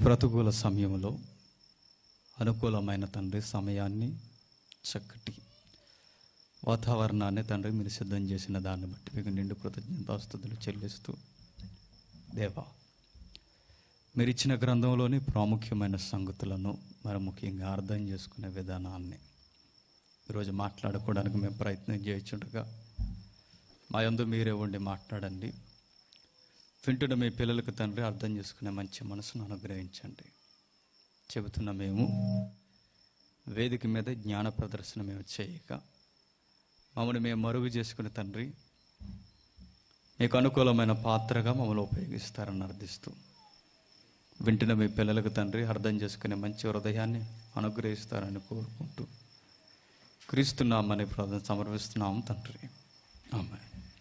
ప్రతికూల సమయంలో అనుకూలమైన తండ్రి సమయాన్ని చక్కటి వాతావరణాన్ని తండ్రి మీరు సిద్ధం చేసిన దాన్ని బట్టి మీకు నిండు కృతజ్ఞతాస్తుతులు చెల్లిస్తూ దేవా మీరు ఇచ్చిన గ్రంథంలోని ప్రాముఖ్యమైన సంగతులను మరి ముఖ్యంగా అర్థం చేసుకునే విధానాన్ని ఈరోజు మాట్లాడుకోవడానికి మేము ప్రయత్నం చేయొచ్చుండగా మా యందు మీరే ఉండి మాట్లాడండి వింటున్న మీ పిల్లలకు తండ్రి అర్థం చేసుకునే మంచి మనసును అనుగ్రహించండి చెబుతున్న మేము వేదిక మీద జ్ఞాన ప్రదర్శన మేము చేయక మమ్మల్ని మేము మరుగు చేసుకుని తండ్రి మీకు అనుకూలమైన పాత్రగా మమ్మల్ని ఉపయోగిస్తారని అర్థిస్తూ వింటున్న మీ పిల్లలకు తండ్రి అర్థం చేసుకునే మంచి హృదయాన్ని అనుగ్రహిస్తారని కోరుకుంటూ క్రీస్తున్నామని ప్రార్థన సమర్పిస్తున్నాం తండ్రి ఆమె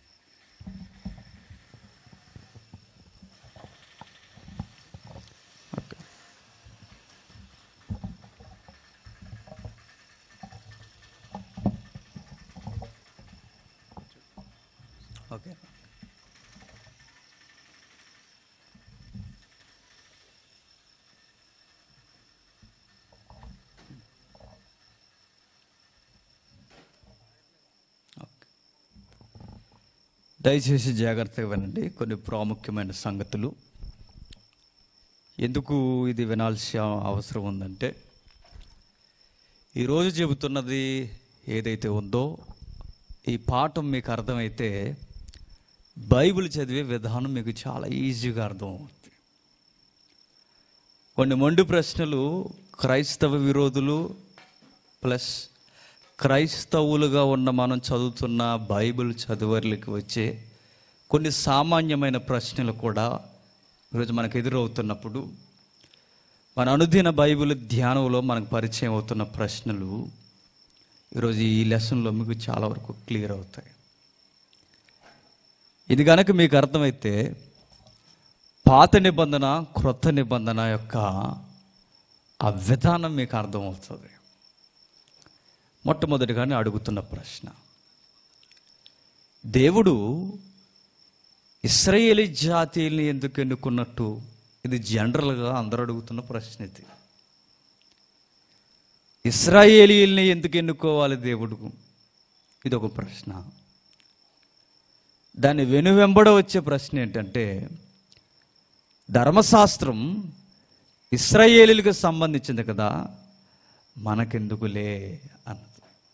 ఓకే ఓకే. దయచేసి జాగ్రత్తగా వినండి కొన్ని ప్రాముఖ్యమైన సంగతులు ఎందుకు ఇది వినాల్సిన అవసరం ఉందంటే ఈరోజు చెబుతున్నది ఏదైతే ఉందో ఈ పాఠం మీకు అర్థమైతే బైబిల్ చదివే విధానం మీకు చాలా ఈజీగా అర్థమవుతుంది కొన్ని మొండి ప్రశ్నలు క్రైస్తవ విరోధులు ప్లస్ క్రైస్తవులుగా ఉన్న మనం చదువుతున్న బైబిల్ చదువర్లకి వచ్చే కొన్ని సామాన్యమైన ప్రశ్నలు కూడా ఈరోజు మనకు ఎదురవుతున్నప్పుడు మన అనుదిన బైబిల్ ధ్యానంలో మనకు పరిచయం అవుతున్న ప్రశ్నలు ఈరోజు ఈ లెసన్లో మీకు చాలా వరకు క్లియర్ అవుతాయి ఇది కనుక మీకు అర్థమైతే పాత నిబంధన క్రొత్త నిబంధన యొక్క ఆ విధానం మీకు అర్థమవుతుంది మొట్టమొదటిగానే అడుగుతున్న ప్రశ్న దేవుడు ఇస్రాయేలీ జాతీయుల్ని ఎందుకు ఎన్నుకున్నట్టు ఇది జనరల్గా అందరూ అడుగుతున్న ప్రశ్న ఇది ఇస్రాయేలీల్ని ఎందుకు ఎన్నుకోవాలి దేవుడు ఇది ఒక ప్రశ్న దాని వెనువెంబడ వచ్చే ప్రశ్న ఏంటంటే ధర్మశాస్త్రం ఇస్రాయేలీలకు సంబంధించింది కదా మనకెందుకులే అన్నది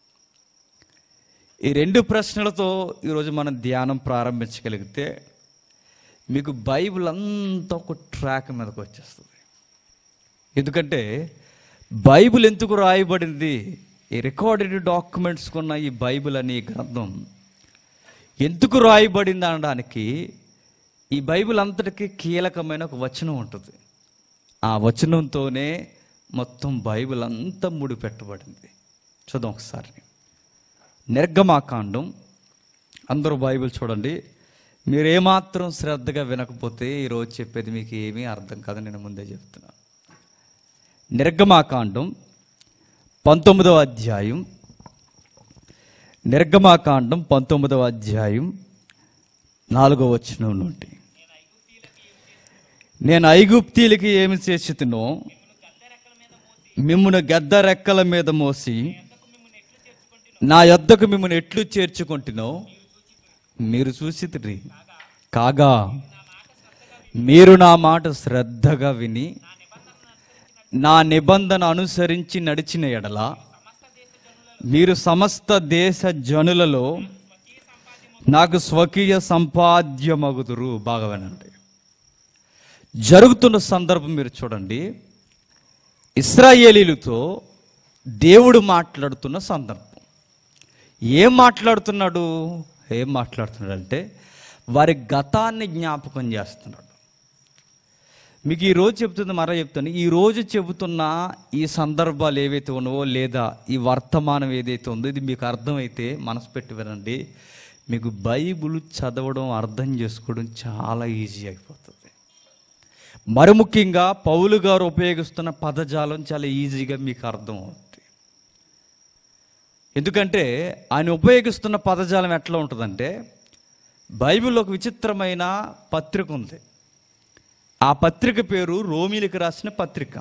ఈ రెండు ప్రశ్నలతో ఈరోజు మనం ధ్యానం ప్రారంభించగలిగితే మీకు బైబిల్ అంతా ఒక ట్రాక్ మీదకి వచ్చేస్తుంది ఎందుకంటే బైబిల్ ఎందుకు రాయబడింది ఈ రికార్డెడ్ డాక్యుమెంట్స్ కొన్న ఈ బైబిల్ అనే ఈ గ్రంథం ఎందుకు రాయబడింది అనడానికి ఈ బైబిల్ అంతటికి కీలకమైన ఒక వచనం ఉంటుంది ఆ వచనంతోనే మొత్తం బైబిల్ అంతా ముడిపెట్టబడింది చూద్దాం ఒకసారి నిర్గమాకాండం అందరూ బైబిల్ చూడండి మీరు ఏమాత్రం శ్రద్ధగా వినకపోతే ఈరోజు చెప్పేది మీకు ఏమీ అర్థం కాదు నేను ముందే చెప్తున్నాను నిర్గమాకాండం పంతొమ్మిదవ అధ్యాయం నిర్గమాకాండం పంతొమ్మిదవ అధ్యాయం నాలుగవ వచనం నుండి నేను ఐగుప్తీలకి ఏమి చేసినో మిమ్మును గద్ద రెక్కల మీద మోసి నా యొద్దకు మిమ్మల్ని ఎట్లు చేర్చుకుంటునో మీరు చూసితిరి కాగా మీరు నా మాట శ్రద్ధగా విని నా నిబంధన అనుసరించి నడిచిన ఎడల మీరు సమస్త దేశ జనులలో నాకు స్వకీయ సంపాద్యమగుదురు బాగా వినండి జరుగుతున్న సందర్భం మీరు చూడండి ఇస్రాయేలీలతో దేవుడు మాట్లాడుతున్న సందర్భం ఏం మాట్లాడుతున్నాడు ఏం మాట్లాడుతున్నాడు అంటే వారి గతాన్ని జ్ఞాపకం చేస్తున్నాడు మీకు ఈ రోజు చెబుతుంది మరో చెప్తాను ఈ రోజు చెబుతున్న ఈ సందర్భాలు ఏవైతే ఉన్నావో లేదా ఈ వర్తమానం ఏదైతే ఉందో ఇది మీకు అర్థమైతే మనసు పెట్టి వినండి మీకు బైబిల్ చదవడం అర్థం చేసుకోవడం చాలా ఈజీ అయిపోతుంది మరి ముఖ్యంగా పౌలు గారు ఉపయోగిస్తున్న పదజాలం చాలా ఈజీగా మీకు అర్థం అవుతుంది ఎందుకంటే ఆయన ఉపయోగిస్తున్న పదజాలం ఎట్లా ఉంటుందంటే బైబిల్లో ఒక విచిత్రమైన పత్రిక ఉంది ఆ పత్రిక పేరు రోమిలకు రాసిన పత్రిక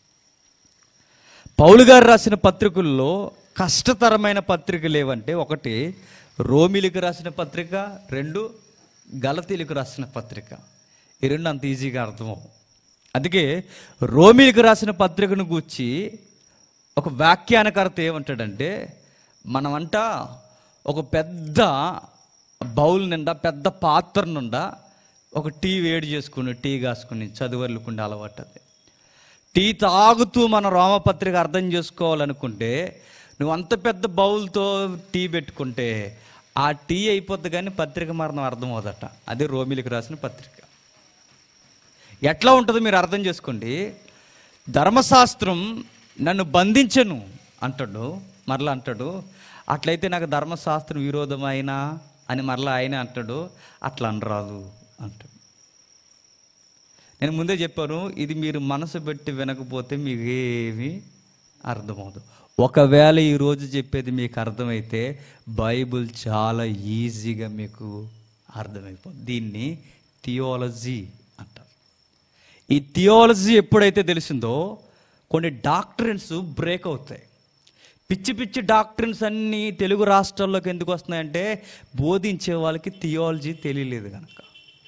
పౌలు గారు రాసిన పత్రికల్లో కష్టతరమైన పత్రికలు ఏవంటే ఒకటి రోమిలకు రాసిన పత్రిక రెండు గలతీలకు రాసిన పత్రిక ఈ రెండు అంత ఈజీగా అర్థమవు అందుకే రోమిలకు రాసిన పత్రికను గూర్చి ఒక వ్యాఖ్యానకర్త ఏమంటాడంటే మనమంట ఒక పెద్ద బౌల్ నిండా పెద్ద పాత్ర నిండా ఒక టీ వేడి చేసుకుని టీ కాసుకుని చదువర్లుకుండే అలవాటు అది టీ తాగుతూ మన రోమపత్రిక అర్థం చేసుకోవాలనుకుంటే నువ్వు అంత పెద్ద బౌల్తో టీ పెట్టుకుంటే ఆ టీ అయిపోద్ది కానీ పత్రిక మరణం అర్థం అవుదట అదే రోమిలికి రాసిన పత్రిక ఎట్లా ఉంటుందో మీరు అర్థం చేసుకోండి ధర్మశాస్త్రం నన్ను బంధించను అంటాడు మరలా అంటాడు అట్లయితే నాకు ధర్మశాస్త్రం విరోధమైన అని మరలా ఆయన అంటాడు అట్లా అనరాదు అంటాడు నేను ముందే చెప్పాను ఇది మీరు మనసు పెట్టి వినకపోతే మీకు ఏమీ అర్థమవుదు ఒకవేళ ఈరోజు చెప్పేది మీకు అర్థమైతే బైబిల్ చాలా ఈజీగా మీకు అర్థమైపోతుంది దీన్ని థియాలజీ అంటారు ఈ థియాలజీ ఎప్పుడైతే తెలిసిందో కొన్ని డాక్టరిన్స్ బ్రేక్ అవుతాయి పిచ్చి పిచ్చి డాక్టరిన్స్ అన్నీ తెలుగు రాష్ట్రాల్లోకి ఎందుకు వస్తున్నాయంటే బోధించే వాళ్ళకి థియాలజీ తెలియలేదు కనుక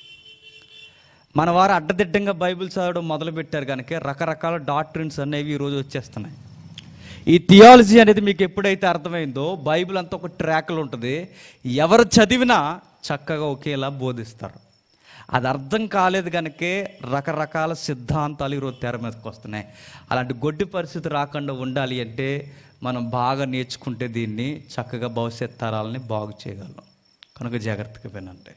మన వారు అడ్డదిడ్డంగా బైబిల్ చదవడం మొదలుపెట్టారు కనుక రకరకాల డాక్టరిన్స్ అనేవి ఈరోజు వచ్చేస్తున్నాయి ఈ థియాలజీ అనేది మీకు ఎప్పుడైతే అర్థమైందో బైబిల్ అంతా ఒక ట్రాక్లో ఉంటుంది ఎవరు చదివినా చక్కగా ఒకేలా బోధిస్తారు అది అర్థం కాలేదు కనుకే రకరకాల సిద్ధాంతాలు ఈరోజు తెర మీదకి వస్తున్నాయి అలాంటి గొడ్డి పరిస్థితి రాకుండా ఉండాలి అంటే మనం బాగా నేర్చుకుంటే దీన్ని చక్కగా భవిష్యత్ తరాలని బాగు చేయగలం కనుక జాగ్రత్తగా వినండి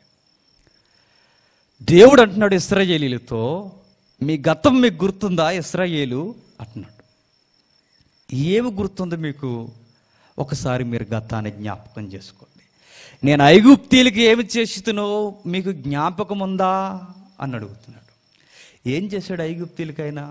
దేవుడు అంటున్నాడు ఇస్రాయేలీలతో మీ గతం మీకు గుర్తుందా ఇస్రాయేలు అంటున్నాడు ఏమి గుర్తుంది మీకు ఒకసారి మీరు గతాన్ని జ్ఞాపకం చేసుకోండి నేను ఐగుప్తీలకి ఏమి చేస్తునో మీకు జ్ఞాపకం ఉందా అని అడుగుతున్నాడు ఏం చేశాడు ఐగుప్తీలకైనా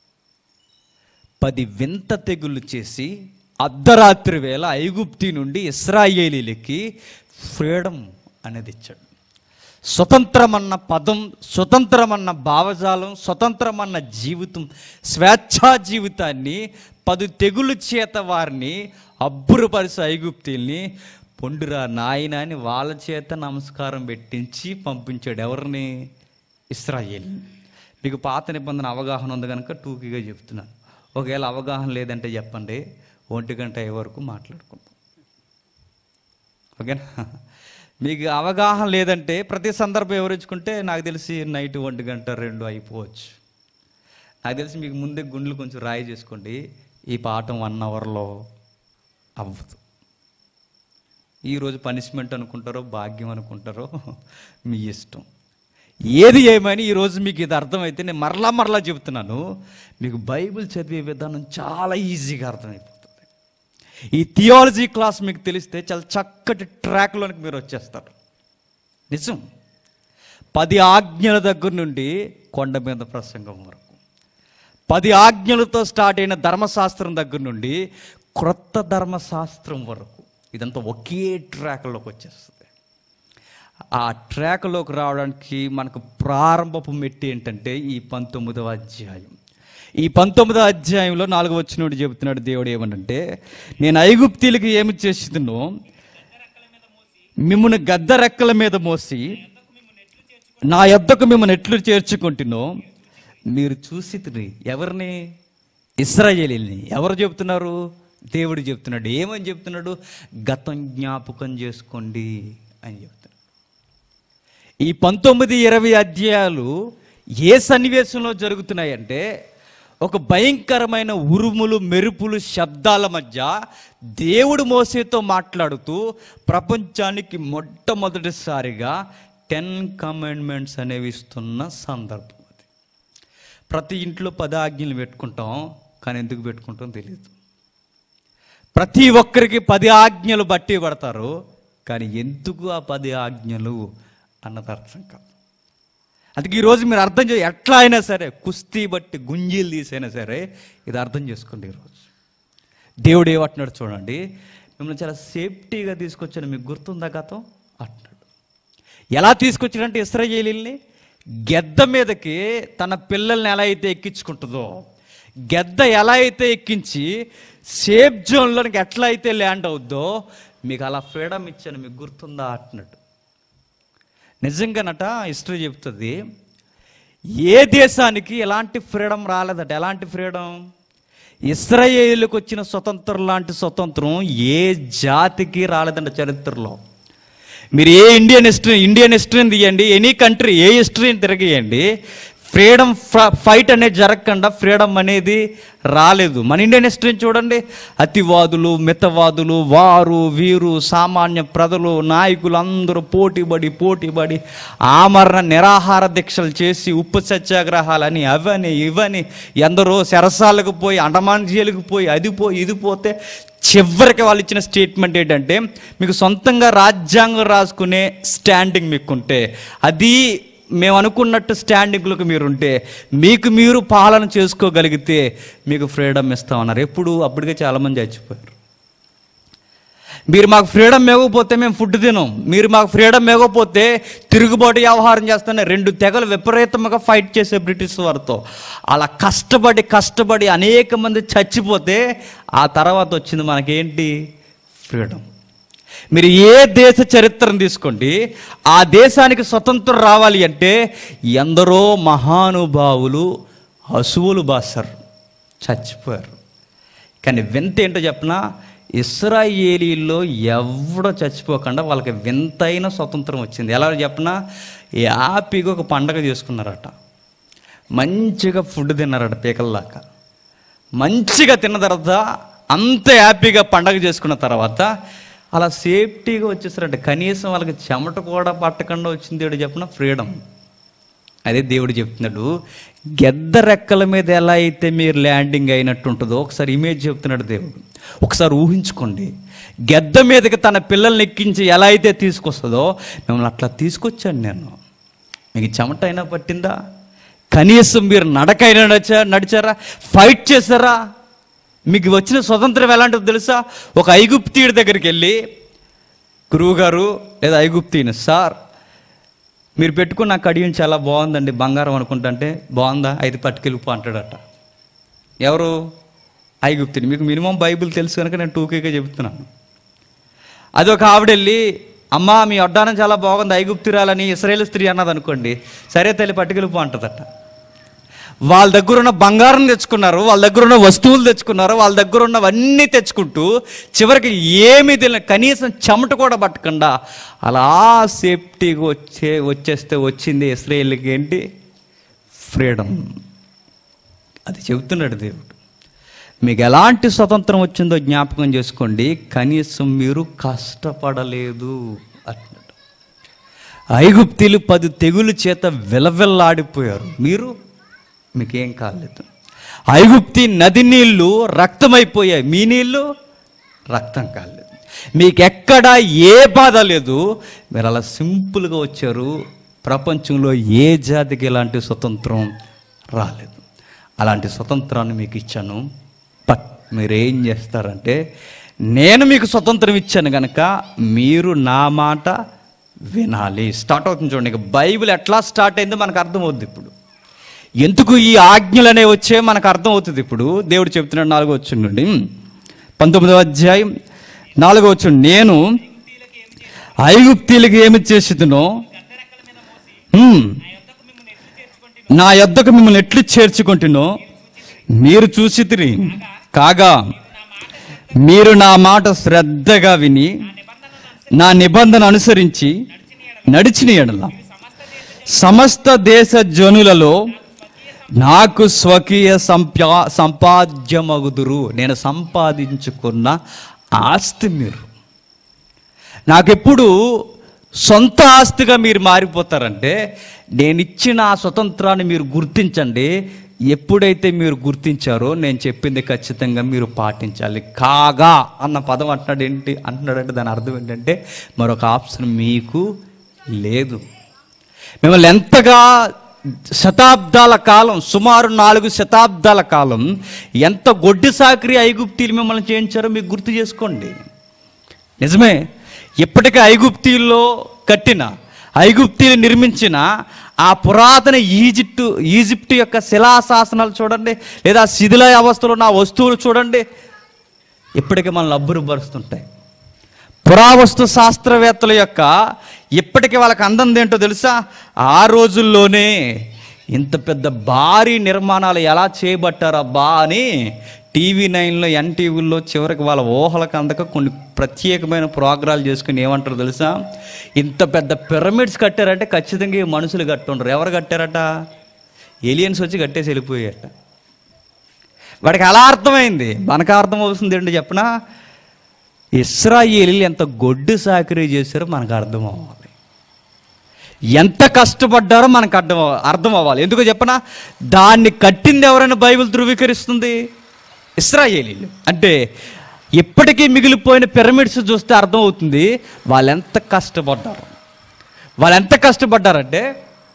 పది వింత తెగుళ్ళు చేసి అర్ధరాత్రి వేళ ఐగుప్తి నుండి ఇస్రాయేలీలకి ఫ్రీడమ్ అనేది ఇచ్చాడు స్వతంత్రమన్న పదం స్వతంత్రమన్న భావజాలం స్వతంత్రమన్న జీవితం స్వేచ్ఛా జీవితాన్ని పది తెగులు చేత వారిని అబ్బురపరిచి ఐగుప్తీల్ని పొండురా నాయన అని వాళ్ళ చేత నమస్కారం పెట్టించి పంపించాడు ఎవరిని ఇస్రాయేల్ మీకు పాత నిబంధన అవగాహన ఉంది కనుక టూకీగా చెప్తున్నాను ఒకవేళ అవగాహన లేదంటే చెప్పండి ఒంటి గంట అయ్యే వరకు మాట్లాడుకుందాం ఓకేనా మీకు అవగాహన లేదంటే ప్రతి సందర్భం వివరించుకుంటే నాకు తెలిసి నైట్ ఒంటి గంట రెండు అయిపోవచ్చు నాకు తెలిసి మీకు ముందే గుండెలు కొంచెం రాయి చేసుకోండి ఈ పాఠం వన్ అవర్లో అవ్వదు ఈరోజు పనిష్మెంట్ అనుకుంటారో భాగ్యం అనుకుంటారో మీ ఇష్టం ఏది ఏమని ఈరోజు మీకు ఇది అర్థమైతే నేను మరలా మరలా చెబుతున్నాను మీకు బైబిల్ చదివే విధానం చాలా ఈజీగా అర్థమైపోతుంది ఈ థియాలజీ క్లాస్ మీకు తెలిస్తే చాలా చక్కటి ట్రాక్లోనికి మీరు వచ్చేస్తారు నిజం పది ఆజ్ఞల దగ్గర నుండి కొండ మీద ప్రసంగం వరకు పది ఆజ్ఞలతో స్టార్ట్ అయిన ధర్మశాస్త్రం దగ్గర నుండి క్రొత్త ధర్మశాస్త్రం వరకు ఇదంతా ఒకే ట్రాక్లోకి వచ్చేస్తుంది ఆ ట్రాక్లోకి రావడానికి మనకు ప్రారంభపు మెట్టి ఏంటంటే ఈ పంతొమ్మిదవ అధ్యాయం ఈ పంతొమ్మిదవ అధ్యాయంలో నాలుగు వచ్చినోడు చెబుతున్నాడు దేవుడు ఏమనంటే నేను ఐగుప్తీలకి ఏమి చేసిందో మిమ్మల్ని గద్ద రెక్కల మీద మోసి నా యొద్దకు మిమ్మల్ని ఎట్లు చేర్చుకుంటున్నో మీరు చూసి ఎవరిని ఇస్రాయేలీని ఎవరు చెబుతున్నారు దేవుడు చెప్తున్నాడు ఏమని చెప్తున్నాడు గతం జ్ఞాపకం చేసుకోండి అని చెప్తున్నాడు ఈ పంతొమ్మిది ఇరవై అధ్యాయాలు ఏ సన్నివేశంలో జరుగుతున్నాయంటే ఒక భయంకరమైన ఉరుములు మెరుపులు శబ్దాల మధ్య దేవుడు మోసేతో మాట్లాడుతూ ప్రపంచానికి మొట్టమొదటిసారిగా టెన్ కమాండ్మెంట్స్ అనేవి ఇస్తున్న సందర్భం అది ప్రతి ఇంట్లో పది ఆజ్ఞలు పెట్టుకుంటాం కానీ ఎందుకు పెట్టుకుంటాం తెలియదు ప్రతి ఒక్కరికి పది ఆజ్ఞలు బట్టి పడతారు కానీ ఎందుకు ఆ పది ఆజ్ఞలు అన్నది అర్థం కాదు అందుకే ఈరోజు మీరు అర్థం చే ఎట్లా అయినా సరే కుస్తీ బట్టి గుంజీలు తీసైనా సరే ఇది అర్థం చేసుకోండి ఈరోజు దేవుడు ఏమంటున్నాడు చూడండి మిమ్మల్ని చాలా సేఫ్టీగా తీసుకొచ్చాను మీకు గుర్తుందా గతం అంటున్నాడు ఎలా తీసుకొచ్చాడంటే ఇస్రాయేలీల్ని గెద్ద మీదకి తన పిల్లల్ని ఎలా అయితే ఎక్కించుకుంటుందో గెద్ద ఎలా అయితే ఎక్కించి సేఫ్ జోన్లోనికి ఎట్లా అయితే ల్యాండ్ అవుద్దో మీకు అలా ఫ్రీడమ్ ఇచ్చాను మీకు గుర్తుందా అంటున్నట్టు నిజంగానట హిస్టరీ చెప్తుంది ఏ దేశానికి ఎలాంటి ఫ్రీడమ్ రాలేదట ఎలాంటి ఫ్రీడమ్ ఇస్రాయేలుకు వచ్చిన స్వతంత్రం లాంటి స్వతంత్రం ఏ జాతికి రాలేదంట చరిత్రలో మీరు ఏ ఇండియన్ హిస్టరీ ఇండియన్ హిస్టరీని తీయండి ఎనీ కంట్రీ ఏ హిస్టరీని తిరగేయండి ఫ్రీడమ్ ఫైట్ అనేది జరగకుండా ఫ్రీడమ్ అనేది రాలేదు మన ఇండియన్ హిస్టరీని చూడండి అతివాదులు మితవాదులు వారు వీరు సామాన్య ప్రజలు నాయకులు అందరూ పోటీపడి పోటీపడి ఆమరణ నిరాహార దీక్షలు చేసి ఉప్పు సత్యాగ్రహాలని అవని ఇవని ఎందరో సెరసాలకు పోయి అండమాన్ జైలుకు పోయి అది పోయి ఇది పోతే చివరికి వాళ్ళు ఇచ్చిన స్టేట్మెంట్ ఏంటంటే మీకు సొంతంగా రాజ్యాంగం రాసుకునే స్టాండింగ్ మీకుంటే అది మేము అనుకున్నట్టు స్టాండింగ్లకు మీరుంటే మీకు మీరు పాలన చేసుకోగలిగితే మీకు ఫ్రీడమ్ ఇస్తామన్నారు ఎప్పుడు అప్పటికే చాలామంది చచ్చిపోయారు మీరు మాకు ఫ్రీడమ్ ఇవ్వకపోతే మేము ఫుడ్ తినం మీరు మాకు ఫ్రీడమ్ ఇవ్వకపోతే తిరుగుబాటు వ్యవహారం చేస్తానే రెండు తెగలు విపరీతంగా ఫైట్ చేసే బ్రిటిష్ వారితో అలా కష్టపడి కష్టపడి అనేక మంది చచ్చిపోతే ఆ తర్వాత వచ్చింది మనకేంటి ఫ్రీడమ్ మీరు ఏ దేశ చరిత్రను తీసుకోండి ఆ దేశానికి స్వతంత్రం రావాలి అంటే ఎందరో మహానుభావులు హసువులు బాసారు చచ్చిపోయారు కానీ వింత ఏంటో చెప్పనా ఇస్రాయేలీల్లో ఎవడో చచ్చిపోకుండా వాళ్ళకి వింతైన స్వతంత్రం వచ్చింది ఎలా చెప్పనా హ్యాపీగా ఒక పండగ చేసుకున్నారట మంచిగా ఫుడ్ తిన్నారట పీకల్లాక మంచిగా తిన్న తర్వాత అంత హ్యాపీగా పండగ చేసుకున్న తర్వాత అలా సేఫ్టీగా వచ్చేసారంట కనీసం వాళ్ళకి చెమట కూడా పట్టకుండా వచ్చింది దేవుడు చెప్పిన ఫ్రీడమ్ అదే దేవుడు చెప్తున్నాడు గెద్ద రెక్కల మీద ఎలా అయితే మీరు ల్యాండింగ్ అయినట్టు ఉంటుందో ఒకసారి ఇమేజ్ చెప్తున్నాడు దేవుడు ఒకసారి ఊహించుకోండి గెద్ద మీదకి తన పిల్లల్ని ఎక్కించి ఎలా అయితే తీసుకొస్తుందో మిమ్మల్ని అట్లా తీసుకొచ్చాను నేను మీకు చెమట అయినా పట్టిందా కనీసం మీరు నడకైనా నడిచా నడిచారా ఫైట్ చేశారా మీకు వచ్చిన స్వతంత్రం ఎలాంటిదో తెలుసా ఒక ఐగుప్తీయుడి దగ్గరికి వెళ్ళి గురువుగారు లేదా ఐగుప్తీని సార్ మీరు పెట్టుకున్న కడియం చాలా బాగుందండి బంగారం అనుకుంటుంటే బాగుందా అయితే పట్టుకెళ్ళిపో అంటాడట ఎవరు ఐగుప్తిని మీకు మినిమం బైబిల్ తెలుసు కనుక నేను టూకీగా చెబుతున్నాను అది ఒక ఆవిడెళ్ళి అమ్మా మీ అడ్డానం చాలా బాగుంది ఐగుప్తిరాలని ఇస్రాయేల్ స్త్రీ అన్నది అనుకోండి సరే తల్లి పట్టుకెళ్ళిపో అంటదట వాళ్ళ దగ్గర ఉన్న బంగారం తెచ్చుకున్నారు వాళ్ళ దగ్గర ఉన్న వస్తువులు తెచ్చుకున్నారు వాళ్ళ దగ్గర ఉన్నవన్నీ తెచ్చుకుంటూ చివరికి ఏమీ తెలియదు కనీసం చెమట కూడా పట్టకుండా అలా సేఫ్టీగా వచ్చే వచ్చేస్తే వచ్చింది ఇస్రాయేల్కి ఏంటి ఫ్రీడమ్ అది చెబుతున్నాడు దేవుడు మీకు ఎలాంటి స్వతంత్రం వచ్చిందో జ్ఞాపకం చేసుకోండి కనీసం మీరు కష్టపడలేదు అంటున్నాడు ఐగుప్తీలు పది తెగులు చేత విలవిల్లాడిపోయారు మీరు మీకేం కాలేదు ఐగుప్తి నది నీళ్లు రక్తమైపోయాయి మీ నీళ్లు రక్తం కాలేదు మీకు ఎక్కడ ఏ బాధ లేదు మీరు అలా సింపుల్గా వచ్చారు ప్రపంచంలో ఏ జాతికి ఇలాంటి స్వతంత్రం రాలేదు అలాంటి స్వతంత్రాన్ని మీకు ఇచ్చాను బట్ మీరు ఏం చేస్తారంటే నేను మీకు స్వతంత్రం ఇచ్చాను కనుక మీరు నా మాట వినాలి స్టార్ట్ అవుతుంది చూడండి ఇక బైబిల్ ఎట్లా స్టార్ట్ అయిందో మనకు అర్థమవుద్ది ఇప్పుడు ఎందుకు ఈ ఆజ్ఞలు అనేవి వచ్చే మనకు అర్థం అవుతుంది ఇప్పుడు దేవుడు చెప్తున్నాడు నాలుగో వచ్చి నుండి పంతొమ్మిదవ అధ్యాయం నాలుగో వచ్చి నేను ఐగుప్తీలకు ఏమి చేసిదునో హ్మ్, నా యొద్దకు మిమ్మల్ని ఎట్లు చేర్చుకుంటునో మీరు చూసి కాగా మీరు నా మాట శ్రద్ధగా విని నా నిబంధన అనుసరించి నడిచిన ఎడల సమస్త దేశ జనులలో నాకు స్వకీయ సంప్యా సంపాద్యమగుదురు నేను సంపాదించుకున్న ఆస్తి మీరు నాకెప్పుడు సొంత ఆస్తిగా మీరు మారిపోతారంటే నేను ఇచ్చిన ఆ స్వతంత్రాన్ని మీరు గుర్తించండి ఎప్పుడైతే మీరు గుర్తించారో నేను చెప్పింది ఖచ్చితంగా మీరు పాటించాలి కాగా అన్న పదం అంటున్నాడు ఏంటి అంటున్నాడంటే దాని అర్థం ఏంటంటే మరొక ఆప్షన్ మీకు లేదు మిమ్మల్ని ఎంతగా శతాబ్దాల కాలం సుమారు నాలుగు శతాబ్దాల కాలం ఎంత గొడ్డి సాకరి ఐగుప్తీలు మిమ్మల్ని చేయించారో మీకు గుర్తు చేసుకోండి నిజమే ఇప్పటికే ఐగుప్తీల్లో కట్టిన ఐగుప్తీలు నిర్మించిన ఆ పురాతన ఈజిప్టు ఈజిప్టు యొక్క శిలాశాసనాలు చూడండి లేదా శిథిల అవస్థలో ఉన్న ఆ వస్తువులు చూడండి ఇప్పటికీ మనల్ని అబ్బురుపరుస్తుంటాయి పురావస్తు శాస్త్రవేత్తల యొక్క ఇప్పటికీ వాళ్ళకి అందంది ఏంటో తెలుసా ఆ రోజుల్లోనే ఇంత పెద్ద భారీ నిర్మాణాలు ఎలా చేయబట్టారబ్బా అని టీవీ నైన్లో ఎన్టీవీల్లో చివరికి వాళ్ళ ఊహలకు అందక కొన్ని ప్రత్యేకమైన ప్రోగ్రాలు చేసుకుని ఏమంటారు తెలుసా ఇంత పెద్ద పిరమిడ్స్ కట్టారంటే ఖచ్చితంగా ఈ మనుషులు కట్టుండ్రు ఎవరు కట్టారట ఏలియన్స్ వచ్చి కట్టేసి వెళ్ళిపోయారట వాడికి అలా అర్థమైంది మనకు అర్థం అవుతుంది ఏంటి చెప్పనా ఇస్రాయేలీలు ఎంత గొడ్డు సాకరీ చేశారో మనకు అర్థం అవ్వాలి ఎంత కష్టపడ్డారో మనకు అర్థం అవ్వ- అర్థం అవ్వాలి ఎందుకో చెప్పనా దాన్ని కట్టింది ఎవరైనా బైబిల్ ధృవీకరిస్తుంది ఇస్రాయేలీలు అంటే ఇప్పటికీ మిగిలిపోయిన పిరమిడ్స్ చూస్తే అర్థమవుతుంది వాళ్ళు ఎంత కష్టపడ్డారు వాళ్ళు ఎంత కష్టపడ్డారంటే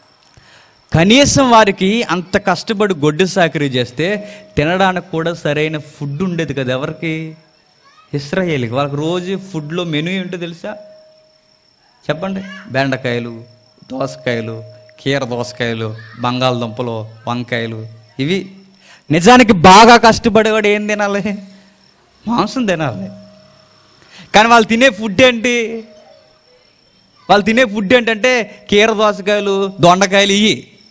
కనీసం వారికి అంత కష్టపడి గొడ్డు సాకరీ చేస్తే తినడానికి కూడా సరైన ఫుడ్ ఉండేది కదా ఎవరికి ఇస్రాయేల్కి వాళ్ళకి రోజు ఫుడ్లో మెనూ ఏంటో తెలుసా చెప్పండి బెండకాయలు దోసకాయలు కీర దోసకాయలు బంగాళదుంపలు వంకాయలు ఇవి నిజానికి బాగా కష్టపడేవాడు ఏం తినాలి మాంసం తినాలి కానీ వాళ్ళు తినే ఫుడ్ ఏంటి వాళ్ళు తినే ఫుడ్ ఏంటంటే కీర దోసకాయలు దొండకాయలు ఇవి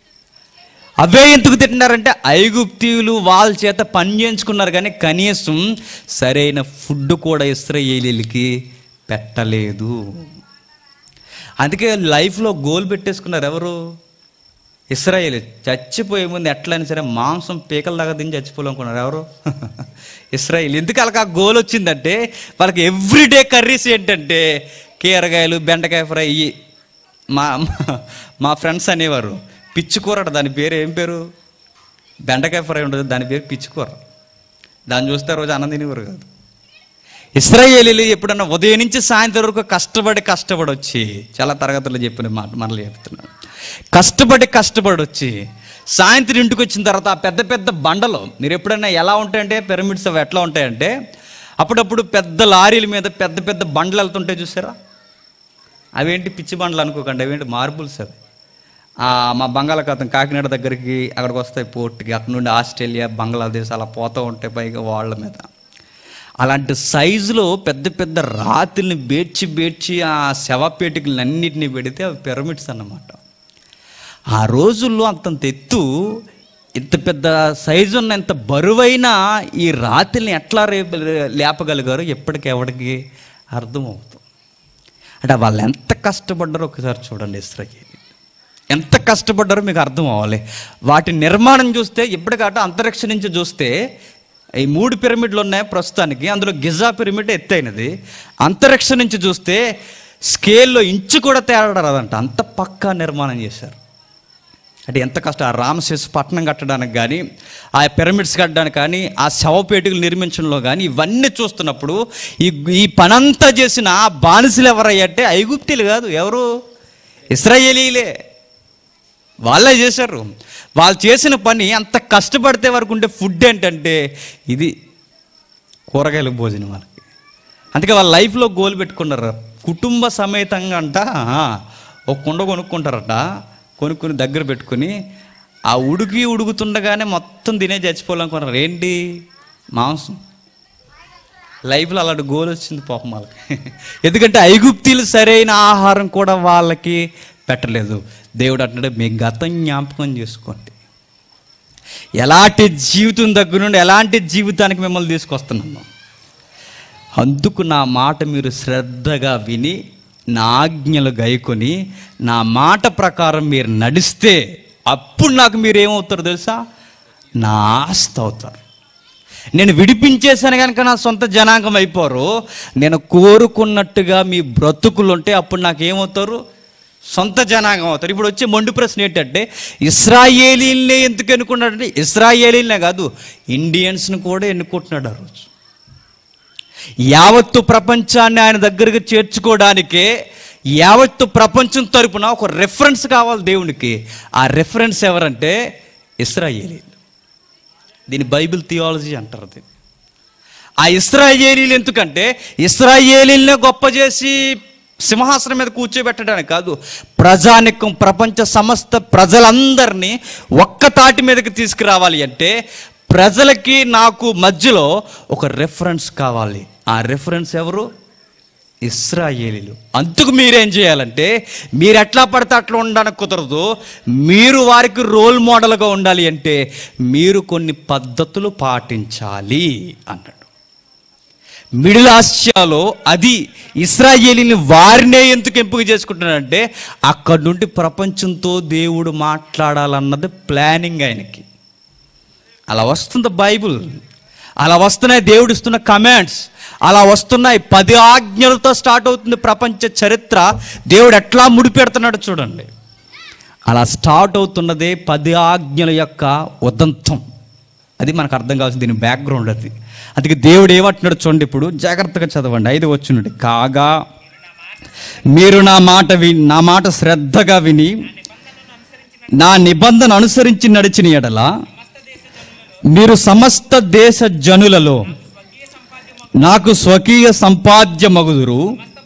అవే ఎందుకు తింటున్నారంటే ఐగుప్తీయులు వాళ్ళ చేత పని చేయించుకున్నారు కానీ కనీసం సరైన ఫుడ్ కూడా ఇస్రాయేలీలకి పెట్టలేదు అందుకే లైఫ్లో గోల్ పెట్టేసుకున్నారు ఎవరు ఇస్రాయేల్ చచ్చిపోయే ముందు ఎట్లయినా సరే మాంసం పీకల దాకా తిని చచ్చిపోవాలనుకున్నారు ఎవరు ఇస్రాయేల్ ఎందుకు వాళ్ళకి ఆ గోల్ వచ్చిందంటే వాళ్ళకి ఎవ్రీడే కర్రీస్ ఏంటంటే కీరగాయలు బెండకాయ ఫ్రై ఇవి. మా మా- మా ఫ్రెండ్స్ అనేవారు పిచ్చికూర అట దాని పేరు ఏం పేరు బెండకాయ ఫ్రై ఉండదు దాని పేరు పిచ్చికూర దాన్ని చూస్తే ఆ రోజు అన్నం తినేవారు కాదు ఇస్రాయేలీలు ఎప్పుడన్నా ఉదయం నుంచి సాయంత్రం వరకు కష్టపడి కష్టపడి వచ్చి చాలా తరగతుల్లో చెప్పిన మాట మనలు చెప్తున్నాను కష్టపడి కష్టపడి వచ్చి సాయంత్రం ఇంటికి వచ్చిన తర్వాత ఆ పెద్ద పెద్ద బండలు మీరు ఎప్పుడైనా ఎలా ఉంటాయంటే పిరమిడ్స్ అవి ఎట్లా ఉంటాయంటే అప్పుడప్పుడు పెద్ద లారీల మీద పెద్ద పెద్ద బండ్లు వెళ్తుంటాయి చూసారా అవేంటి పిచ్చి బండ్లు అనుకోకండి అవేంటి మార్బుల్స్ అవి ఆ, మా బంగాళాఖాతం కాకినాడ దగ్గరికి అక్కడికి వస్తాయి పోర్ట్కి అక్కడ నుండి ఆస్ట్రేలియా బంగ్లాదేశ్ అలా పోతూ ఉంటాయి పైగా వాళ్ళ మీద అలాంటి సైజులో పెద్ద పెద్ద రాతిని బేర్చి బేర్చి ఆ శవపేటికలన్నిటిని పెడితే అవి పిరమిడ్స్ అన్నమాట ఆ రోజుల్లో అంతంత ఎత్తు ఇంత పెద్ద సైజు ఉన్న ఇంత బరువైన ఈ రాతిని ఎట్లా రేపు లేపగలిగారో ఎప్పటికి ఎవరికి అర్థమవుతుంది అంటే వాళ్ళు ఎంత కష్టపడ్డారో ఒకసారి చూడండి ఇస్రాయేల్ ఎంత కష్టపడ్డారో మీకు అర్థం అవ్వాలి వాటి నిర్మాణం చూస్తే ఇప్పటికట అంతరిక్ష నుంచి చూస్తే ఈ మూడు పిరమిడ్లు ఉన్నాయి ప్రస్తుతానికి అందులో గిజా పిరమిడ్ ఎత్తైనది అంతరిక్ష నుంచి చూస్తే స్కేల్లో ఇంచు కూడా తేడా రాదంట అంత పక్కా నిర్మాణం చేశారు అంటే ఎంత కష్టం ఆ రామశేష్ పట్టణం కట్టడానికి కానీ ఆ పిరమిడ్స్ కట్టడానికి కానీ ఆ శవపేటికలు నిర్మించడంలో కానీ ఇవన్నీ చూస్తున్నప్పుడు ఈ ఈ పనంతా చేసిన ఆ బానిసలు ఎవరయ్యంటే ఐగుప్తీలు కాదు ఎవరు ఇస్రాయేలీలే వాళ్ళే చేశారు వాళ్ళు చేసిన పని అంత కష్టపడితే వరకు ఉండే ఫుడ్ ఏంటంటే ఇది కూరగాయల భోజనం వాళ్ళకి అందుకే వాళ్ళ లైఫ్లో గోల్ పెట్టుకున్నారు కుటుంబ సమేతంగా అంట ఆ, ఒక కుండ కొనుక్కుంటారట కొనుక్కుని దగ్గర పెట్టుకుని ఆ ఉడికి ఉడుకుతుండగానే మొత్తం తినే చచ్చిపోవాలనుకున్నారు ఏంటి మాంసం లైఫ్లో అలాంటి గోల్ వచ్చింది పాపం వాళ్ళకి ఎందుకంటే ఐగుప్తీలు సరైన ఆహారం కూడా వాళ్ళకి పెట్టలేదు దేవుడు అంటున్నాడు మీ గతం జ్ఞాపకం చేసుకోండి ఎలాంటి జీవితం దగ్గర నుండి ఎలాంటి జీవితానికి మిమ్మల్ని తీసుకొస్తున్నాను అందుకు నా మాట మీరు శ్రద్ధగా విని నా ఆజ్ఞలు గైకొని నా మాట ప్రకారం మీరు నడిస్తే అప్పుడు నాకు మీరు ఏమవుతారు తెలుసా నా ఆస్తి అవుతారు నేను విడిపించేసాను కనుక నా సొంత జనాంగం అయిపోరు నేను కోరుకున్నట్టుగా మీ బ్రతుకులు ఉంటే అప్పుడు నాకు ఏమవుతారు సొంత జనాంగం అవుతారు ఇప్పుడు వచ్చే మొండి ప్రశ్న ఏంటంటే ఇస్రాయేలీలనే ఎందుకు ఎన్నుకున్నాడంటే ఇస్రాయేలీలనే కాదు ఇండియన్స్ని కూడా ఎన్నుకుంటున్నాడు ఆ రోజు యావత్తు ప్రపంచాన్ని ఆయన దగ్గరికి చేర్చుకోవడానికే యావత్తు ప్రపంచం తరపున ఒక రెఫరెన్స్ కావాలి దేవునికి ఆ రెఫరెన్స్ ఎవరంటే ఇస్రాయేలీలు దీని బైబిల్ థియాలజీ అంటారు దీన్ని ఆ ఇస్రాయేలీలు ఎందుకంటే ఇస్రాయేలీలనే గొప్ప చేసి సింహాసనం మీద కూర్చోబెట్టడానికి కాదు ప్రజానికం ప్రపంచ సమస్త ప్రజలందరినీ ఒక్క తాటి మీదకి తీసుకురావాలి అంటే ప్రజలకి నాకు మధ్యలో ఒక రెఫరెన్స్ కావాలి ఆ రెఫరెన్స్ ఎవరు ఇస్రాయేలీలు అందుకు మీరేం చేయాలంటే మీరు ఎట్లా పడితే అట్లా ఉండడానికి కుదరదు మీరు వారికి రోల్ మోడల్గా ఉండాలి అంటే మీరు కొన్ని పద్ధతులు పాటించాలి అన్నాడు మిడిల్ ఆసియాలో అది ఇస్రాయేలీని వారినే ఎందుకు ఎంపిక చేసుకుంటున్నాడంటే అక్కడి నుండి ప్రపంచంతో దేవుడు మాట్లాడాలన్నది ప్లానింగ్ ఆయనకి అలా వస్తుంది బైబుల్ అలా వస్తున్నాయి దేవుడు ఇస్తున్న కమాండ్స్ అలా వస్తున్నాయి పది ఆజ్ఞలతో స్టార్ట్ అవుతుంది ప్రపంచ చరిత్ర దేవుడు ఎట్లా ముడిపెడుతున్నాడు చూడండి అలా స్టార్ట్ అవుతున్నదే పది ఆజ్ఞల యొక్క ఉదంతం అది మనకు అర్థం కావాల్సింది దీని బ్యాక్గ్రౌండ్ అది అందుకే దేవుడు ఏమంటున్నాడు చూడండి ఇప్పుడు జాగ్రత్తగా చదవండి ఐదు వచ్చినట్టు కాగా మీరు నా మాట విని నా మాట శ్రద్ధగా విని నా నిబంధన అనుసరించి నడిచిన ఎడల మీరు సమస్త దేశ జనులలో నాకు స్వకీయ సంపాద్య మగుదురు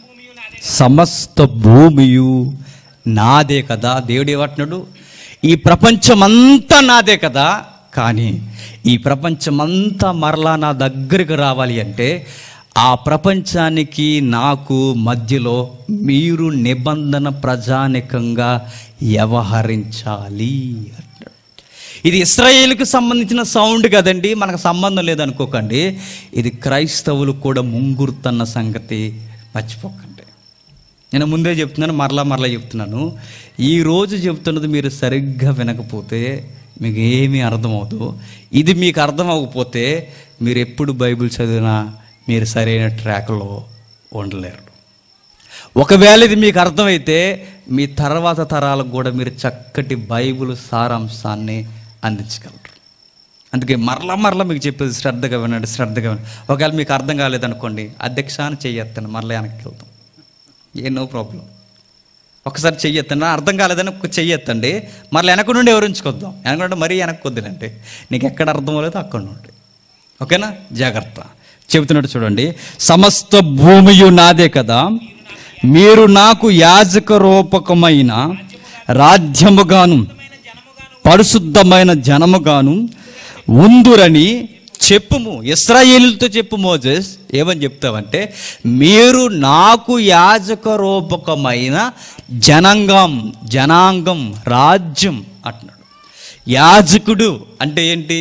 సమస్త భూమియు నాదే కదా దేవుడు ఏమంటున్నాడు ఈ ప్రపంచమంతా నాదే కదా కానీ ఈ ప్రపంచమంతా మరలా నా దగ్గరికి రావాలి అంటే ఆ ప్రపంచానికి నాకు మధ్యలో మీరు నిబంధన ప్రజానికంగా వ్యవహరించాలి అంటాడు ఇది ఇస్రాయేల్కి సంబంధించిన సౌండ్ కదండి మనకు సంబంధం లేదనుకోకండి ఇది క్రైస్తవులు కూడా ముంగురుతున్న సంగతి మర్చిపోకండి నేను ముందే చెప్తున్నాను మరలా మరలా చెప్తున్నాను ఈ రోజు చెప్తున్నది మీరు సరిగ్గా వినకపోతే మీకు ఏమీ అర్థమవుదు ఇది మీకు అర్థం అవ్వకపోతే మీరు ఎప్పుడు బైబిల్ చదివినా మీరు సరైన ట్రాక్లో ఉండలేరు ఒకవేళ ఇది మీకు అర్థమైతే మీ తర్వాత తరాలకు కూడా మీరు చక్కటి బైబిల్ సారాంశాన్ని అందించగలరు అందుకే మరలా మరలా మీకు చెప్పేది శ్రద్ధగా వినండి శ్రద్ధగా వినండి ఒకవేళ మీకు అర్థం కాలేదనుకోండి అధ్యక్ష అని చెయ్యొత్తాను మరలా వెనక్కి వెళ్తాం ఏ నో ప్రాబ్లం ఒకసారి చెయ్యొత్తండి అర్థం కాలేదని ఒక చెయ్యొత్తండి మరలా వెనక నుండి ఎవరించుకొద్దాం వెనక నుండి మరీ వెనక్కి వద్దులండి నీకు ఎక్కడ అర్థం అవ్వలేదో అక్కడ నుండి ఓకేనా జాగ్రత్త చెబుతున్నట్టు చూడండి సమస్త భూమియు నాదే కదా మీరు నాకు యాజక రూపకమైన రాజ్యముగాను పరిశుద్ధమైన జనముగాను ఉందురని చెప్పుము ఇస్రాయేలుతో చెప్పు మోజెస్ ఏమని చెప్తావంటే మీరు నాకు యాజక రూపకమైన జనాంగం జనాంగం రాజ్యం అంటున్నాడు యాజకుడు అంటే ఏంటి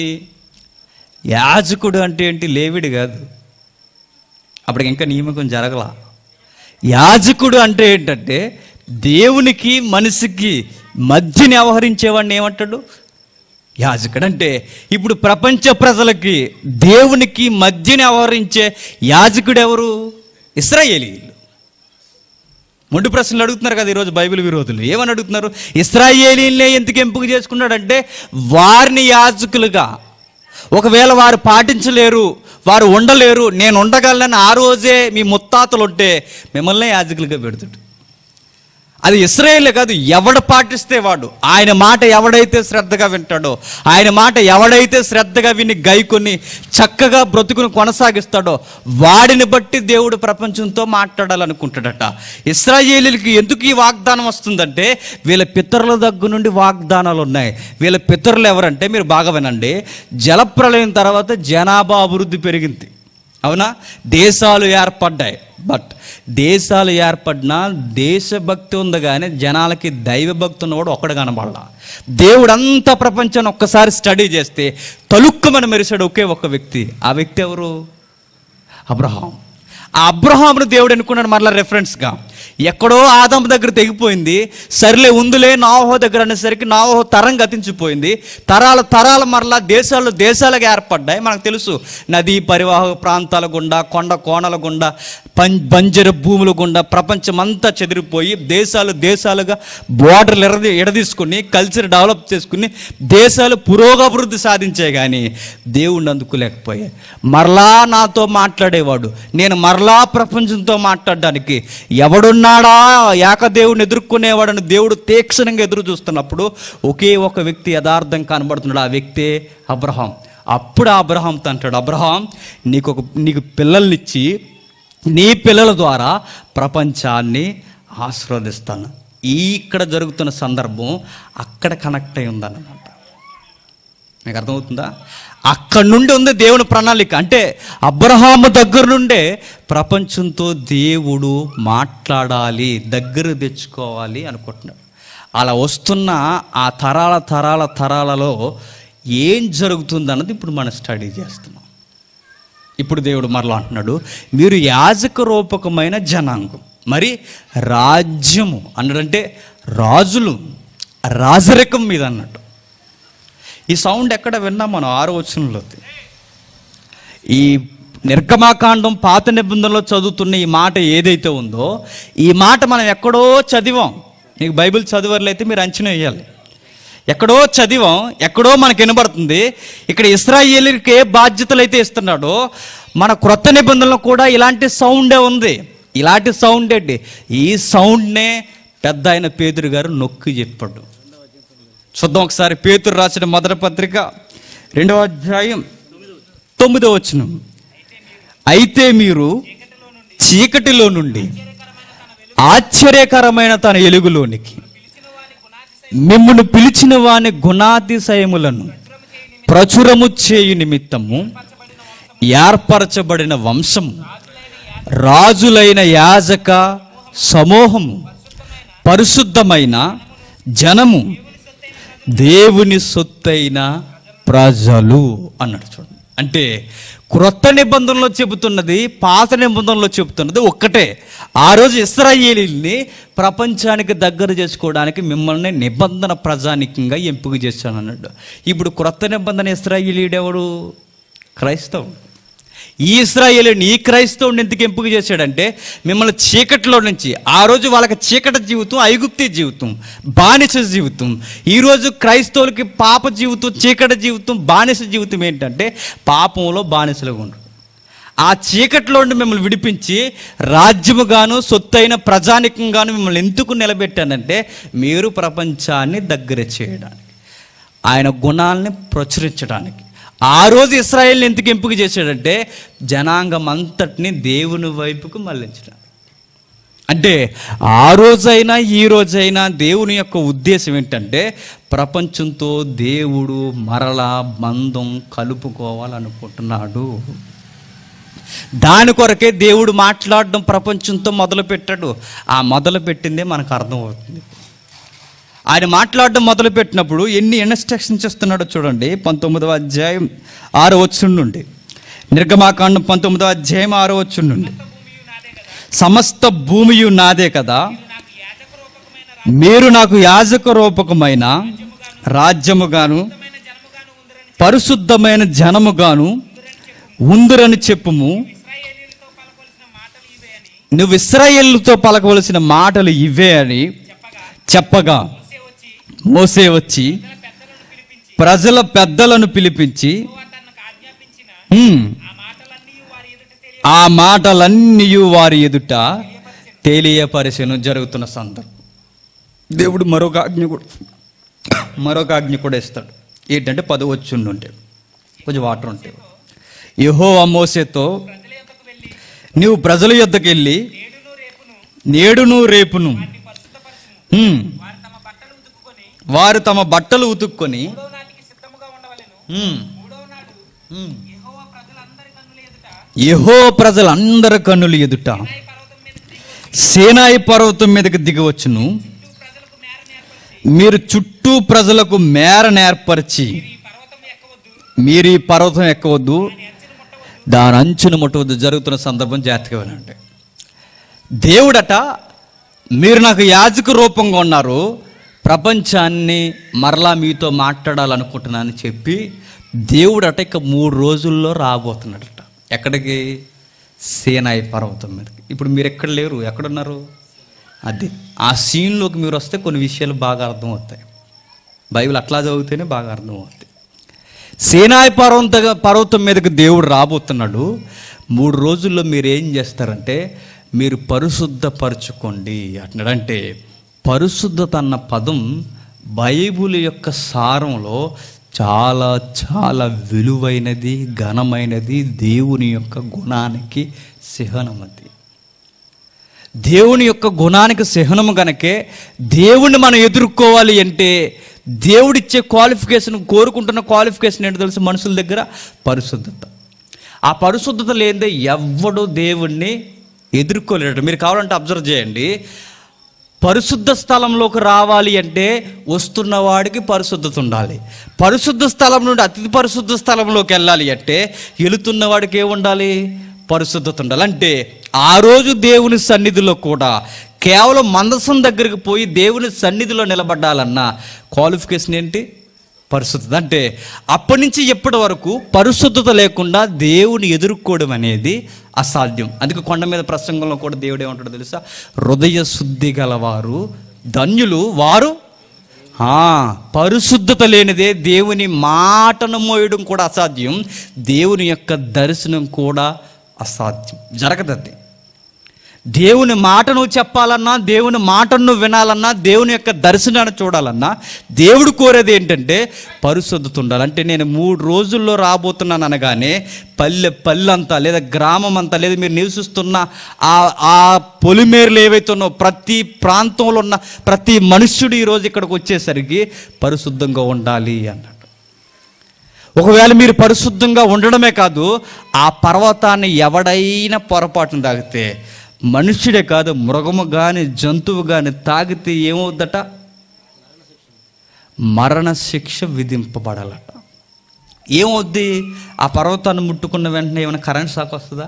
యాజకుడు అంటే ఏంటి లేవిడు కాదు అప్పటికి ఇంకా నియామకం జరగల యాజకుడు అంటే ఏంటంటే దేవునికి మనిషికి మధ్యని వ్యవహరించేవాడిని ఏమంటాడు యాజకుడు అంటే ఇప్పుడు ప్రపంచ ప్రజలకి దేవునికి మధ్యని వ్యవహరించే యాజకుడు ఎవరు ఇస్రాయేలీలు మొండి ప్రశ్నలు అడుగుతున్నారు కదా ఈరోజు బైబిల్ విరోధులు ఏమని అడుగుతున్నారు ఇస్రాయేలీలనే ఎందుకు ఎంపిక చేసుకున్నాడంటే వారిని యాజకులుగా ఒకవేళ వారు పాటించలేరు వారు ఉండలేరు నేను ఉండగలనని ఆ రోజే మీ ముత్తాతలు ఉంటే మిమ్మల్ని యాజకులుగా పెడుతాడు అది ఇస్రాయేలే కాదు ఎవడ పాటిస్తే వాడు ఆయన మాట ఎవడైతే శ్రద్ధగా వింటాడో ఆయన మాట ఎవడైతే శ్రద్ధగా విని గైకొని చక్కగా బ్రతుకును కొనసాగిస్తాడో వాడిని బట్టి దేవుడు ప్రపంచంతో మాట్లాడాలనుకుంటాడట ఇస్రాయేలీలకి ఎందుకు ఈ వాగ్దానం వస్తుందంటే వీళ్ళ పితరుల దగ్గర నుండి వాగ్దానాలు ఉన్నాయి వీళ్ళ పితరులు ఎవరంటే మీరు బాగా వినండి జలప్రలయం తర్వాత జనాభా అభివృద్ధి పెరిగింది అవునా దేశాలు ఏర్పడ్డాయి బట్ దేశాలు ఏర్పడినా దేశభక్తి ఉంది కానీ జనాలకి దైవభక్తి ఉన్నవాడు ఒక్కడు కనబడాల దేవుడు అంతా ప్రపంచాన్ని ఒక్కసారి స్టడీ చేస్తే తలుక్కుమని మెరిసాడు ఒకే ఒక్క వ్యక్తి ఆ వ్యక్తి ఎవరు అబ్రహాం ఆ అబ్రహాంను దేవుడు అనుకున్నాడు మరలా రెఫరెన్స్గా ఎక్కడో ఆదం దగ్గర తెగిపోయింది సర్లే ఉందిలే నావహో దగ్గర అనేసరికి నావహో తరం గతించిపోయింది తరాల తరాల మరలా దేశాలు దేశాలుగా ఏర్పడ్డాయి మనకు తెలుసు నదీ పరివాహక ప్రాంతాల గుండా కొండ కోణల గుండా పం బంజర భూముల గుండా ప్రపంచమంతా చెదిరిపోయి దేశాలు దేశాలుగా బోర్డర్లు ఎరది ఎడదీసుకుని కల్చర్ డెవలప్ చేసుకుని దేశాలు పురోగభివృద్ధి సాధించాయి కానీ దేవుణ్ణి అందుకోలేకపోయాయి మరలా నాతో మాట్లాడేవాడు నేను మరలా ప్రపంచంతో మాట్లాడడానికి ఎవడున్నాడా ఏకదేవుని ఎదుర్కొనేవాడని దేవుడు తీక్షణంగా ఎదురు చూస్తున్నప్పుడు ఒకే ఒక వ్యక్తి యథార్థం కనబడుతున్నాడు ఆ వ్యక్తే అబ్రహాం అప్పుడు ఆ అబ్రహాంతో అంటాడు అబ్రహాం నీకు ఒక నీకు పిల్లల్నిచ్చి నీ పిల్లల ద్వారా ప్రపంచాన్ని ఆశీర్వదిస్తాను ఈ ఇక్కడ జరుగుతున్న సందర్భం అక్కడ కనెక్ట్ అయి ఉందన్నమాట మీకు అర్థమవుతుందా అక్కడి నుండి ఉంది దేవుని ప్రణాళిక అంటే అబ్రహాము దగ్గర నుండే ప్రపంచంతో దేవుడు మాట్లాడాలి దగ్గర తెచ్చుకోవాలి అనుకుంటున్నాడు అలా వస్తున్న ఆ తరాల తరాల తరాలలో ఏం జరుగుతుందన్నది ఇప్పుడు మనం స్టడీ చేస్తున్నాం ఇప్పుడు దేవుడు మరలా అంటున్నాడు మీరు యాజక రూపకమైన జనాంగం మరి రాజ్యము అన్నాడంటే రాజులు రాజరికం మీద అన్నట్టు ఈ సౌండ్ ఎక్కడ విన్నాం మనం ఆరో వచనంలో ఈ నిర్గమాకాండం పాత నిబంధనలో చదువుతున్న ఈ మాట ఏదైతే ఉందో ఈ మాట మనం ఎక్కడో చదివాం మీకు బైబిల్ చదివర్లైతే మీరు అంచనా వేయాలి ఎక్కడో చదివాం ఎక్కడో మనకు వినబడుతుంది ఇక్కడ ఇస్రాయేలీకి ఏ బాధ్యతలు అయితే ఇస్తున్నాడో మన క్రొత్త నిబంధనలో కూడా ఇలాంటి సౌండే ఉంది ఇలాంటి సౌండ్ ఏంటి ఈ సౌండ్నే పెద్ద ఆయన పేదరు గారు నొక్కి చెప్పాడు చూద్దాం ఒకసారి పేతురు రాసిన మొదటి పత్రిక రెండవ అధ్యాయం తొమ్మిదో వచనం అయితే మీరు చీకటిలో నుండి ఆశ్చర్యకరమైన తన ఎలుగులోనికి మిమ్మును పిలిచిన వాని గుణాతిశయములను ప్రచురము చేయు నిమిత్తము ఏర్పరచబడిన వంశము రాజులైన యాజక సమూహము పరిశుద్ధమైన జనము దేవుని సొత్తైన ప్రజలు అన్నాడు చూడండి అంటే క్రొత్త నిబంధనలో చెబుతున్నది పాత నిబంధనలో చెబుతున్నది ఒక్కటే ఆ రోజు ఇస్రాయేలీల్ని ప్రపంచానికి దగ్గర చేసుకోవడానికి మిమ్మల్ని నిబంధన ప్రజానికంగా ఎంపిక చేశాను అన్నాడు ఇప్పుడు క్రొత్త నిబంధన ఇస్రాయేలీడెవడు క్రైస్తవుడు ఈ ఇస్రాయేలుని ఈ క్రైస్తవుని ఎందుకు ఎంపిక చేశాడంటే మిమ్మల్ని చీకటిలో నుంచి ఆ రోజు వాళ్ళకి చీకటి జీవితం ఐగుప్తి జీవితం బానిస జీవితం ఈరోజు క్రైస్తవులకి పాప జీవితం చీకటి జీవితం బానిస జీవితం ఏంటంటే పాపంలో బానిసలుగా ఉండరు ఆ చీకట్లో నుండి మిమ్మల్ని విడిపించి రాజ్యముగాను సొత్తైన ప్రజానికంగాను మిమ్మల్ని ఎందుకు నిలబెట్టానంటే మీరు ప్రపంచాన్ని దగ్గర చేయడానికి ఆయన గుణాలని ప్రచురించడానికి ఆ రోజు ఇస్రాయేల్ని ఎందుకు ఎంపిక చేశాడంటే జనాంగం అంతటిని దేవుని వైపుకు మళ్ళించడానికి అంటే ఆ రోజైనా ఈ రోజైనా దేవుని యొక్క ఉద్దేశం ఏంటంటే ప్రపంచంతో దేవుడు మరలా బంధం కలుపుకోవాలనుకుంటున్నాడు దాని కొరకే దేవుడు మాట్లాడడం ప్రపంచంతో మొదలు పెట్టాడు ఆ మొదలు పెట్టిందే మనకు అర్థమవుతుంది ఆయన మాట్లాడడం మొదలు పెట్టినప్పుడు ఎన్ని ఇన్స్ట్రక్షన్స్ ఇస్తున్నాడో చూడండి పంతొమ్మిదవ అధ్యాయం ఆరో వచ్చుండి నుండి నిర్గమాకాండం పంతొమ్మిదవ అధ్యాయం ఆరో వచ్చుండి నుండి సమస్త భూమియు నాదే కదా మీరు నాకు యాజక రూపకమైన రాజ్యముగాను పరిశుద్ధమైన జనముగాను ఉందురని చెప్పుము నువ్వు ఇస్రాయేలుతో పలకవలసిన మాటలు ఇవే అని చెప్పగా మోసే వచ్చి ప్రజల పెద్దలను పిలిపించి "హ్మ్, ఆ మాటలన్నీ వారి ఎదుట తెలియపరిచను జరుగుతున్న సందర్భం దేవుడు మరొక ఆజ్ఞ కూడా మరొక ఆజ్ఞ కూడా ఇస్తాడు ఏంటంటే పదవచ్చు ఉంటే కొంచెం వాటర్ ఉంటే యహో మోసేతో నీవు ప్రజల యొద్దకు వెళ్ళి నేడును రేపును హ్మ్, వారు తమ బట్టలు ఉతుక్కొని హ్మ్, హ్మ్. యెహో ప్రజలందరి కన్నులు ఎదుట సేనాయి పర్వతం మీదకి దిగవచ్చును మీరు చుట్టూ ప్రజలకు మేర నేర్పరిచి మీరు ఈ పర్వతం ఎక్కవద్దు దాని అంచును ముట్టవద్దు జరుగుతున్న సందర్భం జాగ్రత్తగా వినండి దేవుడట మీరు నాకు యాజక రూపంగా ఉన్నారు ప్రపంచాన్ని మరలా మీతో మాట్లాడాలనుకుంటున్నానని చెప్పి దేవుడట ఇక మూడు రోజుల్లో రాబోతున్నాడట ఎక్కడికి సేనాయి పర్వతం మీదకి ఇప్పుడు మీరు ఎక్కడ లేరు ఎక్కడున్నారు అది ఆ సీన్లోకి మీరు వస్తే కొన్ని విషయాలు బాగా అర్థమవుతాయి బైబిల్ అట్లా చదివితేనే బాగా అర్థమవుతాయి సేనాయి పర్వత పర్వతం మీదకి దేవుడు రాబోతున్నాడు మూడు రోజుల్లో మీరు ఏం చేస్తారంటే మీరు పరిశుద్ధపరచుకోండి అంటున్నాడంటే పరిశుద్ధత అన్న పదం బైబిల్ యొక్క సారంలో చాలా చాలా విలువైనది ఘనమైనది దేవుని యొక్క గుణానికి చిహ్నం అది దేవుని యొక్క గుణానికి సహనము గనకే దేవుణ్ణి మనం ఎదుర్కోవాలి అంటే దేవుడిచ్చే క్వాలిఫికేషన్ కోరుకుంటున్న క్వాలిఫికేషన్ ఏంటో తెలుసు మనుషుల దగ్గర పరిశుద్ధత ఆ పరిశుద్ధత లేనిదే ఎవ్వడు దేవుణ్ణి ఎదుర్కోలేడు మీరు కావాలంటే అబ్జర్వ్ చేయండి పరిశుద్ధ స్థలంలోకి రావాలి అంటే వస్తున్న వాడికి పరిశుద్ధత ఉండాలి పరిశుద్ధ స్థలం నుండి అతి పరిశుద్ధ స్థలంలోకి వెళ్ళాలి అంటే వెళుతున్న వాడికి ఏముండాలి పరిశుద్ధత ఉండాలి అంటే ఆ రోజు దేవుని సన్నిధిలో కూడా కేవలం మందసం దగ్గరికి పోయి దేవుని సన్నిధిలో నిలబడాలన్న క్వాలిఫికేషన్ ఏంటి పరిశుద్ధత అంటే అప్పటి నుంచి ఎప్పటి వరకు పరిశుద్ధత లేకుండా దేవుని ఎదుర్కోవడం అనేది అసాధ్యం అందుకే కొండ మీద ప్రసంగంలో కూడా దేవుడు ఏమంటాడో తెలుసా హృదయ శుద్ధి గలవారు ధన్యులు వారు ఆ, పరిశుద్ధత లేనిదే దేవుని మాటను మోయడం కూడా అసాధ్యం దేవుని యొక్క దర్శనం కూడా అసాధ్యం జరగదది దేవుని మాటను చెప్పాలన్నా దేవుని మాటను వినాలన్నా దేవుని యొక్క దర్శనాన్ని చూడాలన్నా దేవుడు కోరేది ఏంటంటే పరిశుద్ధత ఉండాలి అంటే నేను మూడు రోజుల్లో రాబోతున్నాను అనగానే పల్లె పల్లెంతా లేదా గ్రామం అంతా లేదా మీరు నివసిస్తున్న ఆ ఆ పొలిమేరలు ఏవైతే ఉన్నో ప్రతి ప్రాంతంలో ఉన్న ప్రతి మనుష్యుడు ఈరోజు ఇక్కడికి వచ్చేసరికి పరిశుద్ధంగా ఉండాలి అన్నాడు ఒకవేళ మీరు పరిశుద్ధంగా ఉండడమే కాదు ఆ పర్వతాన్ని ఎవడైనా పొరపాటును తాగితే మనుష్యుడే కాదు మృగము కానీ జంతువు కానీ తాగితే ఏమవుద్దట మరణ శిక్ష విధింపబడాలట ఏమవుద్ది ఆ పర్వతాన్ని ముట్టుకున్న వెంటనే ఏమైనా కరెంట్ షాక్ వస్తుందా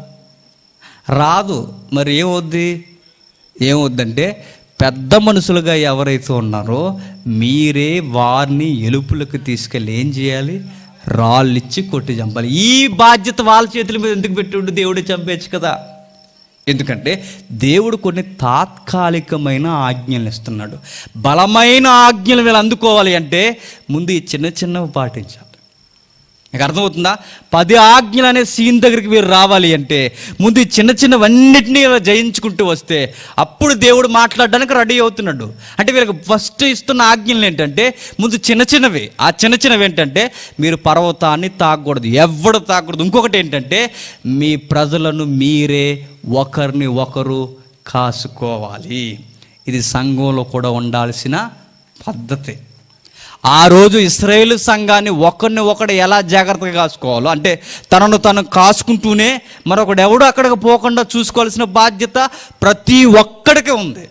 రాదు మరి ఏమవుద్ది ఏమవుద్దంటే పెద్ద మనుషులుగా ఎవరైతే ఉన్నారో మీరే వారిని ఎలుపులకు తీసుకెళ్ళి ఏం చేయాలి రాళ్ళిచ్చి కొట్టి చంపాలి ఈ బాధ్యత వాళ్ళ చేతుల మీద ఎందుకు పెట్టుండు దేవుడు చంపేచ్చు కదా ఎందుకంటే దేవుడు కొన్ని తాత్కాలికమైన ఆజ్ఞలు ఇస్తున్నాడు బలమైన ఆజ్ఞలు వీళ్ళు అందుకోవాలి అంటే ముందు ఈ చిన్న చిన్నవి పాటించాలి మీకు అర్థమవుతుందా పది ఆజ్ఞలు అనే సీన్ దగ్గరికి మీరు రావాలి అంటే ముందు ఈ చిన్న చిన్నవన్నిటినీ ఇలా జయించుకుంటూ వస్తే అప్పుడు దేవుడు మాట్లాడడానికి రెడీ అవుతున్నాడు అంటే వీళ్ళకి ఫస్ట్ ఇస్తున్న ఆజ్ఞలు ఏంటంటే ముందు చిన్న చిన్నవి ఆ చిన్న చిన్నవి ఏంటంటే మీరు పర్వతాన్ని తాకూడదు ఎవడు తాకూడదు ఇంకొకటి ఏంటంటే మీ ప్రజలను మీరే ఒకరిని ఒకరు కాసుకోవాలి ఇది సంఘంలో కూడా ఉండాల్సిన పద్ధతి ఆ రోజు ఇస్రాయేల్ సంఘాన్ని ఒకరిని ఒకడు ఎలా జాగ్రత్తగా కాసుకోవాలో అంటే తనను తను కాసుకుంటూనే మరొకడు ఎవడు అక్కడికి పోకుండా చూసుకోవాల్సిన బాధ్యత ప్రతి ఒక్కడికి ఉంది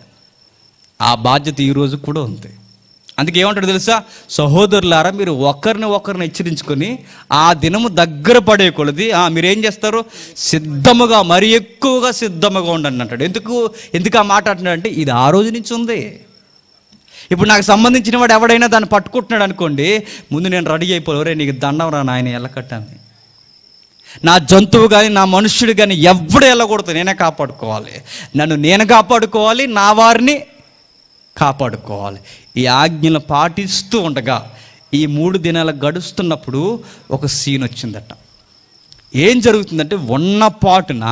ఆ బాధ్యత ఈ రోజు కూడా ఉంది అందుకే ఏమంటాడు తెలుసా సహోదరులారా మీరు ఒకరిని ఒకరిని హెచ్చరించుకొని ఆ దినము దగ్గర పడే కొలది ఆ, మీరు ఏం చేస్తారు సిద్ధముగా మరి ఎక్కువగా సిద్ధముగా ఉండండి అంటాడు ఎందుకు ఎందుకు ఆ మాట అంటున్నాడు అంటే ఇది ఆ రోజు నుంచి ఉంది ఇప్పుడు నాకు సంబంధించిన వాడు ఎవడైనా దాన్ని పట్టుకుంటున్నాడు అనుకోండి ముందు నేను రెడీ అయిపోలే నీకు దండం రా నాయన ఎల్లకట్టాను నా జంతువు కానీ నా మనుష్యుడు కానీ ఎవడు వెళ్ళకూడదు నేనే కాపాడుకోవాలి నన్ను నేను కాపాడుకోవాలి నా వారిని కాపాడుకోవాలి ఈ ఆజ్ఞలు పాటిస్తూ ఉండగా ఈ మూడు దినాలు గడుస్తున్నప్పుడు ఒక సీన్ వచ్చిందట ఏం జరుగుతుందంటే ఉన్న పాటున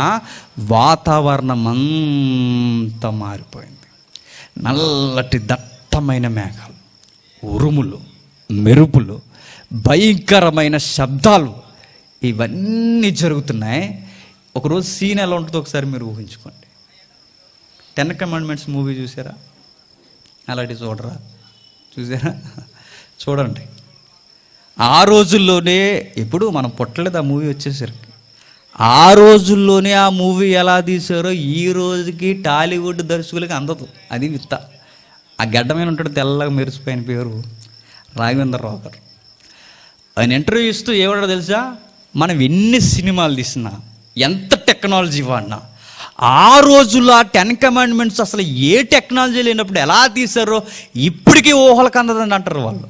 వాతావరణం అంతా మారిపోయింది నల్లటి దట్టమైన మేఘాలు ఉరుములు మెరుపులు భయంకరమైన శబ్దాలు ఇవన్నీ జరుగుతున్నాయి ఒకరోజు సీన్ ఎలా ఉంటుందో ఒకసారి మీరు ఊహించుకోండి టెన్ కమాండ్మెంట్స్ మూవీ చూసారా అలాంటి చూడరా చూసారా చూడండి ఆ రోజుల్లోనే ఎప్పుడు మనం పుట్టలేదు ఆ మూవీ వచ్చేసరికి ఆ రోజుల్లోనే ఆ మూవీ ఎలా తీసారో ఈ రోజుకి టాలీవుడ్ దర్శకులకి అందదు అది విత్త ఆ గడ్డమైన ఉంటాడు తెల్లగా మెరిసిపోయిన పేరు రాఘవేంద్రరావు గారు ఆయన ఇంటర్వ్యూ ఇస్తూ ఏమన్నా తెలుసా మనం ఎన్ని సినిమాలు తీసినా ఎంత టెక్నాలజీ వాడినా ఆ రోజుల్లో ఆ టెన్ కమాండ్మెంట్స్ అసలు ఏ టెక్నాలజీ లేనప్పుడు ఎలా తీశారో ఇప్పటికీ ఊహలకు అందదని అంటారు వాళ్ళు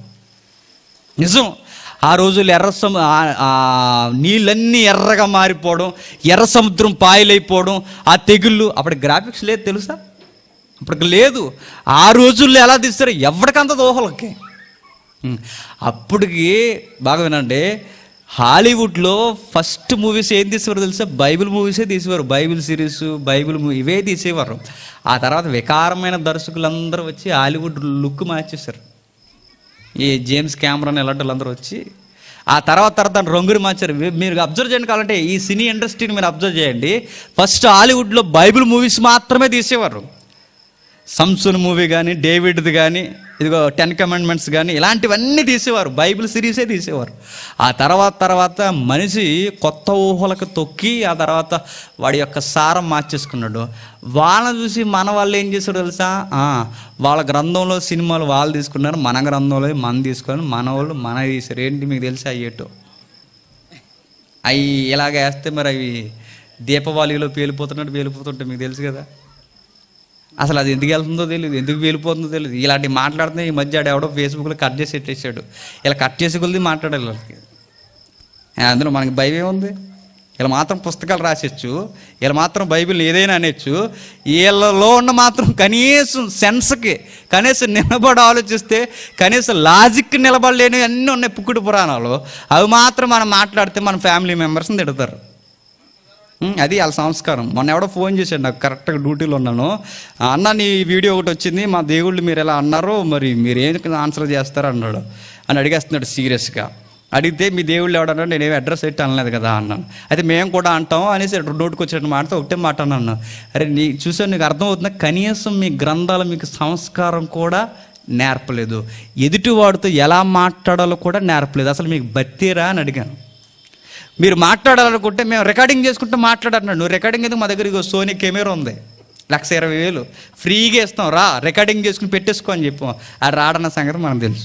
నిజం ఆ రోజులు ఎర్ర సము ఆ- ఆ నీళ్ళన్నీ ఎర్రగా మారిపోవడం ఎర్ర సముద్రం పాయలైపోవడం ఆ తెగుళ్ళు అప్పటి గ్రాఫిక్స్ లేదు తెలుసా అప్పటికి లేదు ఆ రోజుల్లో ఎలా తీస్తారు ఎవరికంత ఊహలకి ఉం. అప్పటికి బాగా వినండి హాలీవుడ్లో ఫస్ట్ మూవీస్ ఏం తీసేవారు తెలుసా బైబిల్ మూవీసే తీసేవారు బైబిల్ సిరీస్ బైబిల్ మూవీ ఇవే తీసేవారు ఆ తర్వాత వికారమైన దర్శకులందరూ వచ్చి హాలీవుడ్ లుక్ మార్చేశారు ఈ జేమ్స్ కెమెరాన్ ఇలాంటి వాళ్ళందరూ వచ్చి ఆ తర్వాత తర్వాత దాని రంగులు మార్చారు మీ- మీరు అబ్జర్వ్ చేయండి కావాలంటే ఈ సినీ ఇండస్ట్రీని మీరు అబ్జర్వ్ చేయండి ఫస్ట్ హాలీవుడ్లో బైబిల్ మూవీస్ మాత్రమే తీసేవారు సంసూన్ మూవీ కానీ డేవిడ్ది కానీ ఇదిగో టెన్ కమాండ్మెంట్స్ కానీ ఇలాంటివన్నీ తీసేవారు బైబిల్ సిరీసే తీసేవారు ఆ తర్వాత తర్వాత మనిషి కొత్త ఊహలకు తొక్కి ఆ తర్వాత వాడి యొక్క సారం మార్చేసుకున్నాడు వాళ్ళని చూసి మన వాళ్ళు ఏం చేశారు తెలుసా ఆ, వాళ్ళ గ్రంథంలో సినిమాలు వాళ్ళు తీసుకున్నారు మన గ్రంథంలో మన తీసుకొని మన వాళ్ళు మన తీశారు ఏంటి మీకు తెలిసి అయ్యేటో అవి ఇలాగ వేస్తే మరి అవి దీపవాళిలో పేలిపోతున్నట్టు పేలిపోతుంటే మీకు తెలుసు కదా అసలు అది ఎందుకు వెళ్తుందో తెలియదు ఎందుకు వెళ్ళిపోతుందో తెలియదు ఇలాంటి మాట్లాడుతున్నా ఈ మధ్య ఆడు ఎవడో ఫేస్బుక్లో కట్ చేసి పెట్టేశాడు ఇలా కట్ చేసి కొలిది మాట్లాడాలి వాళ్ళకి ఆ, అందులో మనకి భయం ఏముంది ఇలా మాత్రం పుస్తకాలు రాసేచ్చు ఇలా మాత్రం బైబిల్ ఏదైనా అనొచ్చు వీళ్ళలో ఉన్న మాత్రం కనీసం సెన్స్కి కనీసం నిలబడి ఆలోచిస్తే కనీసం లాజిక్ నిలబడలేని అన్నీ ఉన్నాయి పుక్కుడు పురాణాలు అవి మాత్రం మనం మాట్లాడితే మన ఫ్యామిలీ మెంబర్స్ని తిడతారు ఉమ్, అది వాళ్ళ సంస్కారం మొన్న ఎవడో ఫోన్ చేశాడు నాకు కరెక్ట్గా డ్యూటీలో ఉన్నాను "ఆ, అన్న నీ వీడియో ఒకటి వచ్చింది మా దేవుళ్ళు మీరు ఎలా అన్నారు మరి మీరు ఏం ఆన్సర్ చేస్తారు అన్నాడు అని అడిగేస్తున్నాడు సీరియస్గా అడిగితే మీ దేవుళ్ళు ఎవడన్నా నేనేమి అడ్రస్ పెట్టి అనలేదు కదా అన్నాను అయితే మేము కూడా అంటాం అనేసి నోటికి వచ్చిన మాటతో ఒకటే మాట అన్నాను అరే నీ చూసాను నీకు అర్థమవుతుందా కనీసం మీ గ్రంథాలు మీకు సంస్కారం కూడా నేర్పలేదు ఎదుటివాడితో ఎలా మాట్లాడాలో కూడా నేర్పలేదు అసలు మీకు బత్తీరా అని అడిగాను మీరు మాట్లాడాలనుకుంటే మేము రికార్డింగ్ చేసుకుంటే మాట్లాడన్నాడు నువ్వు రికార్డింగ్ ఎందుకు మా దగ్గర ఇగో సోనీ కెమెరా ఉంది లక్ష ఇరవై వేలు ఫ్రీగా ఇస్తాం రా రికార్డింగ్ చేసుకుని పెట్టేసుకో అని చెప్పాం ఆ రాడన్న సంగతి మనకు తెలుసు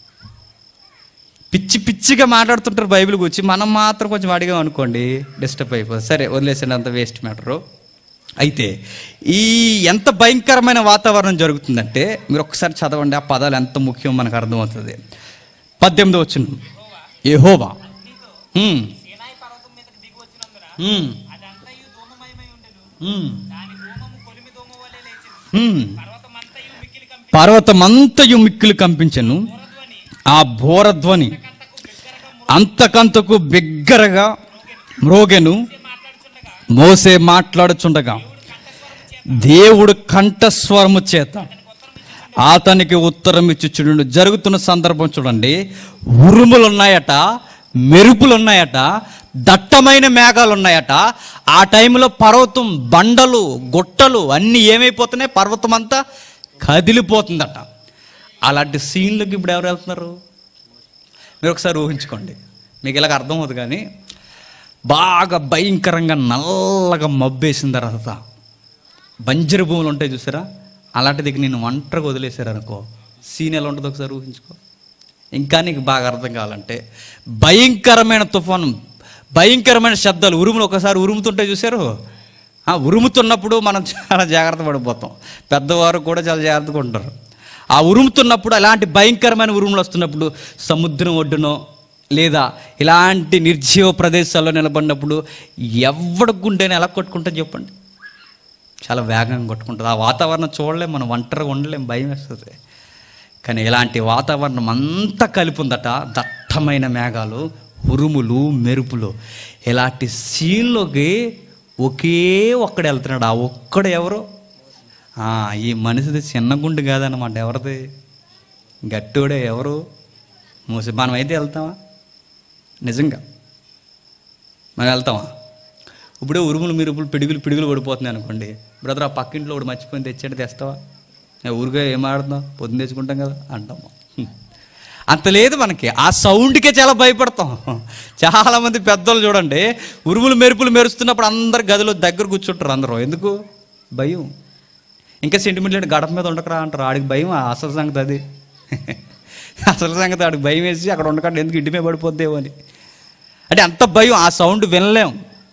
పిచ్చి పిచ్చిగా మాట్లాడుతుంటారు బైబిల్ గురించి మనం మాత్రం కొంచెం అడిగాం అనుకోండి డిస్టర్బ్ అయిపోతుంది సరే వదిలేసిన అంత వేస్ట్ మ్యాటరు అయితే ఈ ఎంత భయంకరమైన వాతావరణం జరుగుతుందంటే మీరు ఒక్కసారి చదవండి ఆ పదాలు ఎంత ముఖ్యం మనకు అర్థమవుతుంది పద్దెనిమిది వచ్చిన ఏహోవా హ్మ్. సీనాయి పర్వతం మీదకి దిగి వచ్చినందున హ్మ్. అదంతయు ధూమమయమై ఉండెను హ్మ్. దాని ధూమము కొలిమి ధూమ వలె లేచింది హ్మ్. పర్వతమంతయు మిక్కిలి కంపి పర్వతమంతయు మిక్కులు కంపించను ధ్వని ఆ బోరధ్వని కంటకు బిగ్గరగా అంతకంతకు బిగ్గరగా మ్రోగెను మాట్లాడుచుండగా మోసే మాట్లాడుచుండగా దేవుడు కంఠస్వరము చేత అతనికి ఉత్తరం ఇచ్చి చూడండి జరుగుతున్న సందర్భం చూడండి ఉరుములు ఉన్నాయట మెరుపులు ఉన్నాయట దట్టమైన మేఘాలు ఉన్నాయట ఆ టైంలో పర్వతం బండలు గుట్టలు అన్నీ ఏమైపోతున్నాయి పర్వతం అంతా కదిలిపోతుందట అలాంటి సీన్లకు ఇప్పుడు ఎవరు వెళ్తున్నారు మీరు ఒకసారి ఊహించుకోండి మీకు ఇలాగ అర్థం అవుతుంది కానీ బాగా భయంకరంగా నల్లగా మబ్బేసిన తర్వాత బంజరు భూములు ఉంటాయి చూసారా అలాంటి దగ్గర నేను ఒంటరిగా వదిలేశారు అనుకో సీన్ ఎలా ఉంటుందో ఒకసారి ఊహించుకో ఇంకా నీకు బాగా అర్థం కావాలంటే భయంకరమైన తుఫాను భయంకరమైన శబ్దాలు ఉరుములు ఒకసారి ఉరుముతుంటే చూసారు ఆ ఉరుముతున్నప్పుడు మనం చాలా జాగ్రత్త పడిపోతాం పెద్దవారు కూడా చాలా జాగ్రత్తగా ఉంటారు ఆ ఉరుముతున్నప్పుడు అలాంటి భయంకరమైన ఉరుములు వస్తున్నప్పుడు సముద్రం ఒడ్డునో లేదా ఇలాంటి నిర్జీవ ప్రదేశాల్లో నిలబడినప్పుడు ఎవడ గుండెని ఎలా కొట్టుకుంటుంది చెప్పండి చాలా వేగంగా కొట్టుకుంటుంది ఆ వాతావరణం చూడలేం మనం ఒంటరిగా ఉండలేం భయం వేస్తుంది కానీ ఇలాంటి వాతావరణం అంతా కలిపి ఉందట దట్టమైన మేఘాలు ఉరుములు మెరుపులు ఇలాంటి సీన్లోకి ఒకే ఒక్కడు వెళ్తున్నాడు ఆ ఒక్కడు ఎవరు ఆ, ఈ మనిషిది చిన్న గుండు కాదన్నమాట ఎవరిది గట్టుడే ఎవరు మూసి మనం అయితే వెళ్తామా నిజంగా మనం వెళ్తామా ఇప్పుడే ఉరుములు మిరుపులు పిడుగులు పిడుగులు పడిపోతున్నాయి అనుకోండి బ్రదర్ ఆ పక్కింట్లో ఒకటి మర్చిపోయి తెచ్చాడు తెస్తావా నేను ఊరికే ఏం ఆడుతున్నాం పొద్దున్న తెచ్చుకుంటాం కదా అంటాము హ్మ్. అంత లేదు మనకి ఆ సౌండ్కే చాలా భయపడతాం చాలామంది పెద్దోళ్ళు చూడండి ఉరుములు మెరుపులు మెరుస్తున్నప్పుడు అందరు గదిలో దగ్గర కూర్చుంటారు అందరూ ఎందుకు భయం ఇంకా సెంటిమెంట్ గడప మీద ఉండకరా అంటారు ఆడికి భయం ఆ అసలు సంగతి అది అసలు సంగతి ఆడికి భయం వేసి అక్కడ ఉండకండి ఎందుకు ఇంటి మీద పడిపోద్దేమో అని అంటే అంత భయం ఆ సౌండ్ వినలేం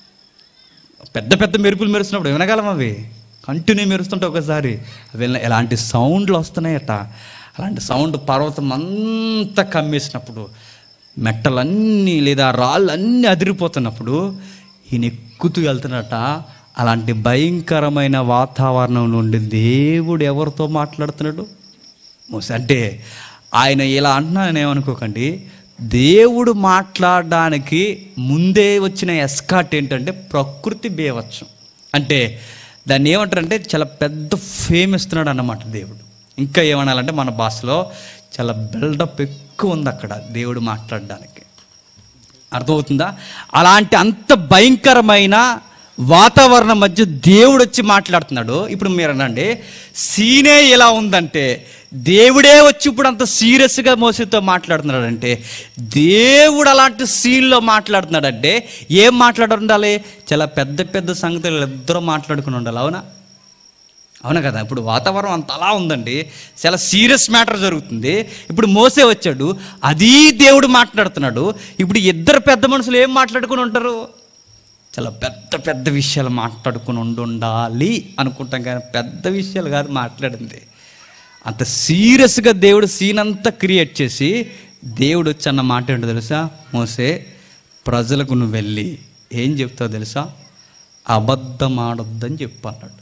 పెద్ద పెద్ద మెరుపులు మెరుస్తున్నప్పుడు వినగలం అవి కంటిన్యూ మెరుస్తుంటే ఒకసారి విన ఎలాంటి సౌండ్లు వస్తున్నాయట అలాంటి సౌండ్ పర్వతం అంతా కమ్మేసినప్పుడు మెట్టలన్నీ లేదా రాళ్ళన్నీ అదిరిపోతున్నప్పుడు ఈయన ఎక్కుతూ వెళ్తున్నట అలాంటి భయంకరమైన వాతావరణం నుండి దేవుడు ఎవరితో మాట్లాడుతున్నాడు మోసే అంటే ఆయన ఇలా అంటున్నాను ఏమనుకోకండి దేవుడు మాట్లాడడానికి ముందే వచ్చిన ఎస్కాట్ ఏంటంటే ప్రకృతి బేవచ్చు అంటే దాన్ని ఏమంటారంటే చాలా పెద్ద ఫేమ్ ఇస్తున్నాడు అన్నమాట దేవుడు ఇంకా ఏమనాలంటే మన భాషలో చాలా బిల్డప్ ఎక్కువ ఉంది అక్కడ దేవుడు మాట్లాడడానికి అర్థమవుతుందా అలాంటి అంత భయంకరమైన వాతావరణం మధ్య దేవుడు వచ్చి మాట్లాడుతున్నాడు ఇప్పుడు మీరు అనండి సీనే ఎలా ఉందంటే దేవుడే వచ్చి ఇప్పుడు అంత సీరియస్గా మోసతో మాట్లాడుతున్నాడంటే దేవుడు అలాంటి సీన్లో మాట్లాడుతున్నాడంటే ఏం మాట్లాడి ఉండాలి చాలా పెద్ద పెద్ద సంగతులు ఇద్దరు మాట్లాడుకుని ఉండాలి అవునా అవునా కదా ఇప్పుడు వాతావరణం అంత అలా ఉందండి చాలా సీరియస్ మ్యాటర్ జరుగుతుంది ఇప్పుడు మోసే వచ్చాడు అది దేవుడు మాట్లాడుతున్నాడు ఇప్పుడు ఇద్దరు పెద్ద మనుషులు ఏం మాట్లాడుకుని ఉంటారు చాలా పెద్ద పెద్ద విషయాలు మాట్లాడుకుని ఉండి ఉండాలి అనుకుంటాం కానీ పెద్ద విషయాలు కాదు మాట్లాడింది అంత సీరియస్గా దేవుడు సీన్ అంతా క్రియేట్ చేసి దేవుడు వచ్చి అన్న మాట ఏంటో తెలుసా మోసే ప్రజలకు నువ్వు వెళ్ళి ఏం చెప్తావు తెలుసా అబద్ధం ఆడొద్దని చెప్పు అన్నాడు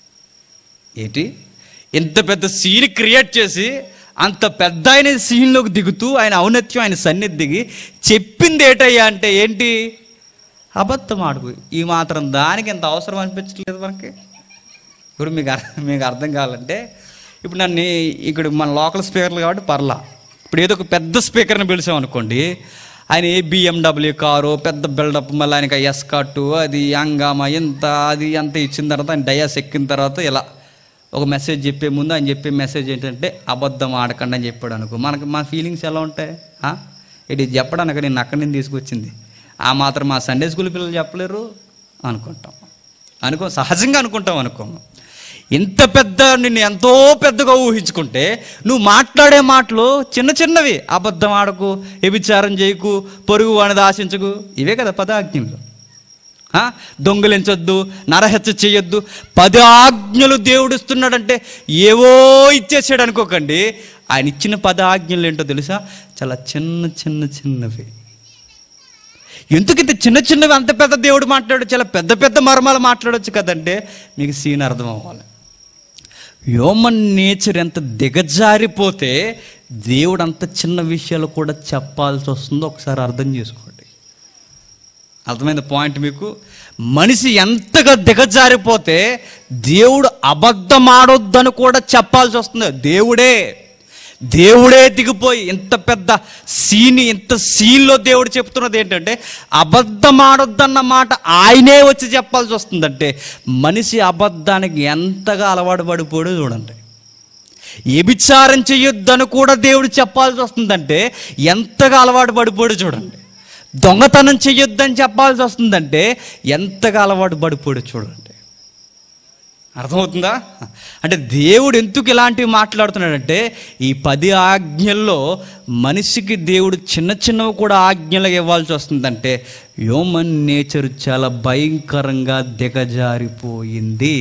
ఏంటి ఇంత పెద్ద సీన్ క్రియేట్ చేసి అంత పెద్ద ఆయన సీన్లోకి దిగుతూ ఆయన ఔన్నత్యం ఆయన సన్నిధి దిగి చెప్పింది ఏటయ్యా అంటే ఏంటి అబద్ధం ఆడుకు ఈ మాత్రం దానికి ఎంత అవసరం అనిపించట్లేదు మనకి ఇప్పుడు మీకు అర్థం మీకు అర్థం కావాలంటే ఇప్పుడు నన్ను ఇక్కడ మన లోకల్ స్పీకర్లు కాబట్టి పర్లా ఇప్పుడు ఏదో ఒక పెద్ద స్పీకర్ని పిలిచాం అనుకోండి ఆయన ఏ బిఎండబ్ల్యూ కారు పెద్ద బిల్డప్ మళ్ళీ ఆయనకి ఎస్కాటు అది హంగామా ఎంత అది అంత ఇచ్చిన తర్వాత ఆయన డయాస్ ఎక్కిన తర్వాత ఇలా ఒక మెసేజ్ చెప్పే ముందు ఆయన చెప్పే మెసేజ్ ఏంటంటే అబద్ధం ఆడకండి అని చెప్పాడు అనుకో మనకి మా ఫీలింగ్స్ ఎలా ఉంటాయి ఆ? ఇది చెప్పడానికి నేను అక్కడి నుంచి తీసుకొచ్చింది ఆ మాత్రం మా సండే స్కూల్ పిల్లలు చెప్పలేరు అనుకుంటాం అనుకో సహజంగా అనుకుంటాం అనుకోము ఇంత పెద్ద నిన్ను ఎంతో పెద్దగా ఊహించుకుంటే నువ్వు మాట్లాడే మాటలు చిన్న చిన్నవి అబద్ధం ఆడకు వ్యభిచారం చేయకు పొరుగు వాడిని ఆశించకు ఇవే కదా పదాజ్ఞలు ఆ? దొంగిలించొద్దు నరహత్య చేయొద్దు పది ఆజ్ఞలు దేవుడు ఇస్తున్నాడంటే ఏవో ఇచ్చేసాడు అనుకోకండి ఆయన ఇచ్చిన పద ఆజ్ఞలు ఏంటో తెలుసా చాలా చిన్న చిన్న చిన్నవి ఎందుకు ఇంత చిన్న చిన్నవి అంత పెద్ద దేవుడు మాట్లాడు చాలా పెద్ద పెద్ద మర్మాలు మాట్లాడొచ్చు కదంటే మీకు సీన్ అర్థం అవ్వాలి హ్యూమన్ నేచర్ ఎంత దిగజారిపోతే దేవుడు అంత చిన్న విషయాలు కూడా చెప్పాల్సి వస్తుందో ఒకసారి అర్థం చేసుకోండి అర్థమైంది పాయింట్ మీకు మనిషి ఎంతగా దిగజారిపోతే దేవుడు అబద్ధం ఆడొద్దని కూడా చెప్పాల్సి వస్తుంది దేవుడే దేవుడే దిగిపోయి ఇంత పెద్ద సీన్ ఇంత సీన్లో దేవుడు చెప్తున్నది ఏంటంటే అబద్ధం ఆడొద్దన్న మాట ఆయనే వచ్చి చెప్పాల్సి వస్తుందంటే మనిషి అబద్ధానికి ఎంతగా అలవాటు పడిపోయాడో చూడండి వ్యభిచారం చేయొద్దని కూడా దేవుడు చెప్పాల్సి వస్తుందంటే ఎంతగా అలవాటు పడిపోయాడో చూడండి దొంగతనం చెయ్యొద్దని చెప్పాల్సి వస్తుందంటే ఎంతగా అలవాటు పడిపోయాడో చూడండి అర్థమవుతుందా అంటే దేవుడు ఎందుకు ఇలాంటివి మాట్లాడుతున్నాడంటే ఈ పది ఆజ్ఞల్లో మనిషికి దేవుడు చిన్న చిన్నవి కూడా ఆజ్ఞలు ఇవ్వాల్సి వస్తుందంటే హ్యూమన్ నేచర్ చాలా భయంకరంగా దిగజారిపోయింది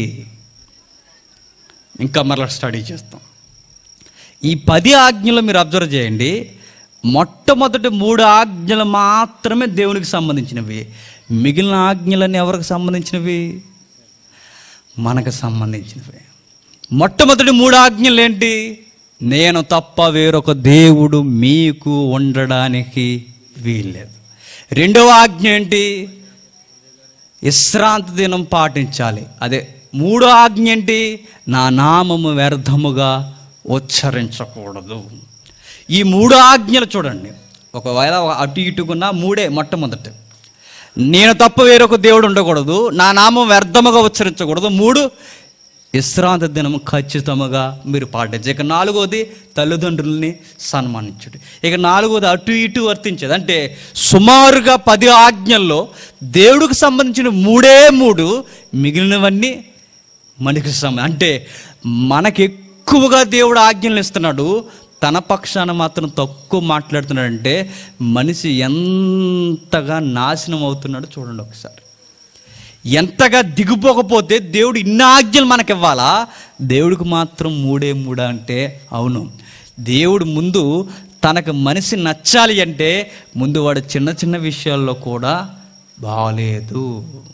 ఇంకా మరలా స్టడీ చేస్తాం ఈ పది ఆజ్ఞలు మీరు అబ్జర్వ్ చేయండి మొట్టమొదటి మూడు ఆజ్ఞలు మాత్రమే దేవునికి సంబంధించినవి మిగిలిన ఆజ్ఞలన్నీ ఎవరికి సంబంధించినవి మనకు సంబంధించినవి మొట్టమొదటి మూడు ఆజ్ఞలు ఏంటి నేను తప్ప వేరొక దేవుడు మీకు ఉండడానికి వీల్లేదు రెండవ ఆజ్ఞ ఏంటి విశ్రాంతి దినం పాటించాలి అదే మూడో ఆజ్ఞ ఏంటి నా నామము వ్యర్థముగా ఉచ్చరించకూడదు ఈ మూడు ఆజ్ఞలు చూడండి ఒకవేళ అటు ఇటుకున్న మూడే మొట్టమొదటి నేను తప్ప వేరొక దేవుడు ఉండకూడదు నా నామం వ్యర్థముగా ఉచ్చరించకూడదు మూడు విశ్రాంతి దినం ఖచ్చితముగా మీరు పాటించు ఇక నాలుగోది తల్లిదండ్రుల్ని సన్మానించుడు ఇక నాలుగోది అటు ఇటు వర్తించేది అంటే సుమారుగా పది ఆజ్ఞల్లో దేవుడికి సంబంధించిన మూడే మూడు మిగిలినవన్నీ మనకి సంబంధం అంటే మనకి ఎక్కువగా దేవుడు ఆజ్ఞలు ఇస్తున్నాడు తన పక్షాన మాత్రం తక్కువ మాట్లాడుతున్నాడంటే మనిషి ఎంతగా నాశనం అవుతున్నాడో చూడండి ఒకసారి ఎంతగా దిగిపోకపోతే దేవుడు ఇన్ని ఆజ్ఞలు మనకి ఇవ్వాలా దేవుడికి మాత్రం మూడే మూడా అంటే అవును దేవుడు ముందు తనకు మనిషి నచ్చాలి అంటే ముందు వాడు చిన్న చిన్న విషయాల్లో కూడా బాగలేదు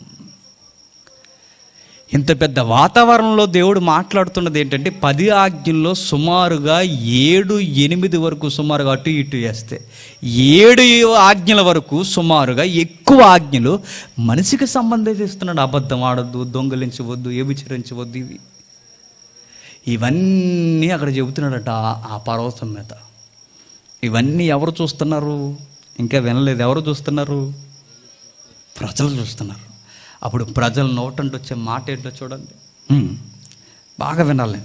ఇంత పెద్ద వాతావరణంలో దేవుడు మాట్లాడుతున్నది ఏంటంటే పది ఆజ్ఞల్లో సుమారుగా ఏడు ఎనిమిది వరకు సుమారుగా అటు ఇటు వేస్తే ఏడు ఆజ్ఞల వరకు సుమారుగా ఎక్కువ ఆజ్ఞలు మనిషికి సంబంధిస్తున్నాడు అబద్ధం ఆడొద్దు దొంగలించవద్దు వ్యభిచరించవద్దు ఇవి ఇవన్నీ అక్కడ చెబుతున్నాడట ఆ- ఆ పర్వతం మీద ఇవన్నీ ఎవరు చూస్తున్నారు ఇంకా వినలేదు ఎవరు చూస్తున్నారు ప్రజలు చూస్తున్నారు అప్పుడు ప్రజల నోటంటే వచ్చే మాట ఏంటో చూడండి హ్మ్. బాగా వినాలి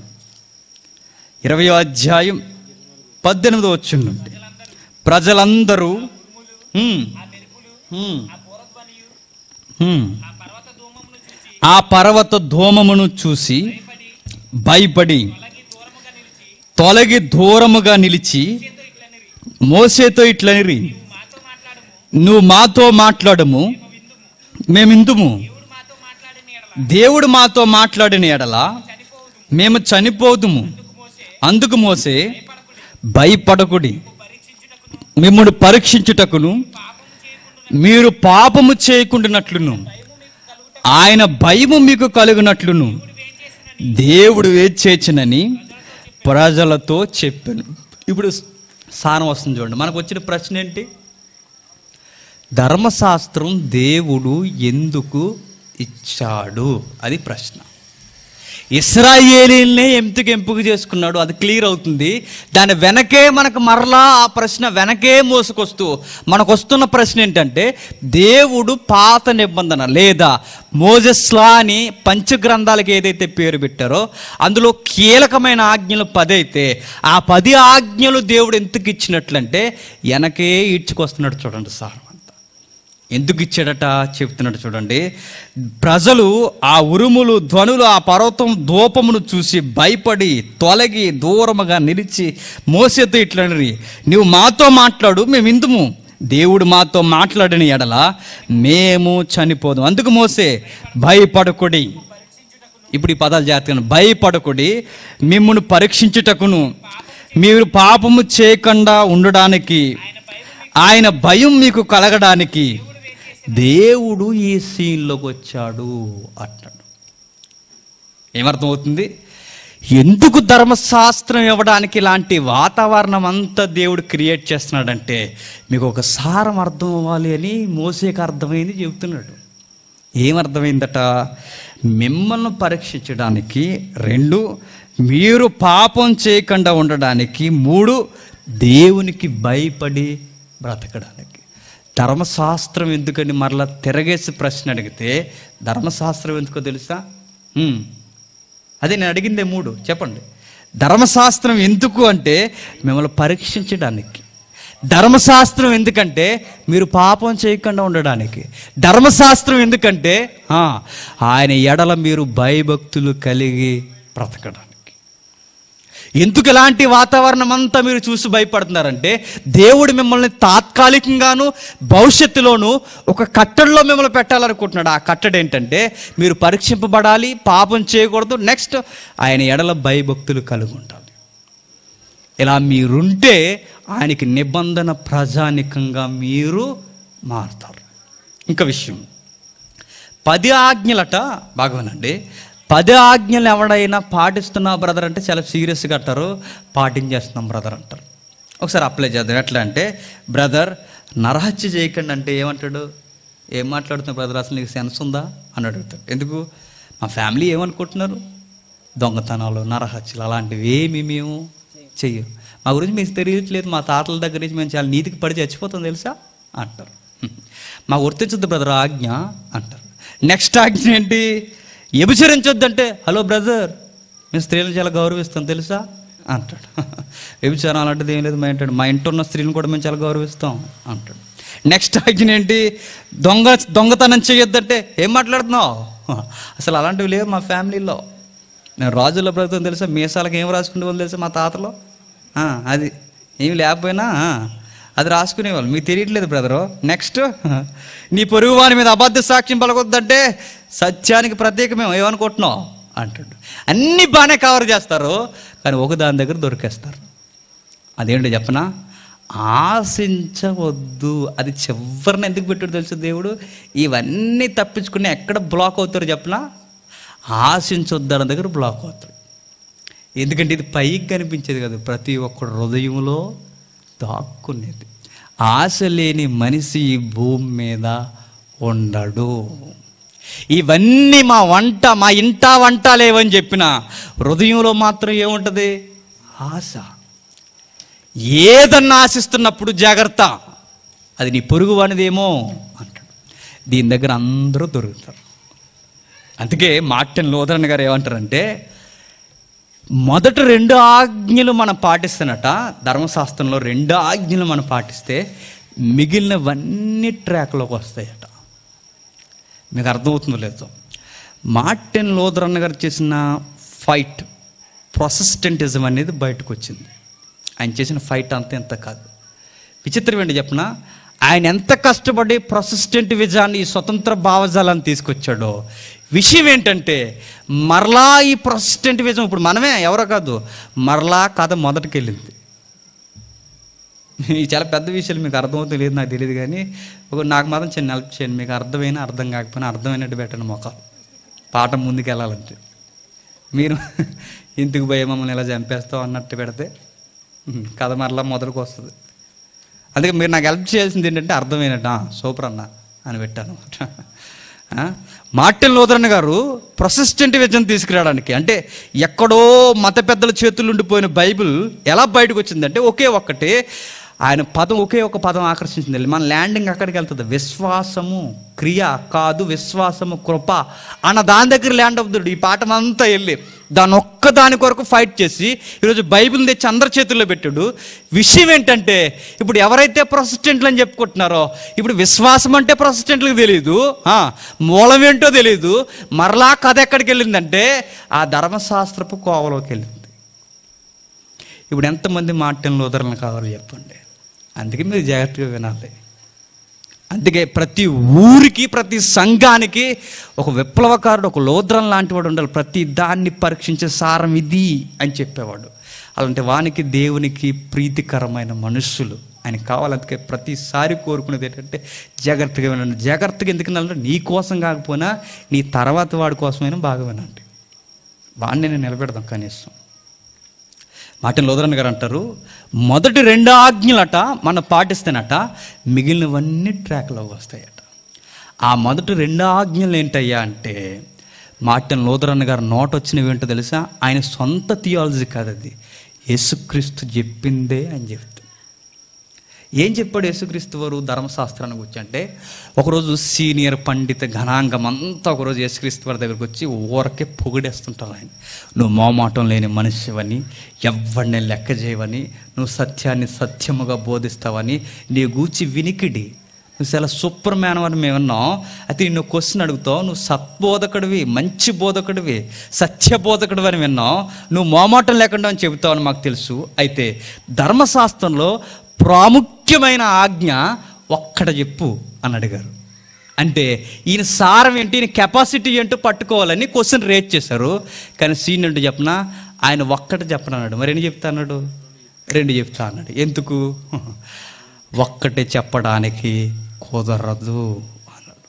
ఇరవై అధ్యాయం పద్దెనిమిదో వచ్చిన నుండి ప్రజలందరూ హ్మ్. హ్మ్. హ్మ్. ఆ పర్వత ధూమమును చూసి భయపడి తొలగి దూరముగా నిలిచి మోసేతో ఇట్లనిరి నువ్వు మాతో మాట్లాడము మేమిందుము దేవుడు మాతో మాట్లాడిన ఎడల మేము చనిపోదుము అందుకు మోసే భయపడకుడి మిమ్మల్ని పరీక్షించుటకును మీరు పాపము చేయకుండానట్లును ఆయన భయము మీకు కలుగునట్లును దేవుడు వేచేచినని ప్రజలతో చెప్పాను ఇప్పుడు సారం వస్తుంది చూడండి మనకు వచ్చిన ప్రశ్న ఏంటి ధర్మశాస్త్రం దేవుడు ఎందుకు ఇచ్చాడు అది ప్రశ్న ఇస్రాయేలీల్నే ఎందుకు ఎంపిక చేసుకున్నాడు అది క్లియర్ అవుతుంది దాని వెనకే మనకు మరలా ఆ ప్రశ్న వెనకే మోసుకొస్తూ మనకు వస్తున్న ప్రశ్న ఏంటంటే దేవుడు పాత నిబంధన లేదా మోజస్లా అని పంచగ్రంథాలకు ఏదైతే పేరు పెట్టారో అందులో కీలకమైన ఆజ్ఞలు పది అయితే ఆ పది ఆజ్ఞలు దేవుడు ఎందుకు ఇచ్చినట్లంటే వెనకే ఈడ్చుకొస్తున్నాడు చూడండి సార్ అంతా ఎందుకు ఇచ్చాడట చెప్తున్నాడు చూడండి ప్రజలు ఆ ఉరుములు ధ్వనులు ఆ పర్వతం దూపమును చూసి భయపడి తొలగి దూరముగా నిలిచి మోసేతో ఇట్లని నువ్వు మాతో మాట్లాడు మేము ఇందుము దేవుడు మాతో మాట్లాడిన ఎడల మేము చనిపోదు అందుకు మోసే భయపడకుడి ఇప్పుడు ఈ పదాలు జాగ్రత్తగా భయపడకుడి మిమ్మల్ని పరీక్షించుటకును మీరు పాపము చేయకుండా ఉండడానికి ఆయన భయం మీకు కలగడానికి దేవుడు ఈ సీన్లోకి వచ్చాడు అంటాడు ఏమర్థం అవుతుంది ఎందుకు ధర్మశాస్త్రం ఇవ్వడానికి ఇలాంటి వాతావరణం అంతా దేవుడు క్రియేట్ చేస్తున్నాడంటే మీకు ఒక సారం అర్థం అవ్వాలి అని మోసేకి అర్థమైంది చెబుతున్నాడు ఏమర్థమైందట మిమ్మల్ని పరీక్షించడానికి రెండు మీరు పాపం చేయకుండా ఉండడానికి మూడు దేవునికి భయపడి బ్రతకడానికి ధర్మశాస్త్రం ఎందుకని మరలా తిరగేసి ప్రశ్న అడిగితే ధర్మశాస్త్రం ఎందుకో తెలుసా హ్మ్. అదే నేను అడిగిందే మూడు చెప్పండి ధర్మశాస్త్రం ఎందుకు అంటే మిమ్మల్ని పరీక్షించడానికి ధర్మశాస్త్రం ఎందుకంటే మీరు పాపం చేయకుండా ఉండడానికి ధర్మశాస్త్రం ఎందుకంటే ఆ, ఆయన ఎడల మీరు భయభక్తులు కలిగి బ్రతకడానికి ఎందుకు ఇలాంటి వాతావరణం అంతా మీరు చూసి భయపడుతున్నారంటే దేవుడు మిమ్మల్ని తాత్కాలికంగాను భవిష్యత్తులోను ఒక కట్టడిలో మిమ్మల్ని పెట్టాలనుకుంటున్నాడు ఆ కట్టడి ఏంటంటే మీరు పరీక్షింపబడాలి పాపం చేయకూడదు నెక్స్ట్ ఆయన ఎడల భయభక్తులు కలిగి ఉండాలి ఇలా మీరుంటే ఆయనకి నిబంధన ప్రజానికంగా మీరు మారుతారు ఇంకా విషయం పది ఆజ్ఞలట బాగోనండి పది ఆజ్ఞలు ఎవడైనా పాటిస్తున్నా బ్రదర్ అంటే చాలా సీరియస్గా అంటారు పాటించేస్తున్నాం బ్రదర్ అంటారు ఒకసారి అప్లై చేద్దాం ఎట్లా అంటే బ్రదర్ నరహత్య చేయకండి అంటే ఏమంటాడు ఏం మాట్లాడుతున్నావు బ్రదర్ అసలు నీకు సెన్స్ ఉందా అని అడుగుతాడు ఎందుకు మా ఫ్యామిలీ ఏమనుకుంటున్నారు దొంగతనాలు నరహత్యలు అలాంటివి ఏమి మేము చెయ్యం మా గురించి మీకు తెలియట్లేదు మా తాతల దగ్గర నుంచి మేము చాలా నీతికి పడి చచ్చిపోతాం తెలుసా అంటారు మా వర్తించొద్దు బ్రదర్ ఆజ్ఞ అంటారు నెక్స్ట్ ఆజ్ఞ ఏంటి వ్యభిచరించొద్దంటే హలో బ్రదర్ మేము స్త్రీలను చాలా గౌరవిస్తాం తెలుసా అంటాడు వ్యభిచారం అలాంటిది ఏం లేదు మా ఇంటాడు మా ఇంట్లో ఉన్న స్త్రీలను కూడా మేము చాలా గౌరవిస్తాం అంటాడు నెక్స్ట్ ఆజ్ఞ ఏంటి దొంగ దొంగతనం చేయొద్దంటే ఏం మాట్లాడుతున్నావు అసలు అలాంటివి లేవు మా ఫ్యామిలీలో నేను రాజుల బ్రతుకుని తెలుసా మీసాలకు ఏం రాసుకునే వాళ్ళు తెలుసా మా తాతలో ఆ, అది ఏమి లేకపోయినా ఆ, అది రాసుకునేవాళ్ళు మీకు తెలియట్లేదు బ్రదరు నెక్స్ట్ నీ పొరుగు వాని మీద అబద్ధ సాక్ష్యం పలకొద్దంటే సత్యానికి ప్రత్యేకమేమో ఏమనుకుంటున్నావు అంటాడు అన్నీ బాగానే కవర్ చేస్తారు కానీ ఒక దాని దగ్గర దొరికేస్తారు అదేంటో చెప్పనా ఆశించవద్దు అది చివరిని ఎందుకు పెట్టాడు తెలుసు దేవుడు ఇవన్నీ తప్పించుకుని ఎక్కడ బ్లాక్ అవుతారో చెప్పనా ఆశించొద్దు అన్న దగ్గర బ్లాక్ అవుతాడు ఎందుకంటే ఇది పైకి కనిపించేది కాదు ప్రతి ఒక్కడు హృదయంలో దాక్కునేది ఆశ లేని మనిషి ఈ భూమి మీద ఉండడు ఇవన్నీ మా వంట మా ఇంట వంట లేవని చెప్పిన హృదయంలో మాత్రం ఏముంటుంది ఆశ ఏదన్నా ఆశిస్తున్నప్పుడు జాగ్రత్త అది నీ పొరుగువానిదేమో అంటాడు దీని దగ్గర అందరూ దొరుకుతారు అందుకే మార్టిన్ లోదరన్ గారు ఏమంటారంటే మొదట రెండు ఆజ్ఞలు మనం పాటిస్తున్నట ధర్మశాస్త్రంలో రెండు ఆజ్ఞలు మనం పాటిస్తే మిగిలినవన్నీ ట్రాక్లోకి వస్తాయట మీకు అర్థమవుతుందో లేదో మార్టిన్ లోదరన్ గారు చేసిన ఫైట్ ప్రొసెస్టెంటిజం అనేది బయటకు వచ్చింది ఆయన చేసిన ఫైట్ అంత ఎంత కాదు విచిత్రం ఏంటి చెప్పిన ఆయన ఎంత కష్టపడి ప్రొసెస్టెంట్ విజయాన్ని ఈ స్వతంత్ర భావజాలాన్ని తీసుకొచ్చాడో విషయం ఏంటంటే మరలా ఈ ప్రొసెస్టెంట్ విజయం ఇప్పుడు మనమే ఎవరో కాదు మరలా కథ మొదటికి వెళ్ళింది ఈ చాలా పెద్ద విషయాలు మీకు అర్థమవుతుంది లేదు నాకు తెలియదు కానీ ఒక నాకు మాత్రం చిన్న హెల్ప్ చేయండి మీకు అర్థమైనా అర్థం కాకపోయినా అర్థమైనట్టు పెట్టండి మొక్కలు పాఠం ముందుకు వెళ్ళాలంటే మీరు ఇంటికి పోయి మమ్మల్ని ఇలా చంపేస్తావు అన్నట్టు పెడితే ఉహు, కథ మరలా మొదలుకు వస్తుంది అందుకే మీరు నాకు హెల్ప్ చేయాల్సింది ఏంటంటే అర్థమైనట్టు "ఆ, సూపర్ అన్న అని పెట్టాను ఆ? మార్టిన్ లోదరన్ గారు ప్రొసెస్టెంట్ విజయం తీసుకురావడానికి అంటే ఎక్కడో మత పెద్దల చేతులు ఉండిపోయిన బైబిల్ ఎలా బయటకు వచ్చిందంటే ఒకే ఒక్కటి ఆయన పదం ఒకే ఒక పదం ఆకర్షించింది మన ల్యాండింగ్ అక్కడికి వెళ్తుంది విశ్వాసము క్రియ కాదు విశ్వాసము కృప అన్న దాని దగ్గర ల్యాండ్ అవుతుంది ఈ పాఠం అంతా వెళ్ళి దాని ఒక్క దాని కొరకు ఫైట్ చేసి ఈరోజు బైబిల్ తెచ్చి అందరి చేతుల్లో పెట్టాడు విషయం ఏంటంటే ఇప్పుడు ఎవరైతే ప్రొసిస్టెంట్లు అని చెప్పుకుంటున్నారో ఇప్పుడు విశ్వాసం అంటే ప్రొసిస్టెంట్లకు తెలియదు ఆ, మూలం ఏంటో తెలియదు మరలా కథ ఎక్కడికి వెళ్ళిందంటే ఆ ధర్మశాస్త్రపు కోవలోకి వెళ్ళింది ఇప్పుడు ఎంతమంది మార్టిన్ లోదరలను కావాలో చెప్పండి అందుకే మీరు జాగ్రత్తగా వినాలి అందుకే ప్రతి ఊరికి ప్రతి సంఘానికి ఒక విప్లవకారుడు ఒక లోద్రం లాంటి వాడు ఉండాలి ప్రతి దాన్ని పరీక్షించే సారం ఇది అని చెప్పేవాడు అలాంటి వానికి దేవునికి ప్రీతికరమైన మనుషులు ఆయన కావాలి అందుకే ప్రతిసారి కోరుకునేది ఏంటంటే జాగ్రత్తగా వినండి జాగ్రత్తగా ఎందుకు వినాలంటే నీ కోసం కాకపోయినా నీ తర్వాత వాడి కోసమైనా బాగా వినండి వాడిని నేను నిలబెడదాం కనీసం మార్టిన్ లోదరన్ గారు అంటారు మొదటి రెండు ఆజ్ఞలట మనం పాటిస్తేనట మిగిలినవన్నీ ట్రాక్లో వస్తాయట ఆ మొదటి రెండు ఆజ్ఞలు ఏంటయ్యా అంటే మార్టిన్ లోదరన్ గారు నోట్ వచ్చినవి ఏంటో తెలుసా ఆయన సొంత థియాలజీ కాదు అది యేసుక్రీస్తు చెప్పిందే అని చెప్తాడు ఏం చెప్పాడు యేసుక్రీస్తు వారు ధర్మశాస్త్రాన్ని గురించి అంటే ఒకరోజు సీనియర్ పండిత ఘనాంగం అంతా ఒకరోజు యేసుక్రీస్తు వారి దగ్గరికి వచ్చి ఊరకే పొగిడేస్తుంటారు ఆయన నువ్వు మోమాటం లేని మనిషివని ఎవరిని లెక్క చేయవని నువ్వు సత్యాన్ని సత్యముగా బోధిస్తావని నీ గూచి వినికిడి నువ్వు చాలా సూపర్ మ్యాన్ అని మేము విన్నాం అయితే నిన్ను క్వశ్చన్ అడుగుతావు నువ్వు సత్బోధకుడివి మంచి బోధకుడివి సత్య బోధకుడివి అని విన్నాం నువ్వు మోమాటం లేకుండా అని చెబుతావు అని మాకు తెలుసు అయితే ధర్మశాస్త్రంలో ప్రాముఖ్యమైన ఆజ్ఞ ఒక్కడ చెప్పు అని అడిగారు అంటే ఈయన సారం ఏంటి ఈయన కెపాసిటీ ఏంటో పట్టుకోవాలని క్వశ్చన్ రేట్ చేశారు కానీ సీన్ ఏంటో చెప్పిన ఆయన ఒక్కటి చెప్పనన్నాడు మరి ఎన్ని చెప్తా అన్నాడు రెండు చెప్తా అన్నాడు ఎందుకు ఒక్కటే చెప్పడానికి కుదరదు అన్నాడు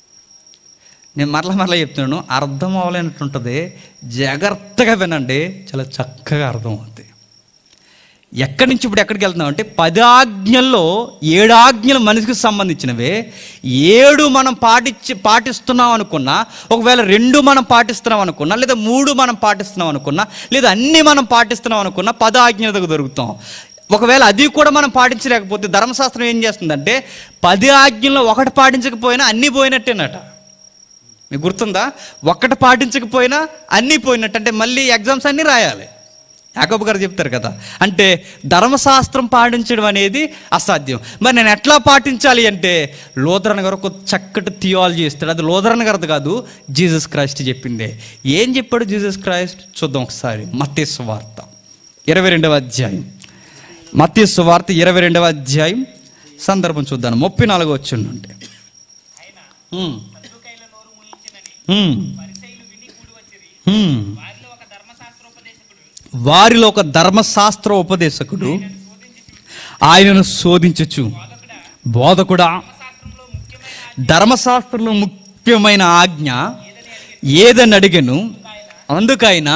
నేను మరలా మరలా చెప్తున్నాను అర్థం అవ్వలేనట్టుంటుంది జాగ్రత్తగా వినండి చాలా చక్కగా అర్థం అవుతుంది ఎక్కడి నుంచి ఇప్పుడు ఎక్కడికి వెళ్తున్నాం అంటే పది ఆజ్ఞల్లో ఏడు ఆజ్ఞలు మనిషికి సంబంధించినవే ఏడు మనం పాటించి పాటిస్తున్నాం అనుకున్నా ఒకవేళ రెండు మనం పాటిస్తున్నాం అనుకున్నా లేదా మూడు మనం పాటిస్తున్నాం అనుకున్నా లేదా అన్ని మనం పాటిస్తున్నాం అనుకున్నా పది ఆజ్ఞల దగ్గర దొరుకుతాం ఒకవేళ అది కూడా మనం పాటించలేకపోతే ధర్మశాస్త్రం ఏం చేస్తుందంటే పది ఆజ్ఞల్లో ఒకటి పాటించకపోయినా అన్నీ పోయినట్టేనట మీకు గుర్తుందా ఒక్కటి పాటించకపోయినా అన్నీ పోయినట్టు అంటే మళ్ళీ ఎగ్జామ్స్ అన్నీ రాయాలి యాకబ్ గారు చెప్తారు కదా అంటే ధర్మశాస్త్రం పాటించడం అనేది అసాధ్యం మరి నేను ఎట్లా పాటించాలి అంటే లోదరన్ గారు ఒక చక్కటి థియాలజీ ఇస్తాడు అది లోదరన్ గారిది కాదు జీసస్ క్రైస్ట్ చెప్పిందే ఏం చెప్పాడు జీసస్ క్రైస్ట్ చూద్దాం ఒకసారి మత్తేసు వార్త ఇరవై రెండవ అధ్యాయం మత్తేసు వార్త ఇరవై రెండవ అధ్యాయం సందర్భం చూద్దాం ముప్పై నాలుగు వచ్చిండంటే ఆయన ఉమ్, సద్దుకైల నోరు ముయించినని ఉమ్, పరిసైలు విని కూడి వచ్చిరి ఉమ్. వారిలో ఒక ధర్మశాస్త్రోపదేశకుడు వారిలో ఒక ధర్మశాస్త్ర ఉపదేశకుడు ఆయనను శోధించచ్చు బోధకుడా శాస్త్రంలో ముఖ్యమైన ధర్మశాస్త్రంలో ముఖ్యమైన ఆజ్ఞ ఏదని అడిగను అందుకైనా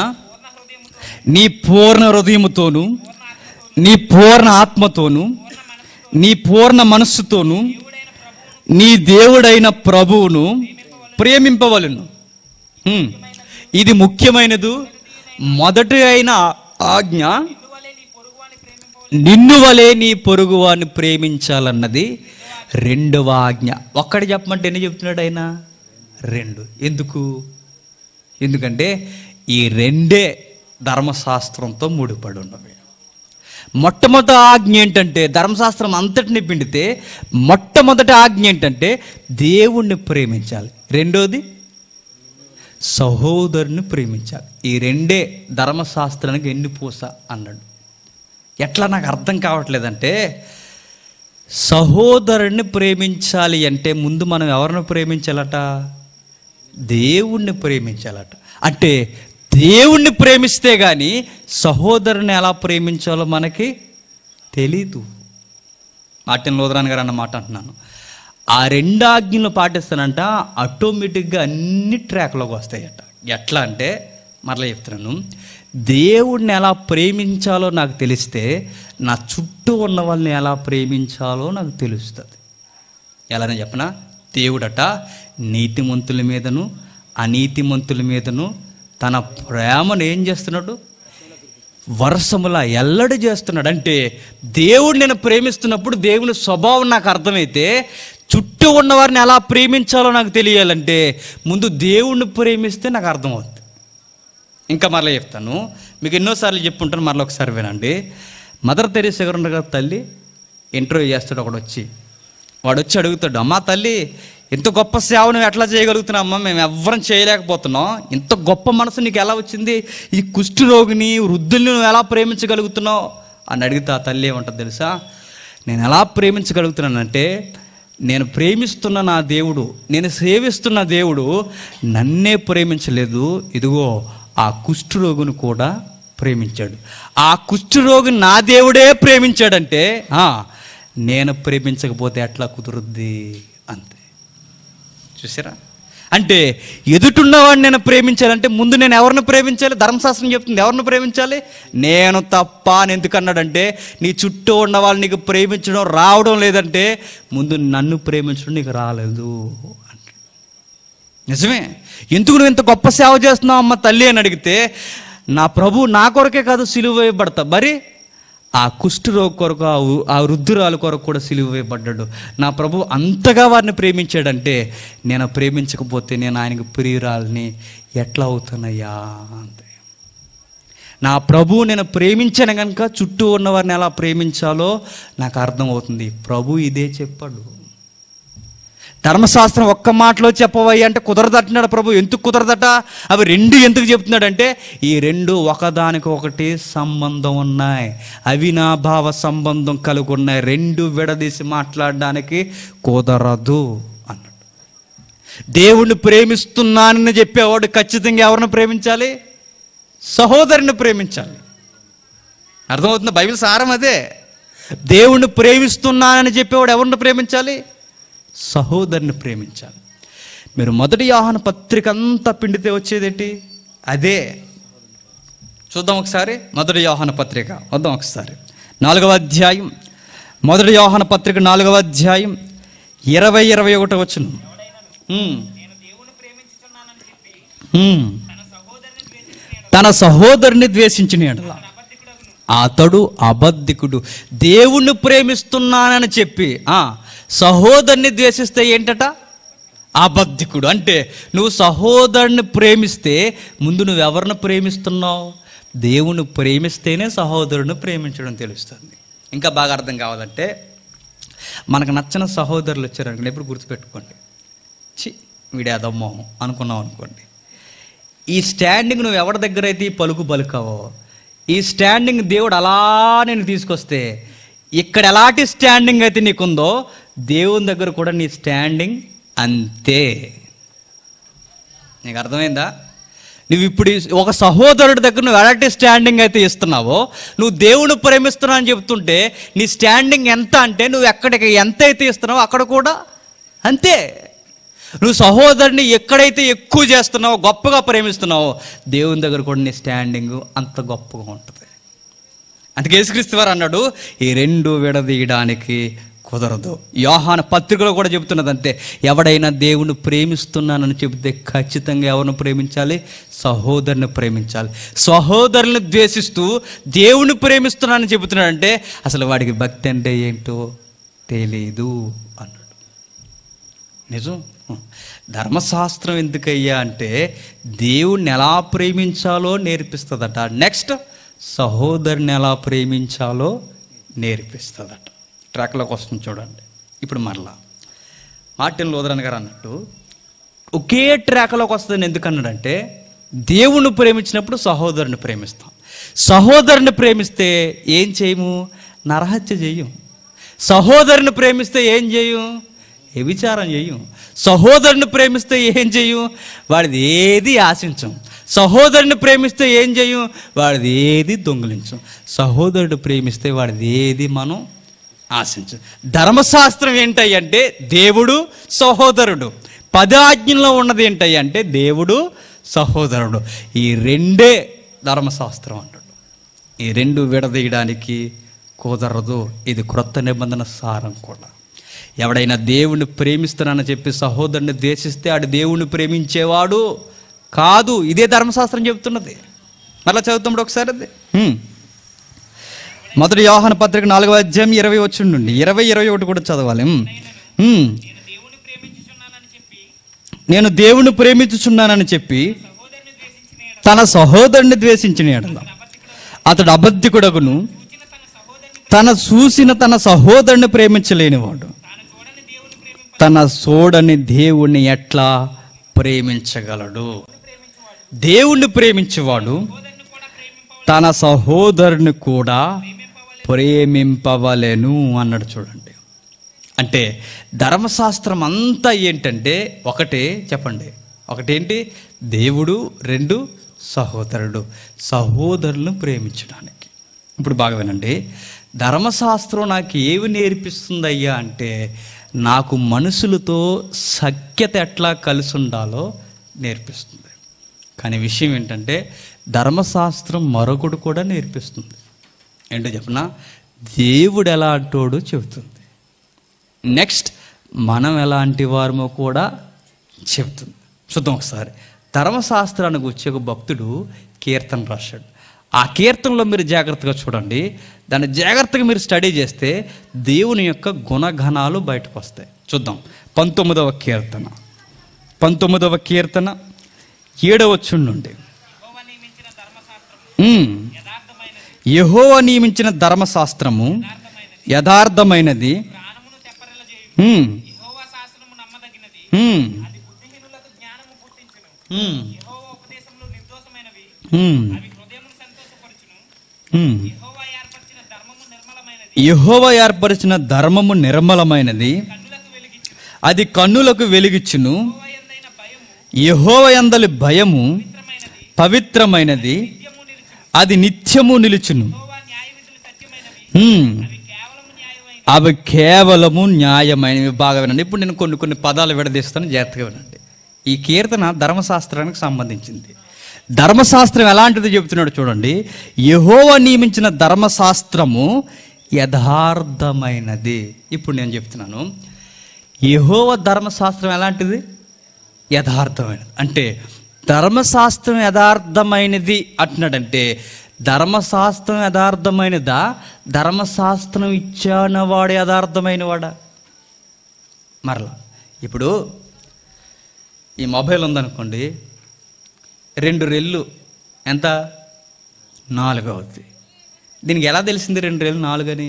నీ పూర్ణ హృదయముతోను నీ పూర్ణ ఆత్మతోను నీ పూర్ణ మనస్సుతోను నీ దేవుడైన ప్రభువును ప్రేమింపవలను హ్మ్. ఇది ముఖ్యమైనది మొదటి అయిన ఆజ్ఞ ఇందువలే నీ పొరుగువాని ప్రేమింపవలెను నిన్ను వలే నీ పొరుగువాన్ని ప్రేమించాలన్నది రెండవ ఆజ్ఞ ఒక్కటి చెప్పమంటే ఎన్ని చెప్తున్నాడు ఆయన రెండు ఎందుకు ఎందుకంటే ఈ రెండే ధర్మశాస్త్రంతో ముడిపడి ఉన్నవి మొట్టమొదటి ఆజ్ఞ ఏంటంటే ధర్మశాస్త్రం అంతటిని పిండితే మొట్టమొదటి ఆజ్ఞ ఏంటంటే దేవుణ్ణి ప్రేమించాలి రెండోది సహోదరుని ప్రేమించాలి ఈ రెండే ధర్మశాస్త్రానికి ఎన్ని పూస అన్నాడు ఎట్లా నాకు అర్థం కావట్లేదంటే సహోదరుణ్ణి ప్రేమించాలి అంటే ముందు మనం ఎవరిని ప్రేమించాలట దేవుణ్ణి ప్రేమించాలట అంటే దేవుణ్ణి ప్రేమిస్తే కానీ సహోదరుని ఎలా ప్రేమించాలో మనకి తెలీదు మార్టిన్ లోదరాన్ గారు అన్న మాట అంటున్నాను ఆ రెండు ఆజ్ఞలు పాటిస్తానంట ఆటోమేటిక్గా అన్ని ట్రాక్లోకి వస్తాయట ఎట్లా అంటే మరలా చెప్తున్నాను దేవుడిని ఎలా ప్రేమించాలో నాకు తెలిస్తే నా చుట్టూ ఉన్న వాళ్ళని ఎలా ప్రేమించాలో నాకు తెలుస్తుంది ఎలానే చెప్పనా దేవుడట నీతిమంతుల మీదను అనీతిమంతుల మీదను తన ప్రేమను ఏం చేస్తున్నాడు వర్షములా ఎల్లడి చేస్తున్నాడు అంటే దేవుడు నేను ప్రేమిస్తున్నప్పుడు దేవుని స్వభావం నాకు అర్థమైతే చుట్టూ ఉన్న వారిని ఎలా ప్రేమించాలో నాకు తెలియాలంటే ముందు దేవుణ్ణి ప్రేమిస్తే నాకు అర్థమవుతుంది ఇంకా మరలా చెప్తాను మీకు ఎన్నోసార్లు చెప్పుంటాను మరలా ఒకసారి వినండి మదర్ తెరీసా గారు ఉన్నారు కదా తల్లి ఇంటర్వ్యూ చేస్తాడు ఒకడు వచ్చి వాడు వచ్చి అడుగుతాడు అమ్మా తల్లి ఇంత గొప్ప సేవ నువ్వు ఎట్లా చేయగలుగుతున్నావు అమ్మా మేము ఎవ్వరం చేయలేకపోతున్నాం ఇంత గొప్ప మనసు నీకు ఎలా వచ్చింది ఈ కుష్టి రోగిని వృద్ధుల్ని నువ్వు ఎలా ప్రేమించగలుగుతున్నావు అని అడిగితే ఆ తల్లి ఏమంటుంది తెలుసా నేను ఎలా ప్రేమించగలుగుతున్నానంటే నేను ప్రేమిస్తున్న నా దేవుడు నేను సేవిస్తున్న దేవుడు నన్నే ప్రేమించలేదు ఇదిగో ఆ కుష్ఠరోగుని కూడా ప్రేమించాడు ఆ కుష్ఠరోగిని నా దేవుడే ప్రేమించాడంటే ఆ, నేను ప్రేమించకపోతే ఎట్లా కుదురుద్ది అంతే చూసారా అంటే ఎదుటున్నవాడిని నేను ప్రేమించాలంటే ముందు నేను ఎవరిని ప్రేమించాలి ధర్మశాస్త్రం చెప్తుంది ఎవరిని ప్రేమించాలి నేను తప్ప అని ఎందుకు అన్నాడంటే నీ చుట్టూ ఉన్న వాళ్ళు నీకు ప్రేమించడం రావడం లేదంటే ముందు నన్ను ప్రేమించడం నీకు రాలేదు అంటాడు. నిజమే ఎందుకు నువ్వు ఇంత గొప్ప సేవ చేస్తున్నావు అమ్మ తల్లి అని అడిగితే నా ప్రభు నా కొరకే కాదు సిలువ వేయబడతా మరి ఆ కుష్ఠరోగి కొరకు ఆ వృ- ఆ వృద్ధురాలు కొరకు కూడా సిలువ వేయబడ్డాడు నా ప్రభు అంతగా వారిని ప్రేమించాడంటే నేను ప్రేమించకపోతే నేను ఆయనకు ప్రియురాలని ఎట్లా అవుతానయ్యా అంతే నా ప్రభు నేను ప్రేమించాను కనుక చుట్టూ ఉన్న వారిని ఎలా ప్రేమించాలో నాకు అర్థమవుతుంది ప్రభు ఇదే చెప్పాడు ధర్మశాస్త్రం ఒక్క మాటలో చెప్పవయ్య అంటే కుదరదట్టినాడు ప్రభు ఎందుకు కుదరదట అవి రెండు ఎందుకు చెప్తున్నాడంటే ఈ రెండు ఒకదానికి ఒకటి సంబంధం ఉన్నాయి అవినాభావ సంబంధం కలిగి ఉన్నాయి రెండు విడదీసి మాట్లాడడానికి కుదరదు అన్నాడు దేవుణ్ణి ప్రేమిస్తున్నానని చెప్పేవాడు ఖచ్చితంగా ఎవరిని ప్రేమించాలి సహోదరుని ప్రేమించాలి అర్థమవుతుంది బైబిల్ సారం అదే దేవుణ్ణి ప్రేమిస్తున్నానని చెప్పేవాడు ఎవరిని ప్రేమించాలి సహోదరుని ప్రేమించాలి మీరు మొదటి యోహాన పత్రిక అంతా పిండితే వచ్చేదేంటి అదే చూద్దాం ఒకసారి మొదటి యోహాన పత్రిక వద్దాం ఒకసారి నాలుగవ అధ్యాయం మొదటి యోహాన పత్రిక నాలుగవ అధ్యాయం ఇరవై ఇరవై ఒకటి వచ్చును ఉమ్, నేను దేవుని ప్రేమించుతున్నానని చెప్పి ఉమ్. తన సహోదరుని ద్వేషించిన తన సహోదరుని ద్వేషించిన ఎడల అబద్ధికుడగును అతడు అబద్ధికుడు దేవుణ్ణి ప్రేమిస్తున్నానని చెప్పి ఆ సహోదరుని ద్వేషిస్తే ఏంటట అబద్ధికుడు అంటే నువ్వు సహోదరుని ప్రేమిస్తే ముందు నువ్వు ఎవరిని ప్రేమిస్తున్నావు దేవుని ప్రేమిస్తేనే సహోదరుని ప్రేమించడం తెలుస్తుంది ఇంకా బాగా అర్థం కావాలంటే మనకు నచ్చిన సహోదరులు వచ్చారనుకోండి ఎప్పుడు గుర్తుపెట్టుకోండి చి వీడే అదమ్మో అనుకున్నాం అనుకోండి ఈ స్టాండింగ్ నువ్వు ఎవరి దగ్గర అయితే ఈ పలుకు పలుకావో ఈ స్టాండింగ్ దేవుడు అలా నేను తీసుకొస్తే ఇక్కడ ఎలాంటి స్టాండింగ్ అయితే నీకుందో దేవుని దగ్గర కూడా నీ స్టాండింగ్ అంతే నీకు అర్థమైందా నువ్వు ఇప్పుడు ఈ- ఒక సహోదరుడి దగ్గర నువ్వు ఎలాంటి స్టాండింగ్ అయితే ఇస్తున్నావో నువ్వు దేవుని ప్రేమిస్తున్నావు అని చెప్తుంటే నీ స్టాండింగ్ ఎంత అంటే నువ్వు ఎక్కడికి ఎంత అయితే ఇస్తున్నావో అక్కడ కూడా అంతే నువ్వు సహోదరుని ఎక్కడైతే ఎక్కువ చేస్తున్నావో గొప్పగా ప్రేమిస్తున్నావో దేవుని దగ్గర కూడా నీ స్టాండింగ్ అంత గొప్పగా ఉంటుంది అందుకే యేసుక్రీస్తు వారు అన్నాడు ఈ రెండు విడదీయడానికి కుదరదు యోహాన పత్రికలో కూడా చెబుతున్నది అంతే ఎవడైనా దేవుని ప్రేమిస్తున్నానని చెబితే ఖచ్చితంగా ఎవరిని ప్రేమించాలి సహోదరుని ప్రేమించాలి సహోదరుని ద్వేషిస్తూ దేవుని ప్రేమిస్తున్నానని చెబుతున్నాడంటే అసలు వాడికి భక్తి అంటే ఏంటో తెలీదు అన్నాడు నిజం ధర్మశాస్త్రం ఎందుకయ్యా అంటే దేవుణ్ణి ఎలా ప్రేమించాలో నేర్పిస్తుందట నెక్స్ట్ సహోదరుని ఎలా ప్రేమించాలో నేర్పిస్తుందట ట్రాక్లోకి వస్తుంది చూడండి ఇప్పుడు మరలా మార్టిన్ లోదరన్ గారు అన్నట్టు ఒకే ట్రాక్లోకి వస్తుందని ఎందుకు అన్నాడంటే దేవుణ్ణి ప్రేమించినప్పుడు సహోదరుని ప్రేమిస్తాం సహోదరుని ప్రేమిస్తే ఏం చేయము నరహత్య చేయం సహోదరుని ప్రేమిస్తే ఏం చేయం వ్యభిచారం చేయం సహోదరుని ప్రేమిస్తే ఏం చేయం వాడిది ఏది ఆశించం సహోదరుని ప్రేమిస్తే ఏం చేయం వాడిది ఏది దొంగిలించం సహోదరుడు ప్రేమిస్తే వాడిది ఏది మనం ఆశించు ధర్మశాస్త్రం ఏంటంటే దేవుడు సహోదరుడు పదాజ్ఞంలో ఉన్నది ఏంటంటే దేవుడు సహోదరుడు ఈ రెండే ధర్మశాస్త్రం అంటాడు ఈ రెండు విడదీయడానికి కుదరదు ఇది క్రొత్త నిబంధన సారం కూడా ఎవడైనా దేవుణ్ణి ప్రేమిస్తున్నానని చెప్పి సహోదరుని ద్వేషిస్తే ఆడు దేవుణ్ణి ప్రేమించేవాడు కాదు ఇదే ధర్మశాస్త్రం చెబుతున్నది మళ్ళీ చదువుతాడు ఒకసారి అది హ్మ్. మొదటి యోహాన పత్రిక నాలుగవ అధ్యాయం ఇరవై వచ్చి నుండి ఇరవై ఇరవై ఒకటి కూడా చదవాలి ఉమ్. ఉమ్. నేను దేవుని ప్రేమించుచున్నానని చెప్పి నేను దేవుని ప్రేమించుచున్నానని చెప్పి సహోదరుని ద్వేషించిన ఎడల తన సహోదరుని ద్వేషించిన ఎడల అతడు అబద్ధికుడగును చూచిన తన సహోదరుని తన చూసిన తన సహోదరుని ప్రేమించలేనివాడు తాను చూడని దేవుని ప్రేమింప తన సోడని దేవుణ్ణి ఎట్లా ప్రేమించగలడు దేవుణ్ణి ప్రేమించేవాడు సహోదరుని కూడా ప్రేమింప తన సహోదరుని కూడా ప్రేమింపవలెను అన్నాడు చూడండి అంటే ధర్మశాస్త్రం అంతా ఏంటంటే ఒకటే చెప్పండి ఒకటేంటి దేవుడు రెండు సహోదరుడు సహోదరులను ప్రేమించడానికి ఇప్పుడు బాగా వినండి ధర్మశాస్త్రం నాకు ఏమి నేర్పిస్తుంది అయ్యా అంటే నాకు మనుషులతో సఖ్యత ఎట్లా కలిసి ఉండాలో నేర్పిస్తుంది కానీ విషయం ఏంటంటే ధర్మశాస్త్రం మరొకడు కూడా నేర్పిస్తుంది ఏంటో చెప్పనా దేవుడు ఎలాంటోడు చెబుతుంది నెక్స్ట్ మనం ఎలాంటి వారమో కూడా చెబుతుంది చూద్దాం ఒకసారి ధర్మశాస్త్రానికి వచ్చే ఒక భక్తుడు కీర్తన రాశాడు ఆ కీర్తనలో మీరు జాగ్రత్తగా చూడండి దాన్ని జాగ్రత్తగా మీరు స్టడీ చేస్తే దేవుని యొక్క గుణగణాలు బయటకు వస్తాయి చూద్దాం పంతొమ్మిదవ కీర్తన పంతొమ్మిదవ కీర్తన ఏడవ నుండి యెహోవా నియమించిన ధర్మశాస్త్రం ఉమ్. యథార్థమైనది యెహోవా నియమించిన ధర్మశాస్త్రము యథార్థమైనది యథార్థమైనది ప్రాణమును తెప్పరిల్ల చేయు ఉమ్, యెహోవా శాసనము నమ్మదగినది ఉమ్, అది బుద్ధిహీనులకు జ్ఞానము పుట్టించును ఉమ్, యెహోవా ఉపదేశములు నిర్దోషమైనవి ఉమ్, అవి హృదయమును సంతోషపరచును ఉమ్. యెహోవా ఏర్పరిచిన ధర్మము నిర్మలమైనది యెహోవా ఏర్పరిచిన ధర్మము నిర్మలమైనది కన్నులకు వెలిగించును అది కన్నులకు వెలిగిచ్చును యెహోవా ఎందైన భయము యెహోవ యందలి భయము పవిత్రమైనది పవిత్రమైనది నిత్యము నిలుచును అది నిత్యము నిలుచును యెహోవా న్యాయ విధులు సత్యమైనవి ఉమ్. అవి కేవలము న్యాయమైనవి అవి కేవలము న్యాయమైనవి బాగా వినండి ఇప్పుడు నేను కొన్ని కొన్ని పదాలు విడదీస్తాను జాగ్రత్తగా వినండి ఈ కీర్తన ధర్మశాస్త్రానికి సంబంధించింది ధర్మశాస్త్రం ఎలాంటిది చెబుతున్నాడు చూడండి యహోవ నియమించిన ధర్మశాస్త్రము యథార్థమైనది ఇప్పుడు నేను చెప్తున్నాను యహోవ ధర్మశాస్త్రం ఎలాంటిది యథార్థమైనది అంటే ధర్మశాస్త్రం యథార్థమైనది అంటున్నాడంటే ధర్మశాస్త్రం యథార్థమైనదా ధర్మశాస్త్రం ఇచ్చానవాడు యథార్థమైన వాడా మరలా ఇప్పుడు ఈ మొబైల్ ఉందనుకోండి రెండు రెళ్ళు ఎంత నాలుగు అవుద్ది దీనికి ఎలా తెలిసింది రెండు రెళ్ళు నాలుగని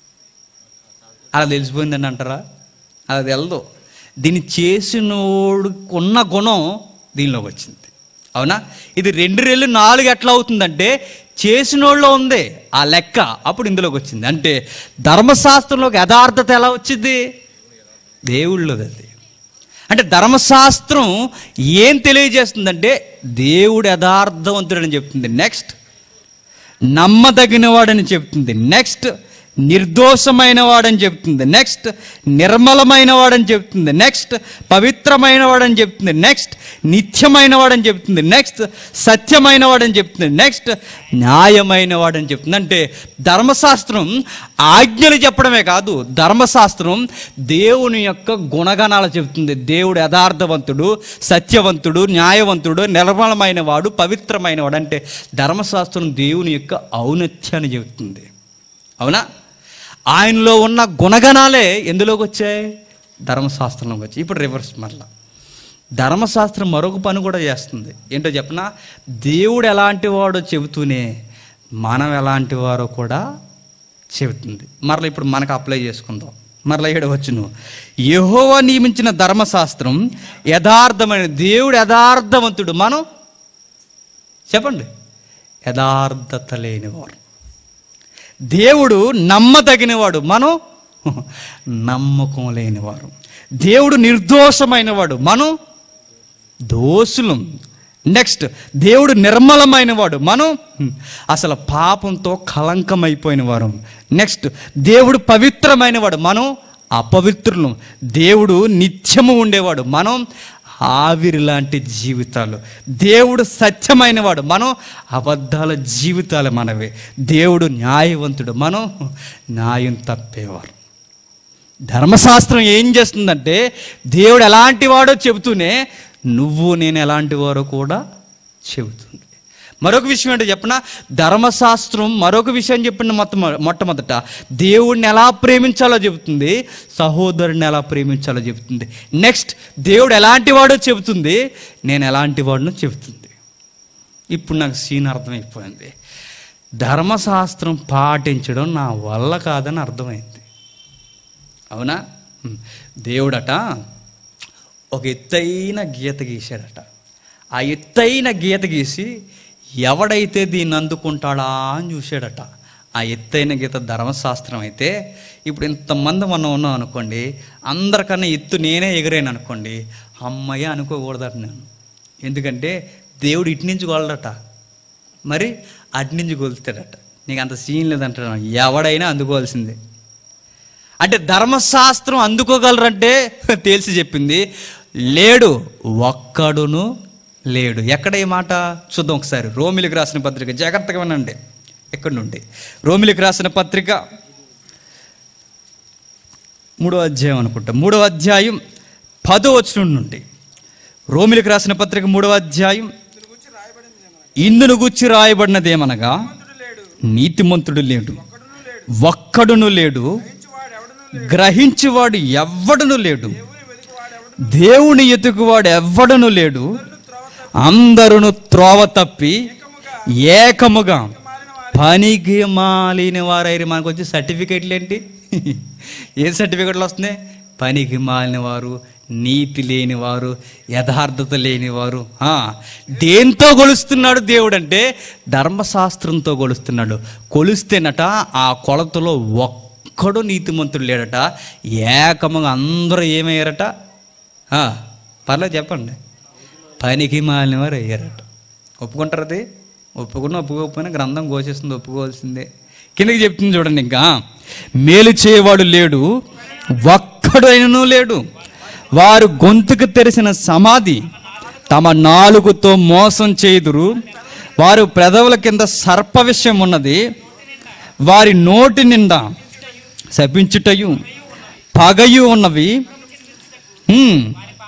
అలా తెలిసిపోయిందని అంటారా అలా తెలదు దీన్ని చేసినోడు ఉన్న గుణం దీనిలోకి వచ్చింది అవునా ఇది రెండు రెళ్ళు నాలుగు ఎట్లా అవుతుందంటే చేసినోళ్ళలో ఉంది ఆ లెక్క అప్పుడు ఇందులోకి వచ్చింది అంటే ధర్మశాస్త్రంలోకి యథార్థత ఎలా వచ్చింది దేవుళ్ళది అది అంటే ధర్మశాస్త్రం ఏం తెలియజేస్తుందంటే దేవుడు యథార్థవంతుడని చెప్తుంది నెక్స్ట్ నమ్మదగిన వాడని చెప్తుంది నెక్స్ట్ నిర్దోషమైన వాడని చెప్తుంది నెక్స్ట్ నిర్మలమైన వాడని చెప్తుంది నెక్స్ట్ పవిత్రమైన వాడని చెప్తుంది నెక్స్ట్ నిత్యమైన వాడని చెప్తుంది నెక్స్ట్ సత్యమైన వాడని చెప్తుంది నెక్స్ట్ న్యాయమైన వాడని చెప్తుంది అంటే ధర్మశాస్త్రం ఆజ్ఞలు చెప్పడమే కాదు ధర్మశాస్త్రం దేవుని యొక్క గుణగణాలు చెప్తుంది దేవుడు యథార్థవంతుడు సత్యవంతుడు న్యాయవంతుడు నిర్మలమైన వాడు పవిత్రమైన వాడు అంటే ధర్మశాస్త్రం దేవుని యొక్క ఔన్నత్యాన్ని చెబుతుంది అవునా ఆయనలో ఉన్న గుణగణాలే ఎందులోకి వచ్చాయి ధర్మశాస్త్రంలోకి వచ్చాయి ఇప్పుడు రివర్స్ మరలా ధర్మశాస్త్రం మరొక పని కూడా చేస్తుంది ఏంటో చెప్పనా దేవుడు ఎలాంటి వాడో చెబుతూనే మనం ఎలాంటి వారో కూడా చెబుతుంది మరలా ఇప్పుడు మనకు అప్లై చేసుకుందాం మరలా ఏడవచ్చును యెహోవా నియమించిన ధర్మశాస్త్రం యథార్థమైన దేవుడు యథార్థవంతుడు మనం చెప్పండి యథార్థత లేనివారు దేవుడు నమ్మదగినవాడు మనం నమ్మకం లేనివారు దేవుడు నిర్దోషమైనవాడు మనం దోషులం నెక్స్ట్ దేవుడు నిర్మలమైన వాడు మనం అసలు పాపంతో కలంకమైపోయిన వారు నెక్స్ట్ దేవుడు పవిత్రమైన వాడు మనం అపవిత్రులం దేవుడు నిత్యము ఉండేవాడు మనం ఆవిరి లాంటి జీవితాలు దేవుడు సత్యమైన వాడు మనం అబద్ధాల జీవితాలు మనవే దేవుడు న్యాయవంతుడు మనం న్యాయం తప్పేవారు ధర్మశాస్త్రం ఏం చేస్తుందంటే దేవుడు ఎలాంటి వాడో చెబుతూనే నువ్వు నేను ఎలాంటి వారో కూడా చెబుతుంది మరొక విషయం ఏంటో చెప్పిన ధర్మశాస్త్రం మరొక విషయం చెప్పిన మొత్తం మొట్టమొదట దేవుడిని ఎలా ప్రేమించాలో చెబుతుంది సహోదరుని ఎలా ప్రేమించాలో చెబుతుంది నెక్స్ట్ దేవుడు ఎలాంటి వాడో చెబుతుంది నేను ఎలాంటి వాడినో చెబుతుంది ఇప్పుడు నాకు సీన్ అర్థమైపోయింది ధర్మశాస్త్రం పాటించడం నా వల్ల కాదని అర్థమైంది అవునా హ్మ్. దేవుడట ఒక ఎత్తైన గీత గీశాడట ఆ ఎత్తైన గీత గీసి ఎవడైతే దీన్ని అందుకుంటాడా అని చూశాడట ఆ ఎత్తైన గీత ధర్మశాస్త్రం అయితే ఇప్పుడు ఇంతమంది మనం ఉన్నాం అనుకోండి అందరికన్నా ఎత్తు నేనే ఎగిరాను అనుకోండి అమ్మయ్య అనుకోకూడదట నేను ఎందుకంటే దేవుడు ఇటు నుంచి కొలడట మరి అటు నుంచి కొలుస్తాడట నీకు అంత సీన్ లేదంటాడు ఎవడైనా అందుకోవాల్సిందే అంటే ధర్మశాస్త్రం అందుకోగలరంటే తేల్చి చెప్పింది లేడు ఒక్కడును లేడు ఎక్కడ ఈ మాట చూద్దాం ఒకసారి రోమిలికి రాసిన పత్రిక జాగ్రత్తగా వినండి ఎక్కడి నుండి రోమిలికి రాసిన పత్రిక మూడో అధ్యాయం అనుకుంటా మూడో అధ్యాయం పదో వచనం నుండి రోమిలికి రాసిన పత్రిక మూడవ అధ్యాయం ఇందును గుచ్చి రాయబడినదేమనగా నీతిమంతుడు లేడు ఒక్కడును లేడు గ్రహించువాడు ఎవ్వడును లేడు దేవుని ఎతుకువాడు ఎవ్వడును లేడు అందరును త్రోవ తప్పి ఏకముగా పనికి మాలిన వారైరు మనకు వచ్చే సర్టిఫికెట్లు ఏంటి ఏ సర్టిఫికెట్లు వస్తున్నాయి పనికి మాలిన వారు నీతి లేనివారు యథార్థత లేనివారు ఆ, దేంతో కొలుస్తున్నాడు దేవుడు అంటే ధర్మశాస్త్రంతో కొలుస్తున్నాడు కొలుస్తేనట ఆ కొలతలో ఒక్కడు నీతిమంతుడు లేడట ఏకముగా అందరూ ఏమయ్యారట ఆ, పర్లేదు చెప్పండి పనికి మాలిన వారు అయ్యారట ఒప్పుకుంటారు అది ఒప్పుకున్న ఒప్పుకోకపోయినా గ్రంథం ఘోషిస్తుంది ఒప్పుకోవాల్సిందే కిందకి చెప్తుంది చూడండి ఇంకా మేలు చేయవాడు లేడు ఒక్కడైనను లేడు వారు గొంతుకు తెరిసిన సమాధి తమ నాలుగుతో మోసం చేయుదురు వారు పెదవుల కింద సర్ప విషయం ఉన్నది వారి నోటి నిండా శపించుటయు పగయు ఉన్నవి హ్మ్.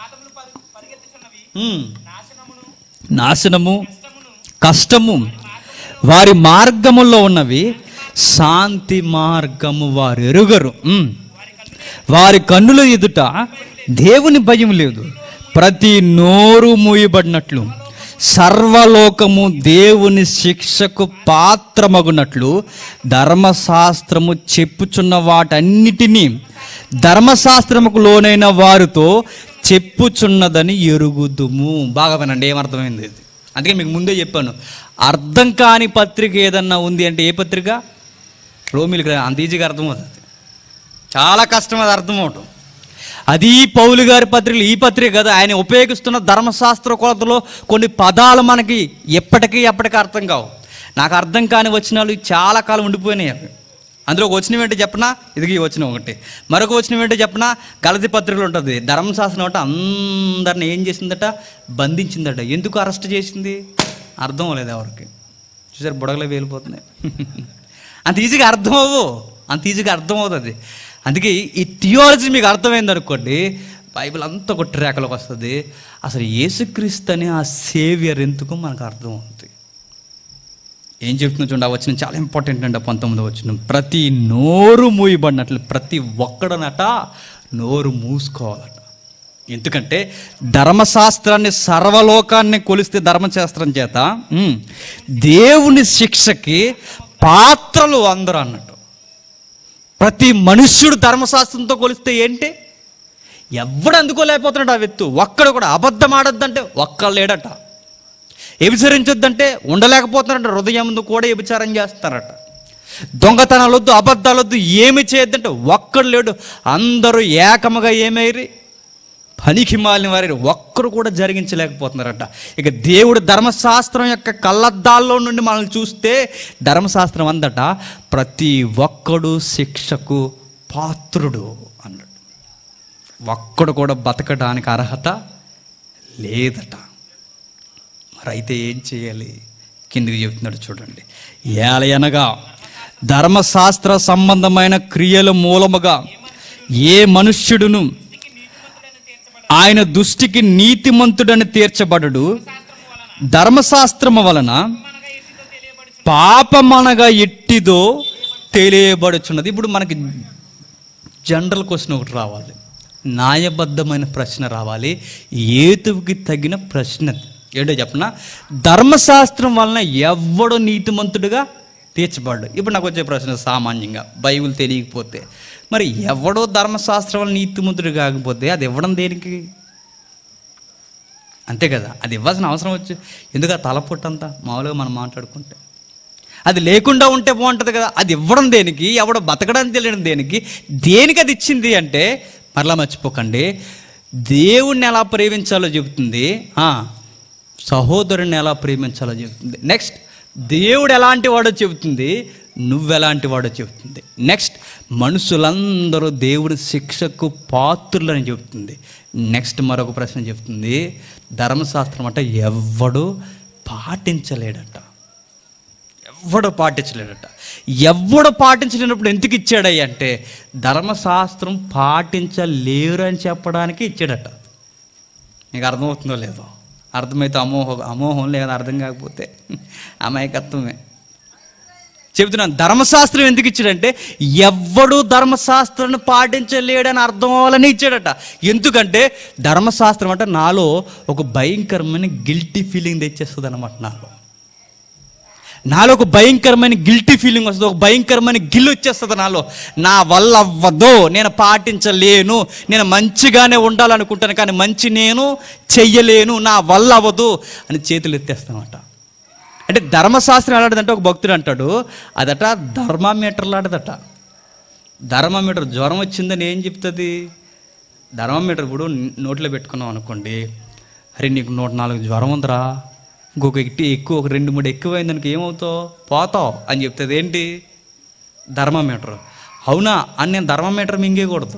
హ్మ్. నాశనము కష్టము వారి మార్గములో ఉన్నవి శాంతి మార్గము వారు ఎరుగరు ఉమ్. వారి కన్నుల ఎదుట దేవుని భయం లేదు ప్రతి నోరు మూయబడినట్లు సర్వలోకము దేవుని శిక్షకు పాత్రమగునట్లు ధర్మశాస్త్రము చెప్పుచున్న వాటన్నిటినీ ధర్మశాస్త్రముకు లోనైన వారితో చెప్పుచున్నదని ఎరుగుదుము బాగా వినండి ఏమర్థమైంది ఇది అందుకే మీకు ముందే చెప్పాను అర్థం కాని పత్రిక ఏదన్నా ఉంది అంటే ఏ పత్రిక రోమిలికి అంత ఈజీగా అర్థమవుతుంది చాలా కష్టం అది అర్థం అవటం అది పౌలు గారి పత్రికలు ఈ పత్రిక కదా ఆయన ఉపయోగిస్తున్న ధర్మశాస్త్ర కొలతలో కొన్ని పదాలు మనకి ఎప్పటికీ ఎప్పటికీ అర్థం కావు నాకు అర్థం కాని వచనాలు చాలా కాలం ఉండిపోయినాయి అవి అందులో ఒక వచనం ఏంటో చెప్పనా ఇదిగి వచ్చిన ఒకటి మరొక వచనం ఏంటో చెప్పనా గలతి పత్రికలు ఉంటుంది ధర్మశాస్త్రం అంటే అందరిని ఏం చేసిందట బంధించిందట ఎందుకు అరెస్ట్ చేసింది అర్థం అవ్వలేదు ఎవరికి చూసారు బుడగలే వేలిపోతుంది అంత ఈజీగా అర్థం అవ్వు అంత ఈజీగా అర్థం అవుతుంది అందుకే ఈ థియాలజీ మీకు అర్థమైంది అనుకోండి బైబిల్ అంతా ఒక ట్రాక్లోకి వస్తుంది అసలు యేసుక్రీస్తు అనే ఆ సేవియర్ ఎందుకు మనకు అర్థం అవుతుంది ఏం చెప్తున్నా చూడండి ఆ వచ్చిన చాలా ఇంపార్టెంట్ అండి ఆ పంతొమ్మిది వచ్చిన ప్రతి నోరు మూయబడినట్లు ప్రతి ఒక్కడనట నోరు మూసుకోవాలట ఎందుకంటే ధర్మశాస్త్రాన్ని సర్వలోకాన్ని కొలిస్తే ధర్మశాస్త్రం చేత ఉమ్, దేవుని శిక్షకి పాత్రలు అందరూ అన్నట్టు ప్రతి మనుష్యుడు ధర్మశాస్త్రంతో కొలిస్తే ఏంటి ఎవడు అందుకోలేకపోతున్నాడు ఆ వ్యక్తి ఒక్కడు కూడా అబద్ధం ఆడొద్దంటే ఒక్కడు లేడట వ్యభిచరించొద్దంటే ఉండలేకపోతున్నారట హృదయం ముందు కూడా వ్యభిచారం చేస్తారట దొంగతనాలొద్దు అబద్ధాలొద్దు ఏమి చేయొద్దంటే ఒక్కడు లేడు అందరూ ఏకముగా ఏమైరి పనికి మాలిన వారి ఒక్కరు కూడా జరిగించలేకపోతున్నారట ఇక దేవుడు ధర్మశాస్త్రం యొక్క కళ్ళద్దాల్లో నుండి మనల్ని చూస్తే ధర్మశాస్త్రం అందట ప్రతి ఒక్కడు శిక్షకు పాత్రుడు అన్నాడు ఒక్కడు కూడా బతకడానికి అర్హత లేదట మరి అయితే ఏం చేయాలి కిందికి చెప్తున్నాడు చూడండి ఏలయనగా ధర్మశాస్త్ర సంబంధమైన క్రియల మూలముగా ఏ మనుష్యుడును ఆయన దృష్టికి నీతిమంతుడని తీర్చబడడు ధర్మశాస్త్రము వలన పాపమనగా ఎట్టిదో తెలియబడుచున్నది ఇప్పుడు మనకి జనరల్ క్వశ్చన్ ఒకటి రావాలి న్యాయబద్ధమైన ప్రశ్న రావాలి ఏతువుకి తగిన ప్రశ్న ఏంటో చెప్పనా ధర్మశాస్త్రం వలన ఎవడు నీతిమంతుడుగా తీర్చబడ్డు ఇప్పుడు నాకు వచ్చే ప్రశ్న సామాన్యంగా బైబిల్ తెలియకపోతే మరి ఎవడో ధర్మశాస్త్రం వల్ల నీతిమంతుడు కాకపోతే అది ఇవ్వడం దేనికి అంతే కదా అది ఇవ్వాల్సిన అవసరం వచ్చి ఎందుకు ఆ తలపొట్టంతా మామూలుగా మనం మాట్లాడుకుంటే అది లేకుండా ఉంటే బాగుంటుంది కదా అది ఇవ్వడం దేనికి ఎవడో బతకడానికి తెలియడం దేనికి దేనికి అది ఇచ్చింది అంటే మరలా మర్చిపోకండి దేవుణ్ణి ఎలా ప్రేమించాలో చెబుతుంది ఆ, సహోదరుని ఎలా ప్రేమించాలో చెబుతుంది నెక్స్ట్ దేవుడు ఎలాంటి వాడో చెబుతుంది నువ్వెలాంటి వాడో చెబుతుంది నెక్స్ట్ మనుషులందరూ దేవుడి శిక్షకు పాత్రులని చెబుతుంది నెక్స్ట్ మరొక ప్రశ్న చెప్తుంది ధర్మశాస్త్రం అంటే ఎవ్వడు పాటించలేడట ఎవ్వడు పాటించలేడట ఎవ్వడు పాటించలేనప్పుడు ఎందుకు ఇచ్చాడయ్య అంటే ధర్మశాస్త్రం పాటించలేరు అని చెప్పడానికి ఇచ్చాడట నీకు అర్థమవుతుందో లేదో అర్థమైతే అమోహ అమోహం లేదా అర్థం కాకపోతే అమాయకత్వమే చెబుతున్నాను ధర్మశాస్త్రం ఎందుకు ఇచ్చాడంటే ఎవ్వడు ధర్మశాస్త్రాన్ని పాటించలేడని అర్థం అవ్వాలని ఇచ్చాడట ఎందుకంటే ధర్మశాస్త్రం అంటే నాలో ఒక భయంకరమైన గిల్టీ ఫీలింగ్ తెచ్చేస్తుంది అనమాట నాలో నాలో ఒక భయంకరమైన గిల్టీ ఫీలింగ్ వస్తుంది ఒక భయంకరమైన గిల్ వచ్చేస్తుంది నాలో నా వల్ల అవ్వదు నేను పాటించలేను నేను మంచిగానే ఉండాలనుకుంటాను కానీ మంచి నేను చెయ్యలేను నా వల్ల అవ్వదు అని చేతులు ఎత్తేస్తానమాట అంటే ధర్మశాస్త్రం ఎలాంటిదంటే ఒక భక్తుడు అంటాడు అదట ధర్మామీటర్ లాంటిదట ధర్మామీటర్ జ్వరం వచ్చిందని ఏం చెప్తుంది ధర్మామీటర్ ఇప్పుడు నోట్లో పెట్టుకున్నాం అనుకోండి అరే నీకు నూట నాలుగు జ్వరం ఉందిరా ఇంకొక ఎట్టి ఎక్కువ ఒక రెండు మూడు ఎక్కువైంది దానికి ఏమవుతావు పోతావు అని చెప్తుంది ఏంటి ధర్మామీటర్ అవునా అని నేను ధర్మామీటర్ మింగేయకూడదు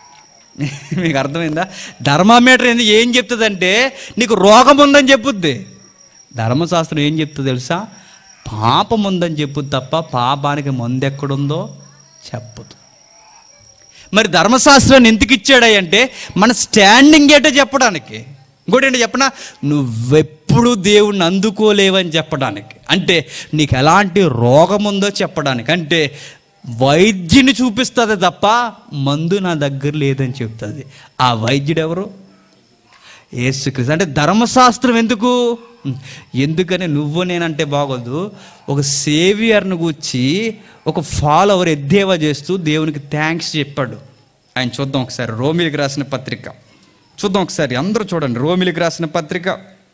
మీకు అర్థమైందా ధర్మామీటర్ ఏంది ఏం చెప్తుందంటే నీకు రోగం ఉందని చెప్పుద్ది ధర్మశాస్త్రం ఏం చెప్తుంది తెలుసా పాపం ఉందని చెప్పుద్ది తప్ప పాపానికి మందు ఎక్కడుందో చెప్పదు మరి ధర్మశాస్త్రాన్ని ఎందుకు ఇచ్చాడంటే మన స్టాండింగ్ ఏంటో చెప్పడానికి ఇంకోటి ఏంటో చెప్పనా నువ్వెప్పుడు దేవుణ్ణి అందుకోలేవని చెప్పడానికి అంటే నీకు ఎలాంటి రోగం ఉందో చెప్పడానికి అంటే వైద్యుని చూపిస్తుంది తప్ప మందు నా దగ్గర లేదని చెప్తుంది ఆ వైద్యుడు ఎవరు యేసుక్రీస్తు అంటే ధర్మశాస్త్రం ఎందుకు ఎందుకని నువ్వు నేనంటే బాగోదు ఒక సేవియర్ను కూర్చి ఒక ఫాలోవర్ ఎద్దేవా చేస్తూ దేవునికి థ్యాంక్స్ చెప్పాడు ఆయన చూద్దాం ఒకసారి రోమిలికి రాసిన పత్రిక చూద్దాం ఒకసారి అందరూ చూడండి రోమిలికి రాసిన పత్రిక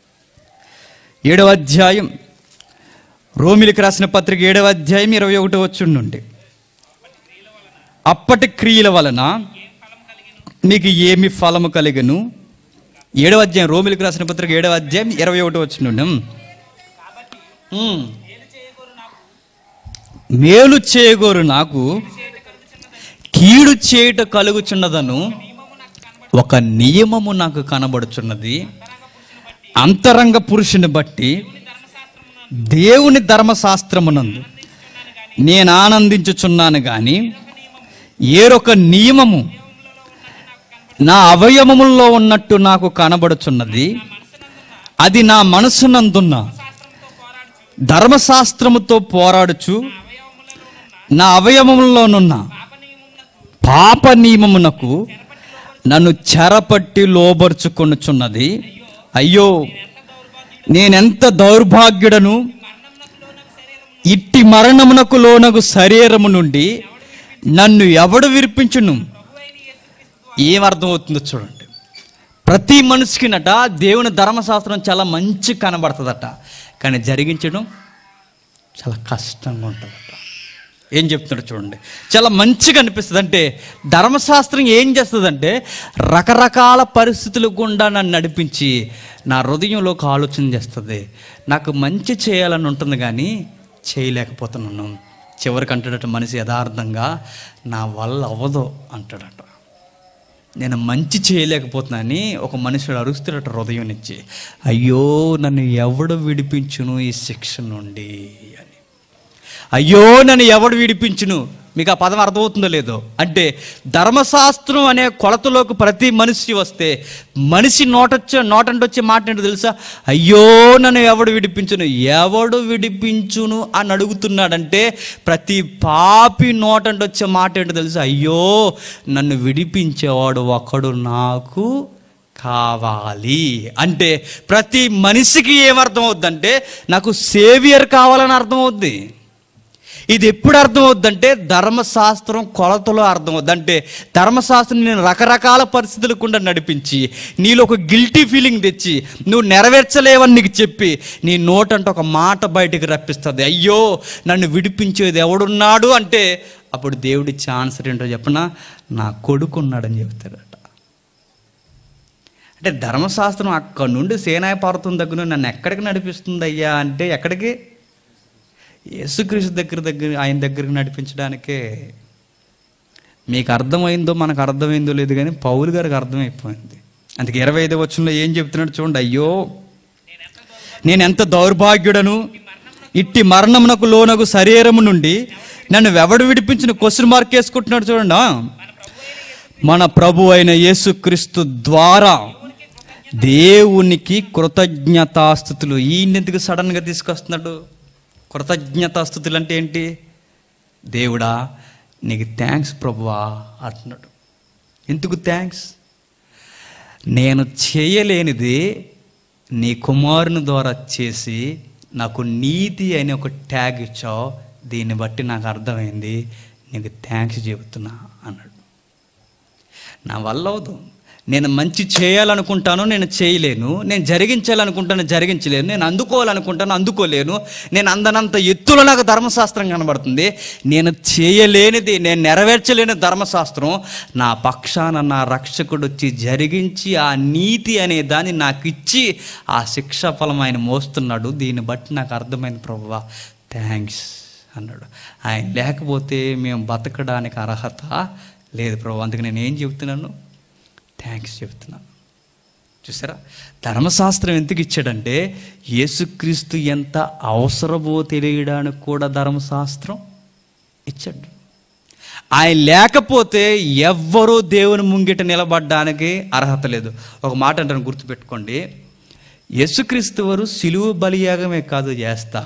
ఏడవ అధ్యాయం రోమిలికి రాసిన పత్రిక ఏడవ అధ్యాయం ఇరవై ఒకటి వచ్చి నుండి అప్పటి క్రియల వలన మీకు ఏమి ఫలము కలిగను ఏడవ అధ్యాయం రోమిలికి రాసిన పత్రిక ఏడవ అధ్యాయం ఇరవై ఒకటి వచ్చిన మేలు చేయగోరు నాకు కీడు చేయుట కలుగుచున్నదను ఒక నియమము నాకు కనబడుచున్నది అంతరంగ పురుషుని బట్టి దేవుని ధర్మశాస్త్రమునందు నేను ఆనందించుచున్నాను కానీ ఏరొక నియమము నా అవయవముల్లో ఉన్నట్టు నాకు కనబడుచున్నది అది నా మనసునందున్న ధర్మశాస్త్రముతో పోరాడుచు నా అవయవములోనున్న పాప నియమమునకు నన్ను చెరపట్టి లోబరుచుకొనుచున్నది అయ్యో నేనెంత దౌర్భాగ్యుడను ఇట్టి మరణమునకు లోనగు శరీరము నుండి నన్ను ఎవడు విరిపించును ఏమర్థం అవుతుందో చూడండి ప్రతి మనిషికినట దేవుని ధర్మశాస్త్రం చాలా మంచి కనబడుతుందట కానీ జరిగించడం చాలా కష్టంగా ఉంటుందట ఏం చెప్తున్నాడు చూడండి చాలా మంచిగా అనిపిస్తుంది అంటే ధర్మశాస్త్రం ఏం చేస్తుందంటే రకరకాల పరిస్థితులు గుండా నన్ను నడిపించి నా హృదయంలోకి ఆలోచన చేస్తుంది నాకు మంచి చేయాలని ఉంటుంది కానీ చేయలేకపోతున్నాను చివరికి అంటాడట మనిషి యథార్థంగా నా వల్ల అవ్వదు అంటాడట నేను మంచి చేయలేకపోతున్నానని ఒక మనుషుడు అరుస్తాడట హృదయం నుంచి అయ్యో నన్ను ఎవడు విడిపించును ఈ శిక్ష నుండి అని అయ్యో నన్ను ఎవడు విడిపించును మీకు ఆ పదం అర్థమవుతుందో లేదో అంటే ధర్మశాస్త్రం అనే కొలతలోకి ప్రతి మనిషి వస్తే మనిషి నోటొచ్చే నోటంటే వచ్చే మాట ఏంటో తెలుసా అయ్యో నన్ను ఎవడు విడిపించును ఎవడు విడిపించును అని అడుగుతున్నాడంటే ప్రతి పాపి నోటంటే వచ్చే మాట ఏంటో తెలుసా అయ్యో నన్ను విడిపించేవాడు ఒకడు నాకు కావాలి అంటే ప్రతి మనిషికి ఏమర్థం అవుద్దంటే నాకు సేవియర్ కావాలని అర్థమవుద్ది ఇది ఎప్పుడు అర్థమవుద్దంటే ధర్మశాస్త్రం కొలతలో అర్థమవుద్ది అంటే ధర్మశాస్త్రం నేను రకరకాల పరిస్థితులు కూడా నడిపించి నీలో ఒక గిల్టీ ఫీలింగ్ తెచ్చి నువ్వు నెరవేర్చలేవని నీకు చెప్పి నీ నోటంటే ఒక మాట బయటికి రప్పిస్తుంది అయ్యో నన్ను విడిపించేది ఎవడున్నాడు అంటే అప్పుడు దేవుడి ఛాన్స్ ఏంటో చెప్పనా నా కొడుకు ఉన్నాడని చెప్తాడట అంటే ధర్మశాస్త్రం అక్కడ నుండి సేనాయ పర్వతం దగ్గర నుండి నన్ను ఎక్కడికి నడిపిస్తుంది అయ్యా అంటే ఎక్కడికి యేసుక్రీస్తు దగ్గర దగ్గర ఆయన దగ్గరికి నడిపించడానికే మీకు అర్థమైందో మనకు అర్థమైందో లేదు కానీ పౌలు గారికి అర్థమైపోయింది అందుకే ఇరవై ఐదో వచ్చంలో ఏం చెప్తున్నాడు చూడండి అయ్యో నేను ఎంత దౌర్భాగ్యుడను ఇట్టి మరణమునకు లోనగు శరీరము నుండి నన్ను ఎవడు విడిపించిన క్వశ్చన్ మార్క్ వేసుకుంటున్నాడు చూడండి ఆ. మన ప్రభు అయిన యేసుక్రీస్తు ద్వారా దేవునికి కృతజ్ఞతాస్థుతులు ఈయనెందుకు సడన్గా తీసుకొస్తున్నాడు కృతజ్ఞతాస్థుతులు అంటే ఏంటి దేవుడా నీకు థ్యాంక్స్ ప్రభువా అంటున్నాడు ఎందుకు థ్యాంక్స్ నేను చేయలేనిది నీ కుమారుని ద్వారా చేసి నాకు నీతి అనే ఒక ట్యాగ్ ఇచ్చావు దీన్ని బట్టి నాకు అర్థమైంది నీకు థ్యాంక్స్ చెబుతున్నా అన్నాడు నా వల్ల అవదు నేను మంచి చేయాలనుకుంటాను నేను చేయలేను నేను జరిగించాలనుకుంటాను జరిగించలేను నేను అందుకోవాలనుకుంటాను అందుకోలేను నేను అందనంత ఎత్తులో నాకు ధర్మశాస్త్రం కనబడుతుంది నేను చేయలేనిది నేను నెరవేర్చలేని ధర్మశాస్త్రం నా పక్షాన నా రక్షకుడు వచ్చి జరిగించి ఆ నీతి అనే దాన్ని నాకు ఇచ్చి ఆ శిక్ష ఫలం ఆయన మోస్తున్నాడు దీన్ని బట్టి నాకు అర్థమైంది ప్రభువా థ్యాంక్స్ అన్నాడు ఆయన లేకపోతే మేము బతకడానికి అర్హత లేదు ప్రభు అందుకే నేను ఏం చెబుతున్నాను థ్యాంక్స్ చెబుతున్నాను చూసారా ధర్మశాస్త్రం ఎందుకు ఇచ్చాడంటే యేసుక్రీస్తు ఎంత అవసరమో తెలియడానికి కూడా ధర్మశాస్త్రం ఇచ్చాడు ఆయన లేకపోతే ఎవ్వరూ దేవుని ముంగిట నిలబడడానికి అర్హత లేదు ఒక మాట అంటాను గుర్తుపెట్టుకోండి యేసుక్రీస్తు వారు సిలువ బలియాగమే కాదు చేస్తా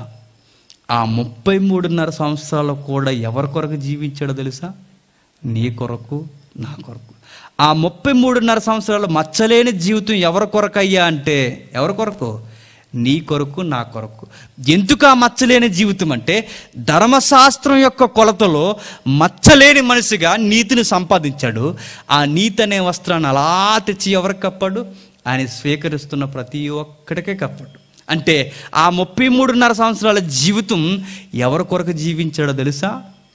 ఆ ముప్పై మూడున్నర సంవత్సరాలు కూడా ఎవరి కొరకు జీవించాడో తెలుసా నీ కొరకు నా కొరకు ఆ ముప్పై మూడున్నర సంవత్సరాలు మచ్చలేని జీవితం ఎవరి కొరకు అయ్యా అంటే ఎవరి కొరకు నీ కొరకు నా కొరకు ఎందుకు ఆ మచ్చలేని జీవితం అంటే ధర్మశాస్త్రం యొక్క కొలతలో మచ్చలేని మనిషిగా నీతిని సంపాదించాడు ఆ నీతి అనే వస్త్రాన్ని అలా తెచ్చి ఎవరికి కప్పాడు ఆయన స్వీకరిస్తున్న ప్రతి ఒక్కడికే కప్పాడు అంటే ఆ ముప్పై మూడున్నర సంవత్సరాల జీవితం ఎవరి కొరకు జీవించాడో తెలుసా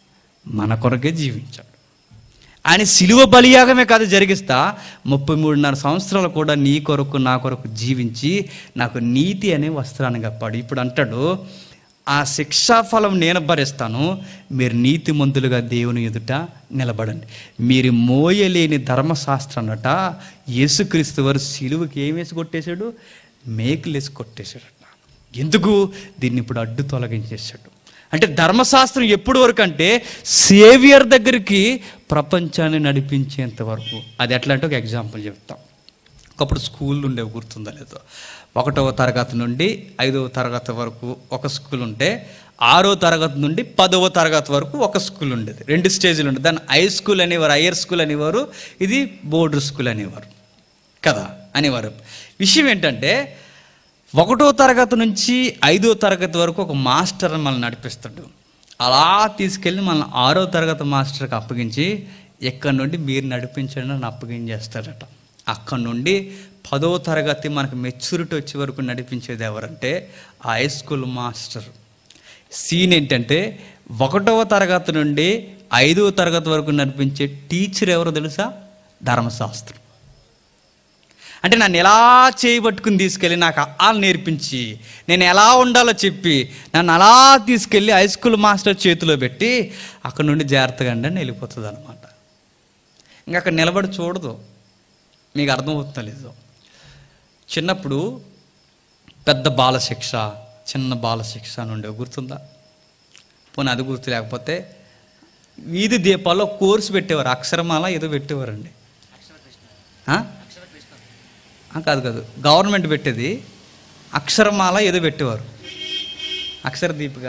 మన కొరకే జీవించాడు ఆయన సిలువ బలియాగమే కాదు జరిగిస్తా ముప్పై మూడున్నర సంవత్సరాలు కూడా నీ కొరకు నా కొరకు జీవించి నాకు నీతి అనే వస్త్రాన్ని కప్పాడు ఇప్పుడు అంటాడు ఆ శిక్షాఫలం నేను భరిస్తాను మీరు నీతిమంతులుగా దేవుని ఎదుట నిలబడండి మీరు మోయలేని ధర్మశాస్త్రం అట యేసుక్రీస్తు వారు సిలువకి ఏం వేసి కొట్టేశాడు మేకులు వేసి కొట్టేశాడట ఎందుకు దీన్ని ఇప్పుడు అడ్డు తొలగించేశాడు అంటే ధర్మశాస్త్రం ఎప్పుడు వరకు అంటే సేవియర్ దగ్గరికి ప్రపంచాన్ని నడిపించేంత వరకు అది ఎట్లా అంటే ఒక ఎగ్జాంపుల్ చెప్తాం ఒకప్పుడు స్కూల్ ఉండేవి గుర్తుందా లేదో ఒకటవ తరగతి నుండి ఐదవ తరగతి వరకు ఒక స్కూల్ ఉంటే ఆరో తరగతి నుండి పదవ తరగతి వరకు ఒక స్కూల్ ఉండేది రెండు స్టేజ్లు ఉండేది దాన్ని హై స్కూల్ అనేవారు హయ్యర్ స్కూల్ అనేవారు ఇది బోర్డర్ స్కూల్ అనేవారు కదా అనేవారు విషయం ఏంటంటే ఒకటో తరగతి నుంచి ఐదో తరగతి వరకు ఒక మాస్టర్ మనల్ని నడిపిస్తాడు అలా తీసుకెళ్ళి మనల్ని ఆరో తరగతి మాస్టర్కి అప్పగించి ఎక్కడి నుండి మీరు నడిపించండి అని అప్పగించేస్తాడట అక్కడి నుండి పదో తరగతి మనకు మెచ్యూరిటీ వచ్చే వరకు నడిపించేది ఎవరంటే ఆ హై స్కూల్ మాస్టర్ సీన్ ఏంటంటే ఒకటవ తరగతి నుండి ఐదవ తరగతి వరకు నడిపించే టీచర్ ఎవరో తెలుసా ధర్మశాస్త్రం అంటే నన్ను ఎలా చేయబట్టుకుని తీసుకెళ్ళి నాకు అలా నేర్పించి నేను ఎలా ఉండాలో చెప్పి నన్ను అలా తీసుకెళ్ళి హై స్కూల్ మాస్టర్ చేతిలో పెట్టి అక్కడ నుండి జాగ్రత్తగా అండి అని వెళ్ళిపోతుంది అనమాట ఇంకా అక్కడ నిలబడి చూడదు మీకు అర్థమవుతుందో లేదో చిన్నప్పుడు పెద్ద బాల శిక్ష చిన్న బాల శిక్ష అని ఉండేవి గుర్తుందా పోనీ అది గుర్తు లేకపోతే వీధి దీపాల్లో కోర్సు పెట్టేవారు అక్షరమాల ఏదో పెట్టేవారండి ఆ? ఆ, కాదు కాదు గవర్నమెంట్ పెట్టేది అక్షరమాల ఏదో పెట్టేవారు అక్షర దీపిక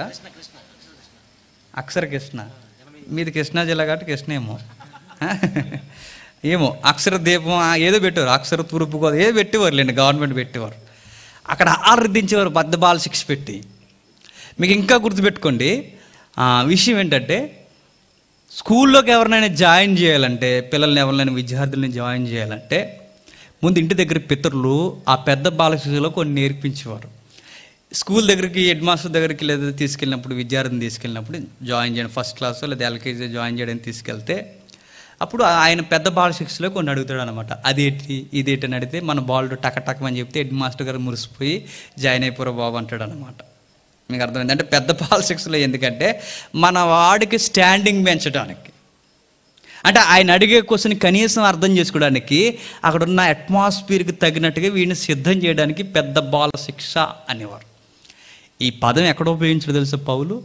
అక్షర కృష్ణ మీది కృష్ణా జిల్లా కాబట్టి కృష్ణ ఏమో ఆ? ఏమో అక్షర దీపం ఆ, ఏదో పెట్టేవారు అక్షర తూర్పు గోదావరి ఏదో పెట్టేవారు లేండి గవర్నమెంట్ పెట్టేవారు అక్కడ ఆరాధించేవారు బద్ద బాల శిక్ష పెట్టి మీకు ఇంకా గుర్తుపెట్టుకోండి ఆ, విషయం ఏంటంటే స్కూల్లోకి ఎవరినైనా జాయిన్ చేయాలంటే పిల్లల్ని ఎవరినైనా విద్యార్థుల్ని జాయిన్ చేయాలంటే ముందు ఇంటి దగ్గర పితరులు ఆ పెద్ద బాలశిక్షలో కొన్ని నేర్పించేవారు స్కూల్ దగ్గరికి హెడ్ మాస్టర్ దగ్గరికి లేదా తీసుకెళ్ళినప్పుడు విద్యార్థిని తీసుకెళ్ళినప్పుడు జాయిన్ చేయడం ఫస్ట్ క్లాస్ లేదా ఎల్కేజీ జాయిన్ చేయడానికి తీసుకెళ్తే అప్పుడు ఆయన పెద్ద బాల శిక్షలో కొన్ని అడుగుతాడు అనమాట అదేంటి ఇదేంటి అని అడిగితే మన బాల్ టక టకమని చెప్తే హెడ్ మాస్టర్ గారు మురిసిపోయి జాయిన్ అయిపోరా బాబు అంటాడు అనమాట మీకు అర్థమైంది అంటే పెద్ద బాల శిక్షలో ఎందుకంటే మన వాడికి స్టాండింగ్ పెంచడానికి అంటే ఆయన అడిగే క్వశ్చన్ కనీసం అర్థం చేసుకోవడానికి అక్కడ ఉన్న అట్మాస్ఫియర్కి తగినట్టుగా వీడిని సిద్ధం చేయడానికి పెద్ద బాల శిక్ష అనేవారు ఈ పదం ఎక్కడ ఉపయోగించాడు తెలుసా పౌలు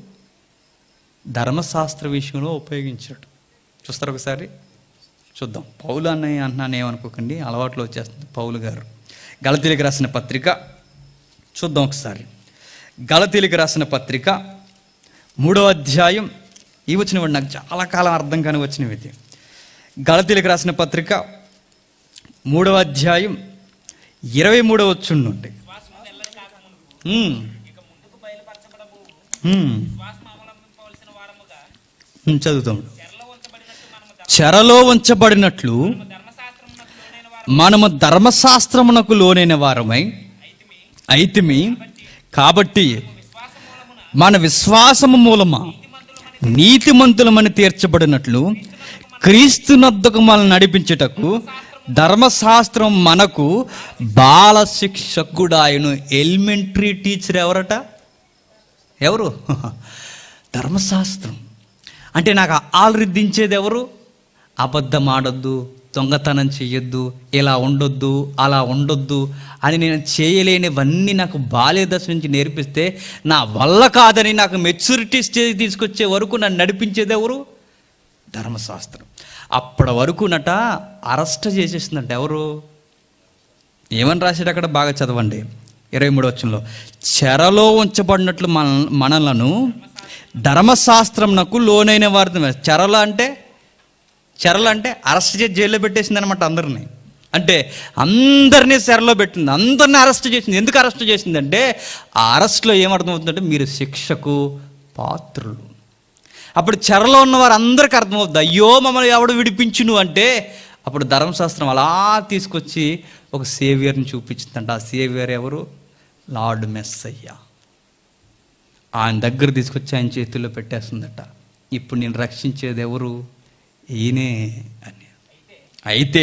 ధర్మశాస్త్ర విషయంలో ఉపయోగించాడు చూస్తారు ఒకసారి చూద్దాం పౌలు అన్నయ్య అంటున్నాను ఏమనుకోకండి అలవాట్లో వచ్చేస్తుంది పౌలు గారు గలతీలకు రాసిన పత్రిక చూద్దాం ఒకసారి గలతీలకు రాసిన పత్రిక మూడో అధ్యాయం ఈ వచ్చిన వాడు నాకు చాలా కాలం అర్థం కాని వచ్చినవి ఇది గలతీలకు రాసిన పత్రిక మూడవ అధ్యాయం ఇరవై మూడవ వచ్చుండి నుండి విశ్వాసము నెల్లరి కాకముందు ఉమ్, ఇక ముందుకు బయలుపరచబడము ఉమ్, విశ్వాసం అవలంబించవలసిన వారముగా ఉమ్, చదువుతాం చెరలో ఉంచబడినట్టు మనము చెరలో ఉంచబడినట్లు ధర్మశాస్త్రమునకు లోనైన వారు మనము ధర్మశాస్త్రమునకు లోనైన వారమై అయితిమి అయితిమి కాబట్టి విశ్వాస మూలమున మన విశ్వాసము మూలమా నీతిమంతులమని తీర్చబడినట్లు క్రీస్తునద్దకు మనల్ని నడిపించుటకు ధర్మశాస్త్రం మనకు బాల శిక్షకుడు ఆయన ఎలిమెంటరీ టీచర్ ఎవరట ఎవరు ధర్మశాస్త్రం అంటే నాకు ఆలరిద్దించేది ఎవరు అబద్ధం ఆడొద్దు దొంగతనం చెయ్యొద్దు ఇలా ఉండొద్దు అలా ఉండొద్దు అని నేను చేయలేనివన్నీ నాకు బాల్య దశ నుంచి నేర్పిస్తే నా వల్ల కాదని నాకు మెచ్యూరిటీ స్టేజ్ తీసుకొచ్చే వరకు నన్ను నడిపించేది ఎవరు ధర్మశాస్త్రం అప్పటి వరకు నట అరెస్ట్ చేసేసిందంట ఎవరు ఏమని రాశాడు అక్కడ బాగా చదవండి ఇరవై మూడు వచ్చంలో చెరలో ఉంచబడినట్లు మన మనలను ధర్మశాస్త్రంనకు లోనైన వారి చెరల అంటే చెరల అంటే అరెస్ట్ చేసి జైల్లో పెట్టేసింది అనమాట అందరినీ అంటే అందరినీ చెరలో పెట్టింది అందరినీ అరెస్ట్ చేసింది ఎందుకు అరెస్ట్ చేసిందంటే ఆ అరెస్ట్లో ఏమర్థమవుతుందంటే మీరు శిక్షకు పాత్రులు అప్పుడు చెరలో ఉన్న వారు అందరికీ అర్థమవుతుంది అయ్యో మమ్మల్ని ఎవడు విడిపించును అంటే అప్పుడు ధర్మశాస్త్రం అలా తీసుకొచ్చి ఒక సేవియర్ని చూపించిందంట ఆ సేవియర్ ఎవరు లార్డ్ మెస్సయ్య ఆయన దగ్గర తీసుకొచ్చి ఆయన చేతుల్లో పెట్టేస్తుందట ఇప్పుడు నేను రక్షించేది ఎవరు ఈయనే అని అయితే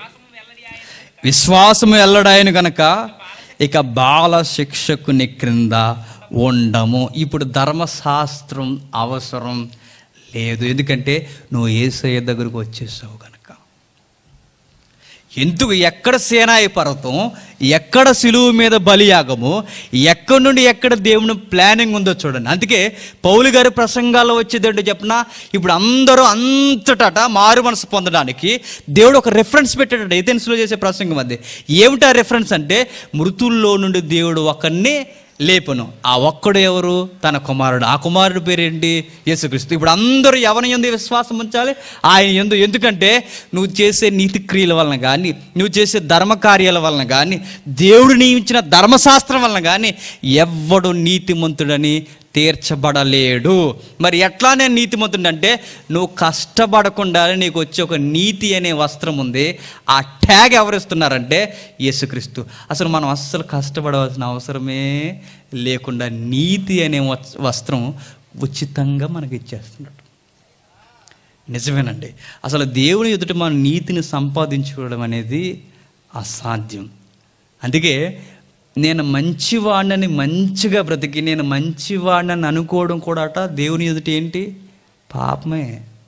విశ్వాసము ఎల్లడాయను గనక ఇక బాల శిక్షకుని క్రింద ఉండము ఇప్పుడు ధర్మశాస్త్రం అవసరం లేదు ఎందుకంటే నువ్వు ఏసయ్య దగ్గరకు వచ్చేసావు గనక ఎందుకు ఎక్కడ సేనాయి పర్వతం ఎక్కడ సిలువు మీద బలియాగము ఎక్కడి నుండి ఎక్కడ దేవుని ప్లానింగ్ ఉందో చూడండి అందుకే పౌలు గారి ప్రసంగాల్లో వచ్చేదంటే చెప్పిన ఇప్పుడు అందరూ అంతటట మారు మనసు పొందడానికి దేవుడు ఒక రెఫరెన్స్ పెట్టాడు ఏథెన్స్లో చేసే ప్రసంగం అది ఏమిటా రెఫరెన్స్ అంటే మృతుల్లో నుండి దేవుడు ఒకరిని లేపను ఆ ఒక్కడు ఎవరు తన కుమారుడు ఆ కుమారుడు పేరేంటి యేసుక్రీస్తు ఇప్పుడు అందరూ ఎవరి ఎందు విశ్వాసం ఉంచాలి ఆయన ఎందు ఎందుకంటే నువ్వు చేసే నీతి క్రియల వలన కానీ నువ్వు చేసే ధర్మ కార్యాల వలన కానీ దేవుడు నియమించిన ధర్మశాస్త్రం వలన కానీ ఎవ్వడు నీతిమంతుడని తీర్చబడలేడు మరి ఎట్లా నేను నీతిమంతుడంటే నువ్వు కష్టపడకుండా నీకు వచ్చే ఒక నీతి అనే వస్త్రం ఉంది ఆ ట్యాగ్ ఎవరిస్తున్నారంటే యేసుక్రీస్తు అసలు మనం అస్సలు కష్టపడవలసిన అవసరమే లేకుండా నీతి అనే వస్- వస్త్రం ఉచితంగా మనకి ఇచ్చేస్తున్నాడు నిజమేనండి అసలు దేవుని ఎదుట మనం నీతిని సంపాదించుకోవడం అనేది అసాధ్యం అందుకే నేను మంచివాడినని మంచిగా బ్రతికి నేను మంచివాడినని అనుకోవడం కూడా అట దేవుని ఎదుట ఏంటి పాపమే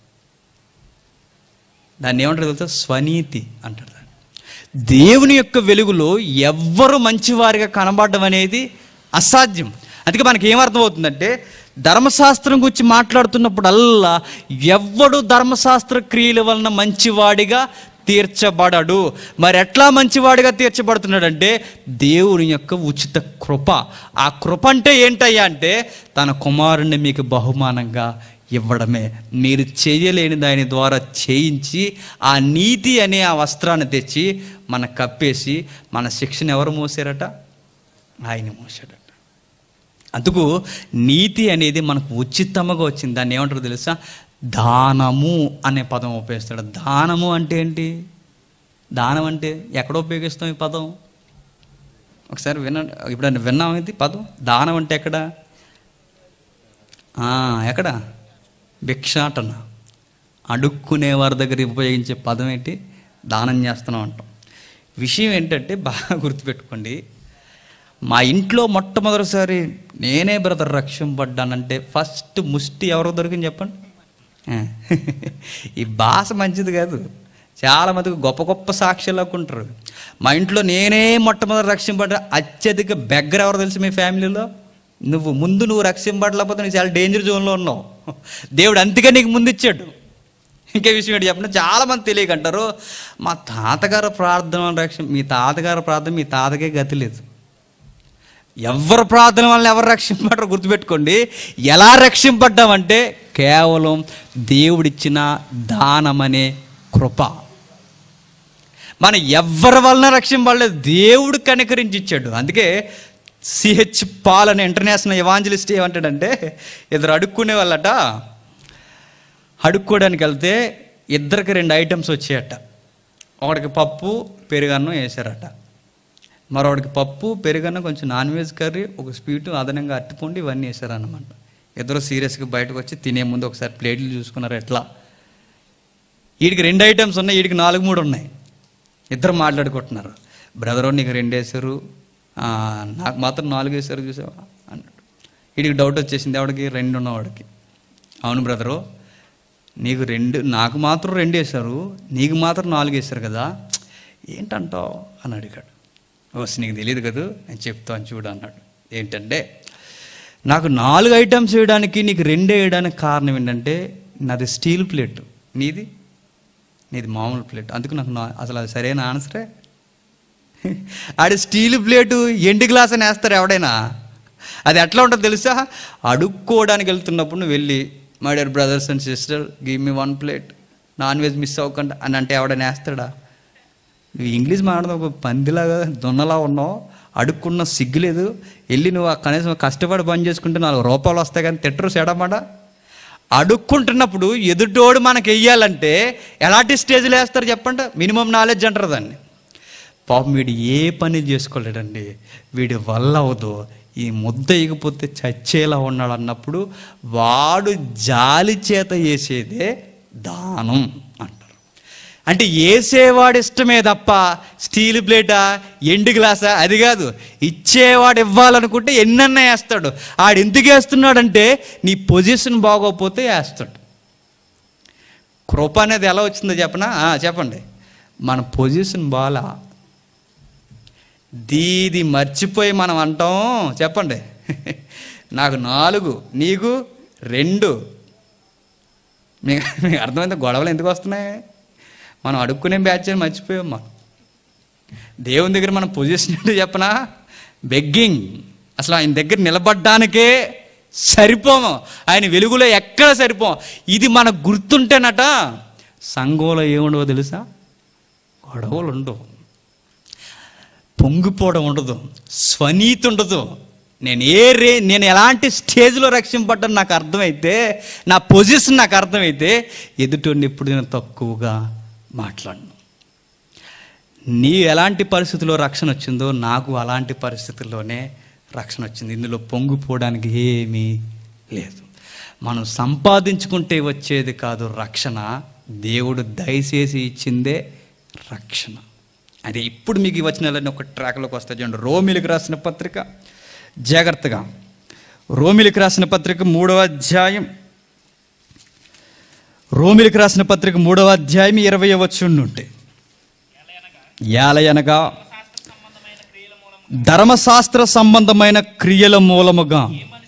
దాన్ని ఏమంటారు తెలుసా స్వనీతి అంటారు దాన్ని దేవుని యొక్క వెలుగులో ఎవ్వరు మంచివారిగా కనబడడం అనేది అసాధ్యం అందుకే మనకి ఏమర్థమవుతుందంటే ధర్మశాస్త్రం గురించి మాట్లాడుతున్నప్పుడల్లా ఎవ్వడు ధర్మశాస్త్ర క్రియల వలన మంచివాడిగా తీర్చబడడు మరి ఎట్లా మంచివాడిగా తీర్చబడుతున్నాడంటే దేవుని యొక్క ఉచిత కృప ఆ కృప అంటే ఏంటయ్యా అంటే తన కుమారుణ్ణి మీకు బహుమానంగా ఇవ్వడమే మీరు చేయలేని దాని ద్వారా చేయించి ఆ నీతి అనే ఆ వస్త్రాన్ని తెచ్చి మన కప్పేసి మన శిక్షను ఎవరు మోసారట ఆయన మోసాడట అందుకు నీతి అనేది మనకు ఉచితంగా వచ్చింది దాన్ని ఏమంటారు తెలుసా దానము అనే పదం ఉపయోగిస్తాడు దానము అంటే ఏంటి దానం అంటే ఎక్కడ ఉపయోగిస్తాం ఈ పదం ఒకసారి వినండి ఇప్పుడు విన్నాం ఇది పదం దానం అంటే ఎక్కడ ఆ, ఎక్కడ భిక్షాటన అడుక్కునే వారి దగ్గర ఉపయోగించే పదం ఏంటి దానం చేస్తున్నాం అంటాం విషయం ఏంటంటే బాగా గుర్తుపెట్టుకోండి మా ఇంట్లో మొట్టమొదటిసారి నేనే బ్రదర్ రక్షింపడ్డానంటే ఫస్ట్ ముష్టి ఎవరో దొరికింది చెప్పండి ఆ, ఈ భాష మంచిది కాదు చాలా మందికి గొప్ప గొప్ప సాక్ష్యాలు ఉంటారు మా ఇంట్లో నేనే మొట్టమొదటి రక్షింపడ్డా అత్యధిక బెగ్గర ఎవరు తెలుసు మీ ఫ్యామిలీలో నువ్వు ముందు నువ్వు రక్షింపడలేకపోతే నువ్వు చాలా డేంజర్ జోన్లో ఉన్నావు దేవుడు అంతగా నీకు ముందు ఇచ్చాడు ఇంకే విషయం ఏంటి చెప్పిన చాలా మంది తెలియకంటారు మా తాతగారు ప్రార్థన రక్షణ మీ తాతగారు ప్రార్థన మీ తాతకే గతి లేదు ఎవరు ప్రార్థన వల్ల ఎవరు రక్షింపడ్డారో గుర్తుపెట్టుకోండి ఎలా రక్షింపడ్డామంటే కేవలం దేవుడిచ్చిన దానమనే కృప మనం ఎవరి వలన రక్షింపడలేదు దేవుడు కనికరించి ఇచ్చాడు అందుకే సిహెచ్ పాల్ అనే ఇంటర్నేషనల్ ఎవాంజలిస్ట్ ఏమంటాడంటే ఇద్దరు అడుక్కునే వాళ్ళట అడుక్కోవడానికి వెళ్తే ఇద్దరికి రెండు ఐటమ్స్ వచ్చాయట ఒకడికి పప్పు పెరుగన్నం వేసారట మరొకడికి పప్పు పెరుగన్నం కొంచెం నాన్ వెజ్ కర్రీ ఒక స్వీటు అదనంగా అట్టుపండి ఇవన్నీ వేసారన్నమాట ఇద్దరు సీరియస్గా బయటకు వచ్చి తినే ముందు ఒకసారి ప్లేట్లు చూసుకున్నారు ఎట్లా వీడికి రెండు ఐటమ్స్ ఉన్నాయి వీడికి నాలుగు మూడు ఉన్నాయి ఇద్దరు మాట్లాడుకుంటున్నారు బ్రదరు నీకు రెండు వేసారు ఆ, నాకు మాత్రం నాలుగు వేసారు చూసావా అన్నాడు వీడికి డౌట్ వచ్చేసింది ఎవడికి రెండు ఉన్నవాడికి అవును బ్రదరు నీకు రెండు నాకు మాత్రం రెండు వేశారు నీకు మాత్రం నాలుగు వేశారు కదా ఏంటంటావు అని అడిగాడు ఓస్ నీకు తెలియదు కదా నేను చెప్తాను చూడు అన్నాడు ఏంటంటే నాకు నాలుగు ఐటమ్స్ వేయడానికి నీకు రెండు వేయడానికి కారణం ఏంటంటే నాది స్టీల్ ప్లేట్ నీది నీది మామూలు ప్లేట్ అందుకు నాకు నా అసలు అది సరైన ఆన్సరే ఆడి స్టీల్ ప్లేటు ఎండు గ్లాస్ అని వేస్తారు ఎవడైనా అది ఎట్లా ఉంటుందో తెలుసా అడుక్కోవడానికి వెళ్తున్నప్పుడు నువ్వు వెళ్ళి my dear brothers and sister give me one plate non veg miss అవ్వకుండా అని అంటే ఎవడైనా వేస్తాడా నువ్వు ఇంగ్లీష్ మాట్లాడడం ఒక పందిలాగా దున్నలా ఉన్నావు అడుక్కున్న సిగ్గులేదు వెళ్ళి నువ్వు ఆ కనీసం కష్టపడి పని చేసుకుంటే నాలుగు రూపాయలు వస్తాయి కానీ తిట్టరు సెడమాట అడుక్కుంటున్నప్పుడు ఎదుటోడు మనకి వెయ్యాలంటే ఎలాంటి స్టేజ్లో వేస్తారు చెప్పండి మినిమం నాలెడ్జ్ అంటారు దాన్ని పాపం వీడు ఏ పని చేసుకోలేడండి వీడి వల్ల అవదు ఈ ముద్ద ఎగిపోతే చచ్చేలా ఉన్నాడు అన్నప్పుడు వాడు జాలి చేత వేసేదే దానం అంటారు అంటే వేసేవాడు ఇష్టమే తప్ప స్టీల్ ప్లేటా ఎండు గ్లాసా అది కాదు ఇచ్చేవాడు ఇవ్వాలనుకుంటే ఎన్నన్నా వేస్తాడు ఆడు ఎందుకు వేస్తున్నాడంటే నీ పొజిషన్ బాగోకపోతే వేస్తాడు కృప అనేది ఎలా వచ్చిందో చెప్పనా ఆ, చెప్పండి మన పొజిషన్ బాలా దీది మర్చిపోయి మనం అంటాం చెప్పండి నాకు నాలుగు నీకు రెండు మీకు మీకు అర్థమైంది గొడవలు ఎందుకు వస్తున్నాయి మనం అడుక్కునే బ్యాచ్ అని మర్చిపోయాం మనం దేవుని దగ్గర మన పొజిషన్ ఏంటో చెప్పనా బెగ్గింగ్ అసలు ఆయన దగ్గర నిలబడ్డానికే సరిపోము ఆయన వెలుగులో ఎక్కడ సరిపోం ఇది మనకు గుర్తుంటేనట సంఘంలో ఏముండవో తెలుసా గొడవలు ఉండవు పొంగిపోవడం ఉండదు స్వనీతి ఉండదు నేను ఏ రే నేను ఎలాంటి స్టేజ్లో రక్షింపడ్డాను నాకు అర్థమైతే నా పొజిషన్ నాకు అర్థమైతే ఎదుటి ఎప్పుడు నేను తక్కువగా మాట్లాడను నీ ఎలాంటి పరిస్థితిలో రక్షణ వచ్చిందో నాకు అలాంటి పరిస్థితుల్లోనే రక్షణ వచ్చింది ఇందులో పొంగిపోవడానికి ఏమీ లేదు మనం సంపాదించుకుంటే వచ్చేది కాదు రక్షణ దేవుడు దయచేసి ఇచ్చిందే రక్షణ అది ఇప్పుడు మీకు ఈ వచనాలన్నీ ఒక ట్రాక్లోకి వస్తాయి చూడండి రోమిలికి రాసిన పత్రిక జాగ్రత్తగా రోమిలికి రాసిన పత్రిక మూడవ అధ్యాయం రోమిలికి రాసిన పత్రిక మూడవ అధ్యాయం ఇరవై వచ్చి నుండి యాలయనగా శాస్త్ర సంబంధమైన క్రియల మూలము ధర్మశాస్త్ర సంబంధమైన క్రియల మూలముగా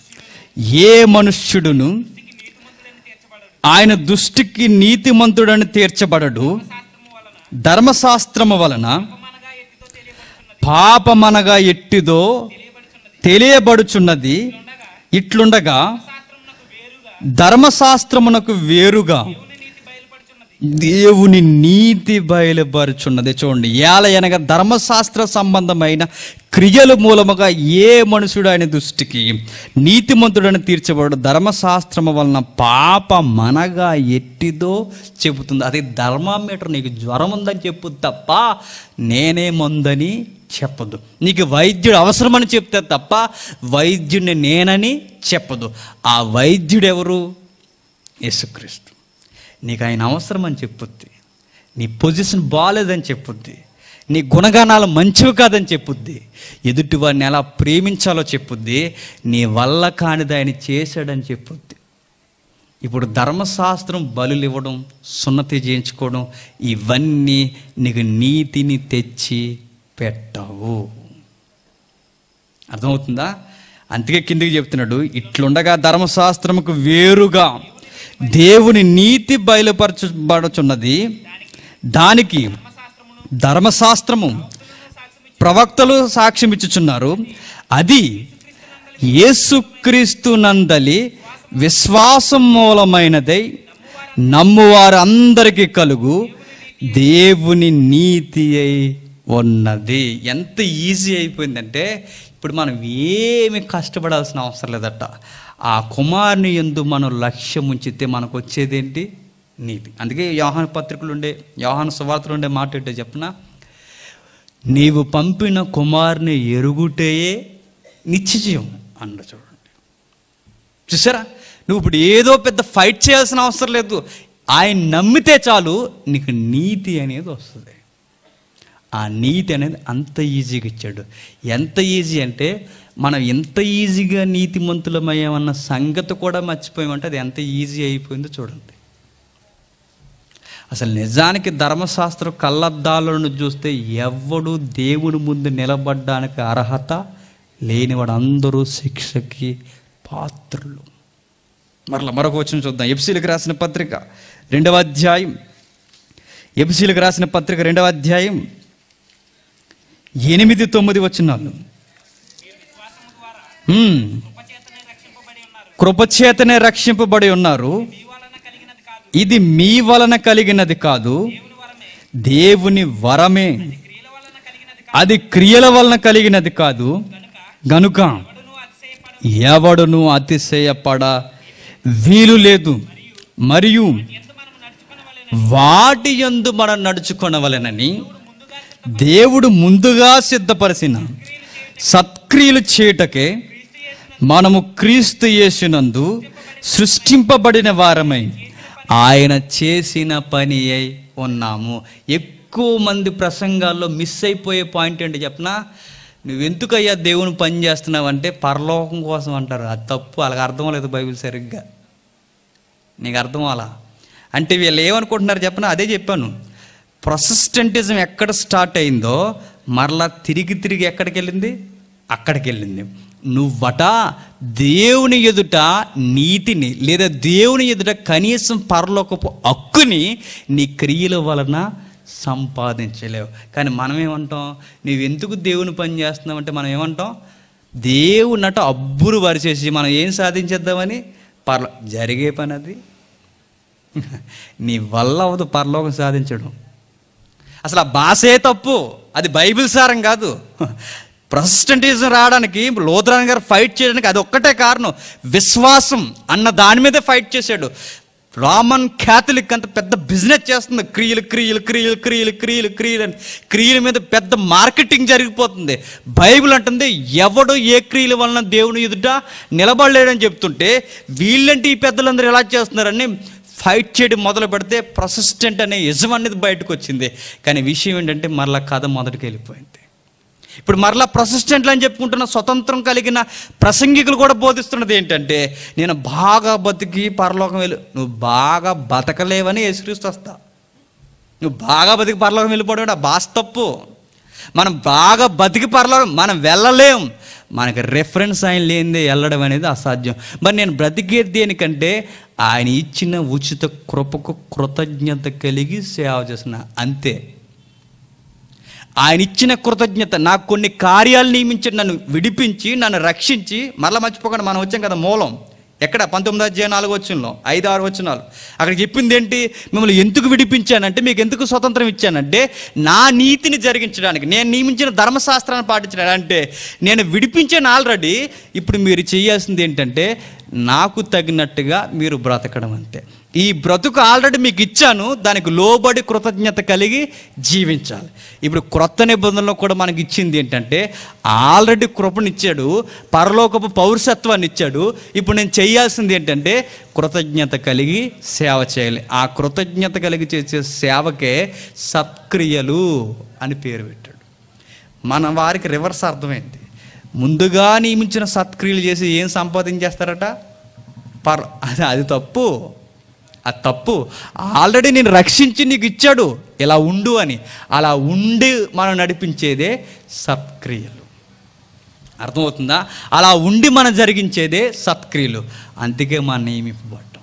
ఏ మనుష్యుడును నీతిమంతుడని తీర్చబడడు ఆయన దృష్టికి నీతిమంతుడని తీర్చబడడు శాస్త్రము వలన ధర్మశాస్త్రము వలన అపమానగా ఎత్తితో తెలియబడుతున్నది పాపమనగా ఎట్టిదో తెలియబడుచున్నది తెలియబడుచున్నది ఇట్లుండగా శాస్త్రమునకు వేరుగా ధర్మశాస్త్రమునకు వేరుగా దేవుని నీతి దేవుని నీతి బయలుపడుచున్నది బయలుపరుచున్నది చూడండి ఏల అనగా ధర్మశాస్త్ర సంబంధమైన క్రియల మూలముగా ఏ మనుషుడు ఆయన దృష్టికి నీతిమంతుడని తీర్చబడు ధర్మశాస్త్రము వలన పాప మనగా ఎట్టిదో చెబుతుంది అది ధర్మామీటర్ నీకు జ్వరం ఉందని చెప్పు తప్ప నేనే మందని చెప్పదు నీకు వైద్యుడు అవసరమని చెప్తే తప్ప వైద్యుడిని నేనని చెప్పదు ఆ వైద్యుడు ఎవరు యేసుక్రీస్తు నీకు ఆయన అవసరం అని చెప్పుద్ది నీ పొజిషన్ బాగాలేదని చెప్పుద్ది నీ గుణగానాలు మంచివి కాదని చెప్పుద్ది ఎదుటి వాడిని ఎలా ప్రేమించాలో చెప్పుద్ది నీ వల్ల కానిది ఆయన చేశాడని చెప్పుద్ది ఇప్పుడు ధర్మశాస్త్రం బలులు ఇవ్వడం సున్నతి చేయించుకోవడం ఇవన్నీ నీకు నీతిని తెచ్చి పెట్టవు అర్థమవుతుందా అందుకే కిందికి చెప్తున్నాడు ఇట్లుండగా ధర్మశాస్త్రముకు వేరుగా దేవుని నీతి బయలుపరచబడుచున్నది దానికి ధర్మశాస్త్రము ప్రవక్తలు సాక్ష్యం ఇచ్చుచున్నారు అది యేసుక్రీస్తు నందలి విశ్వాసం మూలమైనదై నమ్మువారందరికీ కలుగు దేవుని నీతి అయి ఉన్నది ఎంత ఈజీ అయిపోయిందంటే ఇప్పుడు మనం ఏమి కష్టపడాల్సిన అవసరం లేదట ఆ కుమారుని ఎందు మనం లక్ష్యం ఉంచితే మనకు వచ్చేదేంటి నీతి అందుకే యోహాను పత్రికలు ఉండే యోహాను సువార్తలు ఉండే మాట ఏంటో చెప్పనా నీవు పంపిన కుమారుని ఎరుగుటయే నిశ్చయం అన్న చూడండి చూసారా నువ్వు ఇప్పుడు ఏదో పెద్ద ఫైట్ చేయాల్సిన అవసరం లేదు ఆయన నమ్మితే చాలు నీకు నీతి అనేది వస్తుంది ఆ నీతి అనేది అంత ఈజీగా ఇచ్చాడు ఎంత ఈజీ అంటే మనం ఎంత ఈజీగా నీతిమంతులమయ్యామన్న సంగతి కూడా మర్చిపోయామంటే అది ఎంత ఈజీ అయిపోయిందో చూడండి అసలు నిజానికి ధర్మశాస్త్ర కళ్ళద్దాలను చూస్తే ఎవ్వడు దేవుని ముందు నిలబడ్డానికి అర్హత లేనివాడు అందరూ శిక్షకి పాత్రులు మరలా మరొక వచ్చిన చూద్దాం ఎఫ్సీలకు రాసిన పత్రిక రెండవ అధ్యాయం ఎఫ్సీలకు రాసిన పత్రిక రెండవ అధ్యాయం ఎనిమిది తొమ్మిది వచ్చినాలు హ్మ్. ఉపచేతనే రక్షింపబడి ఉన్నారు కృపచేతనే రక్షింపబడి ఉన్నారు మీ వలన కలిగినది కాదు ఇది మీ వలన కలిగినది కాదు దేవుని వరమే దేవుని వరమే క్రియల వలన కలిగినది కాదు అది క్రియల వలన కలిగినది కాదు గనుక ఎవడును అతిశయపడ ఎవడును అతిశయపడ వీలు లేదు మరియు ఎందు మనము నడుచుకునవలెను వాటి యందు మనం నడుచుకొనవలెనని దేవుడు ముందుగా సిద్ధపరిచిన సత్క్రియలు చేయుటకే మనము క్రీస్తు యేసునందు సృష్టింపబడిన వారమై ఆయన చేసిన పని అయి ఉన్నాము ఎక్కువ మంది ప్రసంగాల్లో మిస్ అయిపోయే పాయింట్ ఏంటి చెప్పనా నువ్వెందుకయ్యా దేవుని పని చేస్తున్నావు అంటే పరలోకం కోసం అంటారు అది తప్పు వాళ్ళకి అర్థం లేదు బైబిల్ సరిగ్గా నీకు అర్థం అలా అంటే వీళ్ళు ఏమనుకుంటున్నారు చెప్పనా అదే చెప్పాను ప్రొసెస్టెంటిజం ఎక్కడ స్టార్ట్ అయిందో మరలా తిరిగి తిరిగి ఎక్కడికి వెళ్ళింది అక్కడికి వెళ్ళింది నువ్వట దేవుని ఎదుట నీతిని లేదా దేవుని ఎదుట కనీసం పరలోకపు హక్కుని నీ క్రియల వలన సంపాదించలేవు కానీ మనం ఏమంటాం నువ్వెందుకు దేవుని పని చేస్తున్నావంటే మనం ఏమంటాం దేవునట అబ్బురు వరిచేసి మనం ఏం సాధించేద్దామని పర్ల జరిగే పని అది నీ వల్ల అవదు పరలోకం సాధించడం అసలు ఆ భాషే తప్పు అది బైబిల్ సారం కాదు ప్రొటెస్టంటిజం రావడానికి లోతరాన్ గారు ఫైట్ చేయడానికి అది ఒక్కటే కారణం విశ్వాసం అన్న దాని మీదే ఫైట్ చేశాడు రామన్ క్యాథలిక్ అంత పెద్ద బిజినెస్ చేస్తుంది క్రియలు క్రియలు క్రియలు క్రియలు క్రియలు క్రియలు అని క్రియల మీద పెద్ద మార్కెటింగ్ జరిగిపోతుంది బైబిల్ అంటుంది ఎవడు ఏ క్రియల వలన దేవుని ఎదుట నిలబడలేడని చెప్తుంటే వీళ్ళంటే ఈ పెద్దలందరూ ఎలా చేస్తున్నారని ఫైట్ చేయడం మొదలు పెడితే ప్రొసిస్టెంట్ అనే యజం అనేది బయటకు వచ్చింది కానీ విషయం ఏంటంటే మరలా కథ మొదటికి వెళ్ళిపోయింది ఇప్పుడు మరలా ప్రొసిస్టెంట్లు అని చెప్పుకుంటున్న స్వతంత్రం కలిగిన ప్రసంగికులు కూడా బోధిస్తున్నది ఏంటంటే నేను బాగా బతికి పరలోకం వెళ్ళి నువ్వు బాగా బతకలేవని యేసుక్రీస్తు వస్తా నువ్వు బాగా బతికి పరలోకం వెళ్ళిపోవడం ఆ బాస్ తప్పు మనం బాగా బతికి పరలోకం మనం వెళ్ళలేం మనకి రెఫరెన్స్ ఆయన లేనిదే వెళ్ళడం అనేది అసాధ్యం మరి నేను బ్రతికేది దేనికంటే ఆయన ఇచ్చిన ఉచిత కృపకు కృతజ్ఞత కలిగి సేవ చేసిన అంతే ఆయన ఇచ్చిన కృతజ్ఞత నాకు కొన్ని కార్యాలు నియమించి నన్ను విడిపించి నన్ను రక్షించి మరలా మర్చిపోకుండా మనం వచ్చాం కదా మూలం ఎక్కడ పంతొమ్మిది అధ్యాయ నాలుగు వచ్చినలో ఐదు ఆరు వచ్చినాలు అక్కడ చెప్పింది ఏంటి మిమ్మల్ని ఎందుకు విడిపించానంటే మీకు ఎందుకు స్వతంత్రం ఇచ్చానంటే నా నీతిని జరిగించడానికి నేను నియమించిన ధర్మశాస్త్రాన్ని పాటించడానికి అంటే నేను విడిపించాను ఆల్రెడీ ఇప్పుడు మీరు చేయాల్సింది ఏంటంటే నాకు తగినట్టుగా మీరు బ్రతకడం అంతే ఈ బ్రతుకు ఆల్రెడీ మీకు ఇచ్చాను దానికి లోబడి కృతజ్ఞత కలిగి జీవించాలి ఇప్పుడు క్రొత్త నిబంధనలో కూడా మనకి ఇచ్చింది ఏంటంటే ఆల్రెడీ కృపనిచ్చాడు పరలోకపు పౌరసత్వాన్ని ఇచ్చాడు ఇప్పుడు నేను చేయాల్సింది ఏంటంటే కృతజ్ఞత కలిగి సేవ చేయాలి ఆ కృతజ్ఞత కలిగి చేసే సేవకే సత్క్రియలు అని పేరు పెట్టాడు మన వారికి రివర్స్ అర్థమైంది ముందుగా నియమించిన సత్క్రియలు చేసి ఏం సంపాదించేస్తారట పర్ అది అది తప్పు అది తప్పు ఆల్రెడీ నేను రక్షించి నీకు ఇచ్చాడు ఇలా ఉండు అని అలా ఉండి మనం నడిపించేదే సత్క్రియలు అర్థమవుతుందా అలా ఉండి మనం జరిగించేదే సత్క్రియలు అందుకే మనం నియమింపబడ్డాం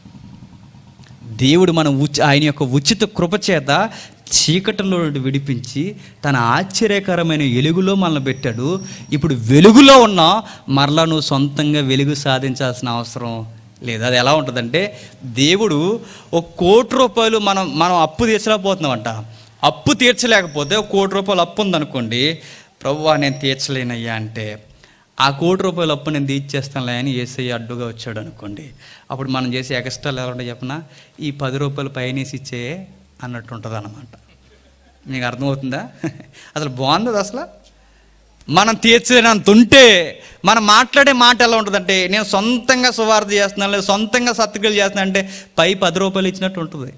దేవుడు మన ఉచ ఆయన యొక్క ఉచిత కృపచేత చీకటిలో నుండి విడిపించి తన ఆశ్చర్యకరమైన వెలుగులో మనల్ని పెట్టాడు ఇప్పుడు వెలుగులో ఉన్నా మరలా నువ్వు సొంతంగా వెలుగు సాధించాల్సిన అవసరం లేదు అది ఎలా ఉంటుందంటే దేవుడు ఒక కోటి రూపాయలు మనం మనం అప్పు తీర్చలేకపోతున్నామంట అప్పు తీర్చలేకపోతే ఒక కోటి రూపాయలు అప్పు ఉందనుకోండి ప్రభువా నేను తీర్చలేనయ్యా అంటే ఆ కోటి రూపాయల అప్పు నేను తీర్చేస్తానులే అని ఏసై అడ్డుగా వచ్చాడు అనుకోండి అప్పుడు మనం చేసే ఎక్స్ట్రాలు ఎలా ఉంటాయి చెప్పనా ఈ పది రూపాయలు పైనేసి ఇచ్చే అన్నట్టు ఉంటుంది అనమాట మీకు అర్థమవుతుందా అసలు బాగుంది అసలు మనం తీర్చలేనంత ఉంటే మనం మాట్లాడే మాట ఎలా ఉంటుందంటే నేను సొంతంగా సువార్త చేస్తున్నాను లేదా సొంతంగా సత్క్రియలు చేస్తున్నాను అంటే పై పది రూపాయలు ఇచ్చినట్టు ఉంటుంది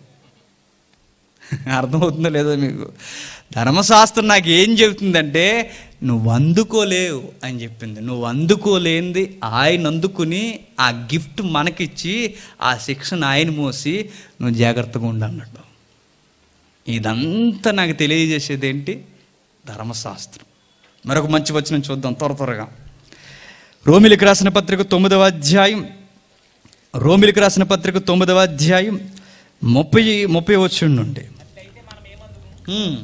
అర్థమవుతుందో లేదో మీకు ధర్మశాస్త్రం నాకు ఏం చెబుతుందంటే నువ్వు అందుకోలేవు అని చెప్పింది నువ్వు అందుకోలేంది ఆయన అందుకుని ఆ గిఫ్ట్ మనకిచ్చి ఆ శిక్షణ ఆయన మోసి నువ్వు జాగ్రత్తగా ఉండు అన్నట్టు ఇదంతా నాకు తెలియజేసేది ఏంటి ధర్మశాస్త్రం మరొక మంచి వచనం చూద్దాం త్వర త్వరగా రోమిలికి రాసిన పత్రిక తొమ్మిదవ అధ్యాయం రోమిలికి రాసిన పత్రిక తొమ్మిదవ అధ్యాయం ముప్పై ముప్పై వచ్చిన నుండి హ్మ్.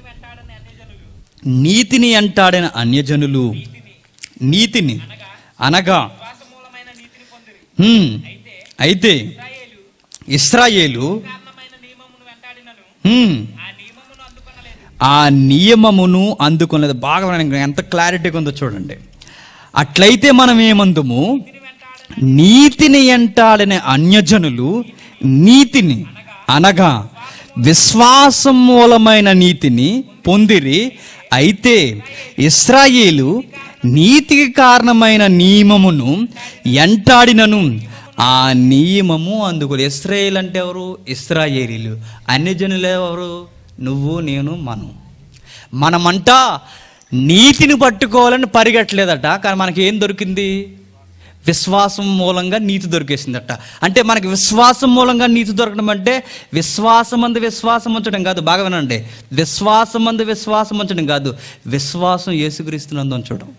నీతిని అంటాడిన అన్యజనులు నీతిని అనగా మూలమైన నీతిని పొందిరి హ్మ్. అయితే ఇస్రాయేలు కారణమైన నియమమును వెంటాడినను హ్మ్, ఆ నియమమును అందుకొనలేదు ఆ నియమమును అందుకున్నది బాగా మనకి ఎంత క్లారిటీగా ఉందో చూడండి అట్లయితే మనం ఏమందుము నీతిని ఎంటాడిన అన్యజనులు నీతిని అనగా విశ్వాసం మూలమైన నీతిని పొందిరి అయితే ఇస్రాయేలు నీతికి కారణమైన నియమమును ఎంటాడినను ఆ నియమము అందుకు ఇస్రాయేల్ అంటే ఎవరు ఇస్రాయేలీలు అన్యజనులు ఎవరు నువ్వు నేను మనం మనమంట నీతిని పట్టుకోవాలని పరిగెట్టలేదట కానీ మనకి ఏం దొరికింది విశ్వాసం మూలంగా నీతి దొరికేసిందట అంటే మనకి విశ్వాసం మూలంగా నీతి దొరకడం అంటే విశ్వాసం అందు విశ్వాసం ఉంచడం కాదు బాగా వినండి విశ్వాసం అందు విశ్వాసం ఉంచడం కాదు విశ్వాసం యేసుక్రీస్తునందు ఉంచడం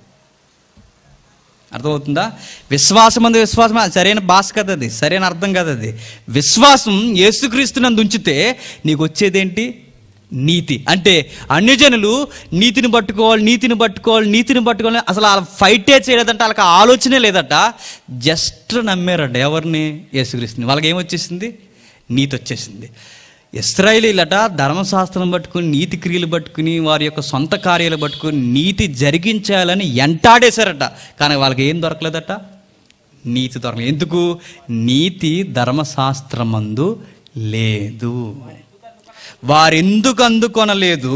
అర్థమవుతుందా విశ్వాసం అందు విశ్వాసం అది సరైన భాష కదా అది సరైన అర్థం కదా అది విశ్వాసం యేసుక్రీస్తునందు ఉంచితే నీకు వచ్చేదేంటి నీతి అంటే అన్యజనులు నీతిని పట్టుకోవాలి నీతిని పట్టుకోవాలి నీతిని పట్టుకోవాలి అసలు ఆ ఫైటే చేయలేదంట వాళ్ళకి ఆ ఆలోచనే లేదట జస్ట్ నమ్మారట ఎవరిని యేసుక్రీస్తుని వాళ్ళకి ఏమొచ్చేసింది నీతి వచ్చేసింది ఇస్రాయేలీలట ధర్మశాస్త్రం పట్టుకుని నీతి క్రియలు పట్టుకుని వారి యొక్క సొంత కార్యాలు పట్టుకుని నీతి జరిగించాలని ఎంటాడేశారట కానీ వాళ్ళకి ఏం దొరకలేదట నీతి దొరకలేదు ఎందుకు నీతి ధర్మశాస్త్రమందు లేదు వారెందుకు అందుకొనలేదు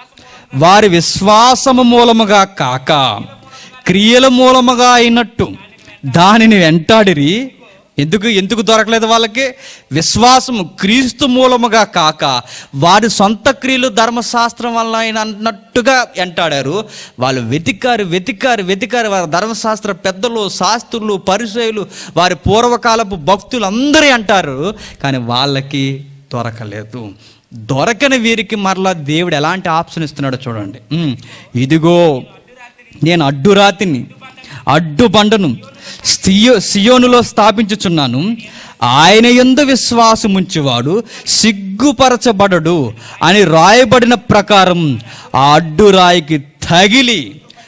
వారి విశ్వాసము మూలముగా కాక క్రియల మూలముగా అయినట్టు దానిని వెంటాడిరి ఎందుకు ఎందుకు దొరకలేదు వాళ్ళకి విశ్వాసము క్రీస్తు మూలముగా కాక వారి సొంత క్రియలు ధర్మశాస్త్రం వల్ల ఆయన అన్నట్టుగా వెంటాడారు వాళ్ళు వెతికారు వెతికారు వెతికారు వారి ధర్మశాస్త్ర పెద్దలు శాస్త్రులు పరిచయులు వారి పూర్వకాలపు భక్తులు అందరూ అంటారు కానీ వాళ్ళకి దొరకలేదు దొరకని వీరికి మరలా దేవుడు ఎలాంటి ఆప్షన్ ఇస్తున్నాడో చూడండి ఉమ్, ఇదిగో నేను అడ్డురాతిని అడ్డు బండను సియో సియోనులో స్థాపించుచున్నాను ఆయన ఎందు విశ్వాసముంచువాడు సిగ్గుపరచబడడు అని రాయబడిన ప్రకారం ఆ అడ్డురాయికి తగిలి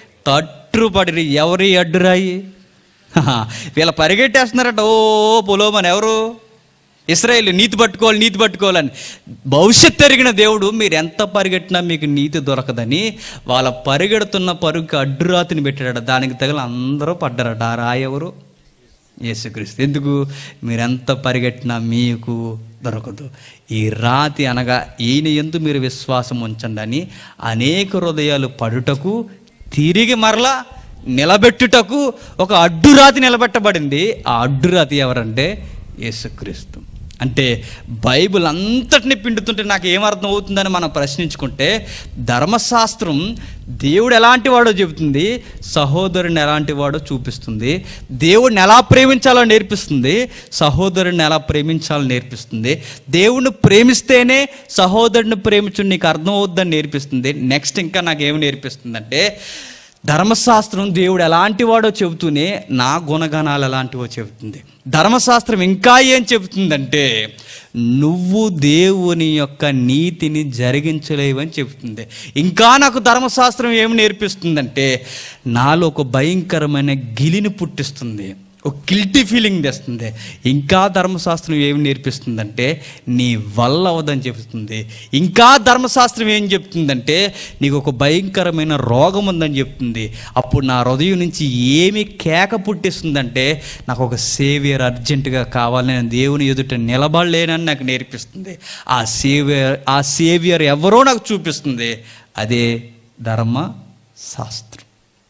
తట్టుపడి ఎవరి అడ్డురాయి హహ, వీళ్ళ పరిగెట్టేస్తున్నారట ఓ పొలోమని ఎవరు ఇస్రాయేల్ నీతి పట్టుకోవాలి నీతి పట్టుకోవాలని భవిష్యత్ ఎరిగిన దేవుడు మీరు ఎంత పరిగెట్టినా మీకు నీతి దొరకదని వాళ్ళ పరిగెడుతున్న పరుగుకి అడ్డురాతిని పెట్టాడట దానికి తగిలి అందరూ పడ్డారట ఆ రాయి ఎవరు యేసుక్రీస్తు ఎందుకు మీరెంత పరిగెట్టినా మీకు దొరకదు ఈ రాతి అనగా ఈయన ఎందు మీరు విశ్వాసం ఉంచండి అని అనేక హృదయాలు పడుటకు తిరిగి మరలా నిలబెట్టుటకు ఒక అడ్డురాతి నిలబెట్టబడింది ఆ అడ్డురాతి ఎవరంటే యేసుక్రీస్తు అంటే బైబిల్ అంతటిని పిండుతుంటే నాకు ఏమర్థం అవుతుందని మనం ప్రశ్నించుకుంటే ధర్మశాస్త్రం దేవుడు ఎలాంటి వాడో చెబుతుంది సహోదరుని ఎలాంటి వాడో చూపిస్తుంది దేవుడిని ఎలా ప్రేమించాలో నేర్పిస్తుంది సహోదరుని ఎలా ప్రేమించాలో నేర్పిస్తుంది దేవుడిని ప్రేమిస్తేనే సహోదరుని ప్రేమించు నీకు అర్థం అవుద్దని నేర్పిస్తుంది నెక్స్ట్ ఇంకా నాకు ఏమి నేర్పిస్తుందంటే ధర్మశాస్త్రం దేవుడు ఎలాంటి వాడో చెబుతూనే నా గుణగణాలు ఎలాంటివో చెబుతుంది ధర్మశాస్త్రం ఇంకా ఏం చెబుతుందంటే నువ్వు దేవుని యొక్క నీతిని జరిగించలేవని చెబుతుంది ఇంకా నాకు ధర్మశాస్త్రం ఏమి నేర్పిస్తుందంటే నాలో ఒక భయంకరమైన గిలిని పుట్టిస్తుంది ఒక గిల్టీ ఫీలింగ్ తెస్తుంది ఇంకా ధర్మశాస్త్రం ఏమి నేర్పిస్తుందంటే నీ వల్ల అవదని చెప్తుంది ఇంకా ధర్మశాస్త్రం ఏం చెప్తుందంటే నీకు ఒక భయంకరమైన రోగం ఉందని చెప్తుంది అప్పుడు నా హృదయం నుంచి ఏమి కేక పుట్టిస్తుందంటే నాకు ఒక సేవియర్ అర్జెంటుగా కావాలి నేను దేవుని ఎదుట నిలబడలేనని నాకు నేర్పిస్తుంది ఆ సేవియర్ ఆ సేవియర్ ఎవరో నాకు చూపిస్తుంది అదే ధర్మ శాస్త్రం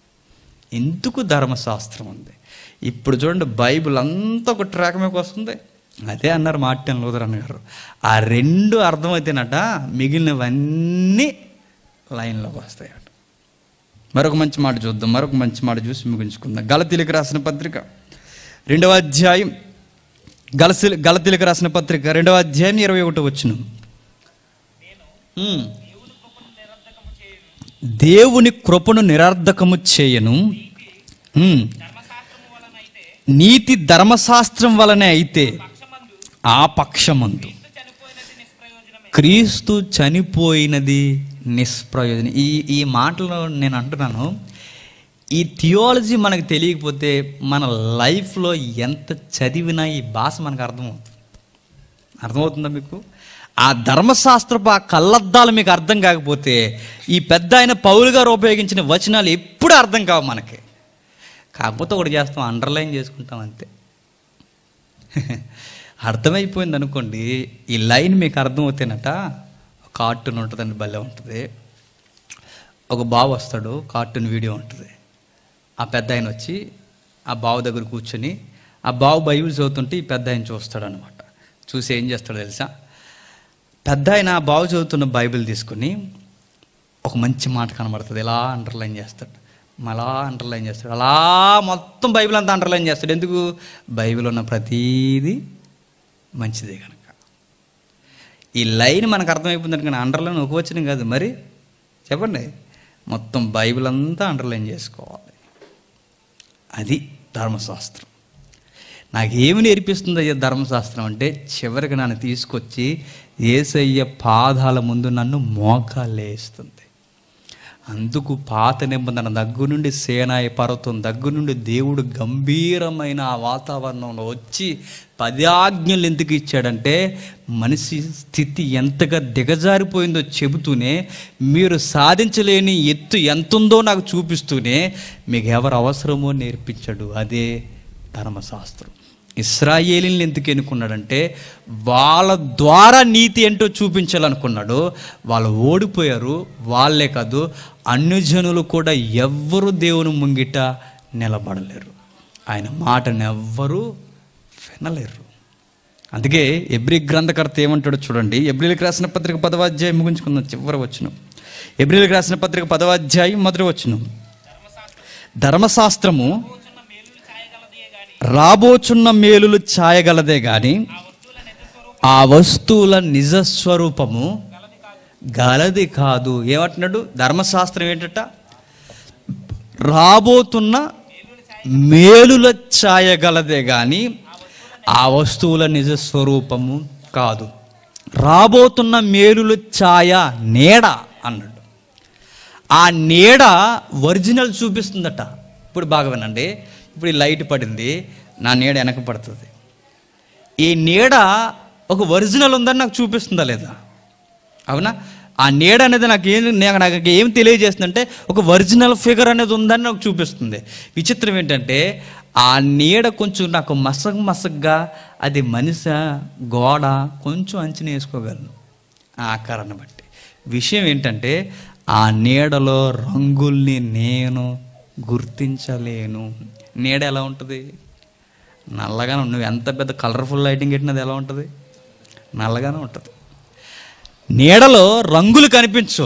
ఎందుకు ధర్మశాస్త్రం ఉంది ఇప్పుడు చూడండి బైబిల్ అంతా ఒక ట్రాక్ మీకు వస్తుంది అదే అన్నారు మార్టిన్ లూథర్ గారు ఆ రెండు అర్థమైతేనట మిగిలినవన్నీ లైన్లోకి వస్తాయట మరొక మంచి మాట చూద్దాం మరొక మంచి మాట చూసి ముగించుకుందాం గలతీలకు రాసిన పత్రిక రెండవ అధ్యాయం గలసి గలతీలకు రాసిన పత్రిక రెండవ అధ్యాయం ఇరవై ఒకటి వచ్చును దేవుని కృపను నిరర్ధకము చేయను ఉమ్. నీతి ధర్మశాస్త్రం వలనే అయితే ఆ పక్షమందు క్రీస్తు చనిపోయినది నిష్ప్రయోజనం ఈ ఈ మాటలో నేను అంటున్నాను ఈ థియాలజీ మనకు తెలియకపోతే మన లైఫ్లో ఎంత చదివినా ఈ భాష మనకు అర్థమవుతుంది అర్థమవుతుందా మీకు ఆ ధర్మశాస్త్రపు ఆ కళ్ళద్దాలు మీకు అర్థం కాకపోతే ఈ పెద్ద ఆయన పౌలు గారు ఉపయోగించిన వచనాలు ఎప్పుడు అర్థం కావు మనకి కాకపోతే ఒకటి చేస్తాం అండర్లైన్ చేసుకుంటాం అంతే అర్థమైపోయింది అనుకోండి ఈ లైన్ మీకు అర్థమవుతేనట ఒక కార్టూన్ ఉంటుందండి భలే ఉంటుంది ఒక బాబు వస్తాడు కార్టూన్ వీడియో ఉంటుంది ఆ పెద్ద ఆయన వచ్చి ఆ బావు దగ్గర కూర్చొని ఆ బావు బైబిల్ చదువుతుంటే ఈ పెద్ద ఆయన చూస్తాడు అనమాట చూసి ఏం చేస్తాడో తెలుసా పెద్ద ఆయన ఆ బావు చదువుతున్న బైబిల్ తీసుకుని ఒక మంచి మాట కనబడుతుంది ఇలా అండర్లైన్ చేస్తాడు మళ్ళా అండర్లైన్ చేస్తాడు అలా మొత్తం బైబిల్ అంతా అండర్లైన్ చేస్తాడు ఎందుకు బైబిల్ ఉన్న ప్రతీది మంచిదే కనుక ఈ లైన్ మనకు అర్థమైపోతుంది కానీ అండర్లైన్ ఒక వచ్చిన కాదు మరి చెప్పండి మొత్తం బైబిల్ అంతా అండర్లైన్ చేసుకోవాలి అది ధర్మశాస్త్రం నాకేమి నేర్పిస్తుంది అయ్యా ధర్మశాస్త్రం అంటే చివరికి నన్ను తీసుకొచ్చి ఏసయ్య పాదాల ముందు నన్ను మోకాలేస్తుంది అందుకు పాత నిబంధన దగ్గర నుండి సేనాయ పర్వతం దగ్గర నుండి దేవుడు గంభీరమైన ఆ వాతావరణంలో వచ్చి పది ఆజ్ఞలు ఎందుకు ఇచ్చాడంటే మనిషి స్థితి ఎంతగా దిగజారిపోయిందో చెబుతూనే మీరు సాధించలేని ఎత్తు ఎంతుందో నాకు చూపిస్తూనే మీకు ఎవరు అవసరమో నేర్పించాడు అదే ధర్మశాస్త్రం ఇస్రాయేలీని ఎందుకు ఎన్నుకున్నాడంటే వాళ్ళ ద్వారా నీతి ఏంటో చూపించాలనుకున్నాడు వాళ్ళు ఓడిపోయారు వాళ్ళే కాదు అన్యజనులు కూడా ఎవ్వరు దేవుని ముంగిట నిలబడలేరు ఆయన మాటను ఎవ్వరూ వినలేరు అందుకే ఎబ్రి గ్రంథకర్త ఏమంటాడో చూడండి ఎబ్రిల్కి రాసిన పత్రిక పదవాధ్యాయం ముగించుకుందాం చివరి వచ్చిన ఎబ్రిల్కి రాసిన పత్రిక పదవాధ్యాయం మొదటి వచ్చును ధర్మశాస్త్రము కూర్చున్న మేలులు ఛాయగలదే గాని రాబోచున్న మేలులు ఛాయగలదే గాని ఆ వస్తువుల నిజ స్వరూపం ఆ వస్తువుల నిజ స్వరూపము గలది కాదు ఏమంటున్నాడు ధర్మశాస్త్రం ఏంటట రాబోతున్న మేలుల ఛాయగలదే గాని ఆ వస్తువుల నిజ స్వరూపము కాదు రాబోతున్న మేలుల ఛాయ నీడ అన్నాడు ఆ నీడ ఒరిజినల్ చూపిస్తుందట ఇప్పుడు బాగా వినండి ఇప్పుడు ఈ లైట్ పడింది నా నీడ వెనక పడుతుంది ఈ నీడ ఒక ఒరిజినల్ ఉందని నాకు చూపిస్తుందా లేదా అవునా ఆ నీడ అనేది నాకు ఏం నాకు నాకు ఏం తెలియజేస్తుందంటే ఒక ఒరిజినల్ ఫిగర్ అనేది ఉందని నాకు చూపిస్తుంది విచిత్రం ఏంటంటే ఆ నీడ కొంచెం నాకు మసగ్ మసగ్గా అది మనిషి గోడ కొంచెం అంచనా వేసుకోగలను ఆ ఆకారాన్ని బట్టి విషయం ఏంటంటే ఆ నీడలో రంగుల్ని నేను గుర్తించలేను నీడ ఎలా ఉంటుంది నల్లగానే నువ్వు ఎంత పెద్ద కలర్ఫుల్ లైటింగ్ పెట్టినది ఎలా ఉంటుంది నల్లగానే ఉంటుంది నీడలో రంగులు కనిపించు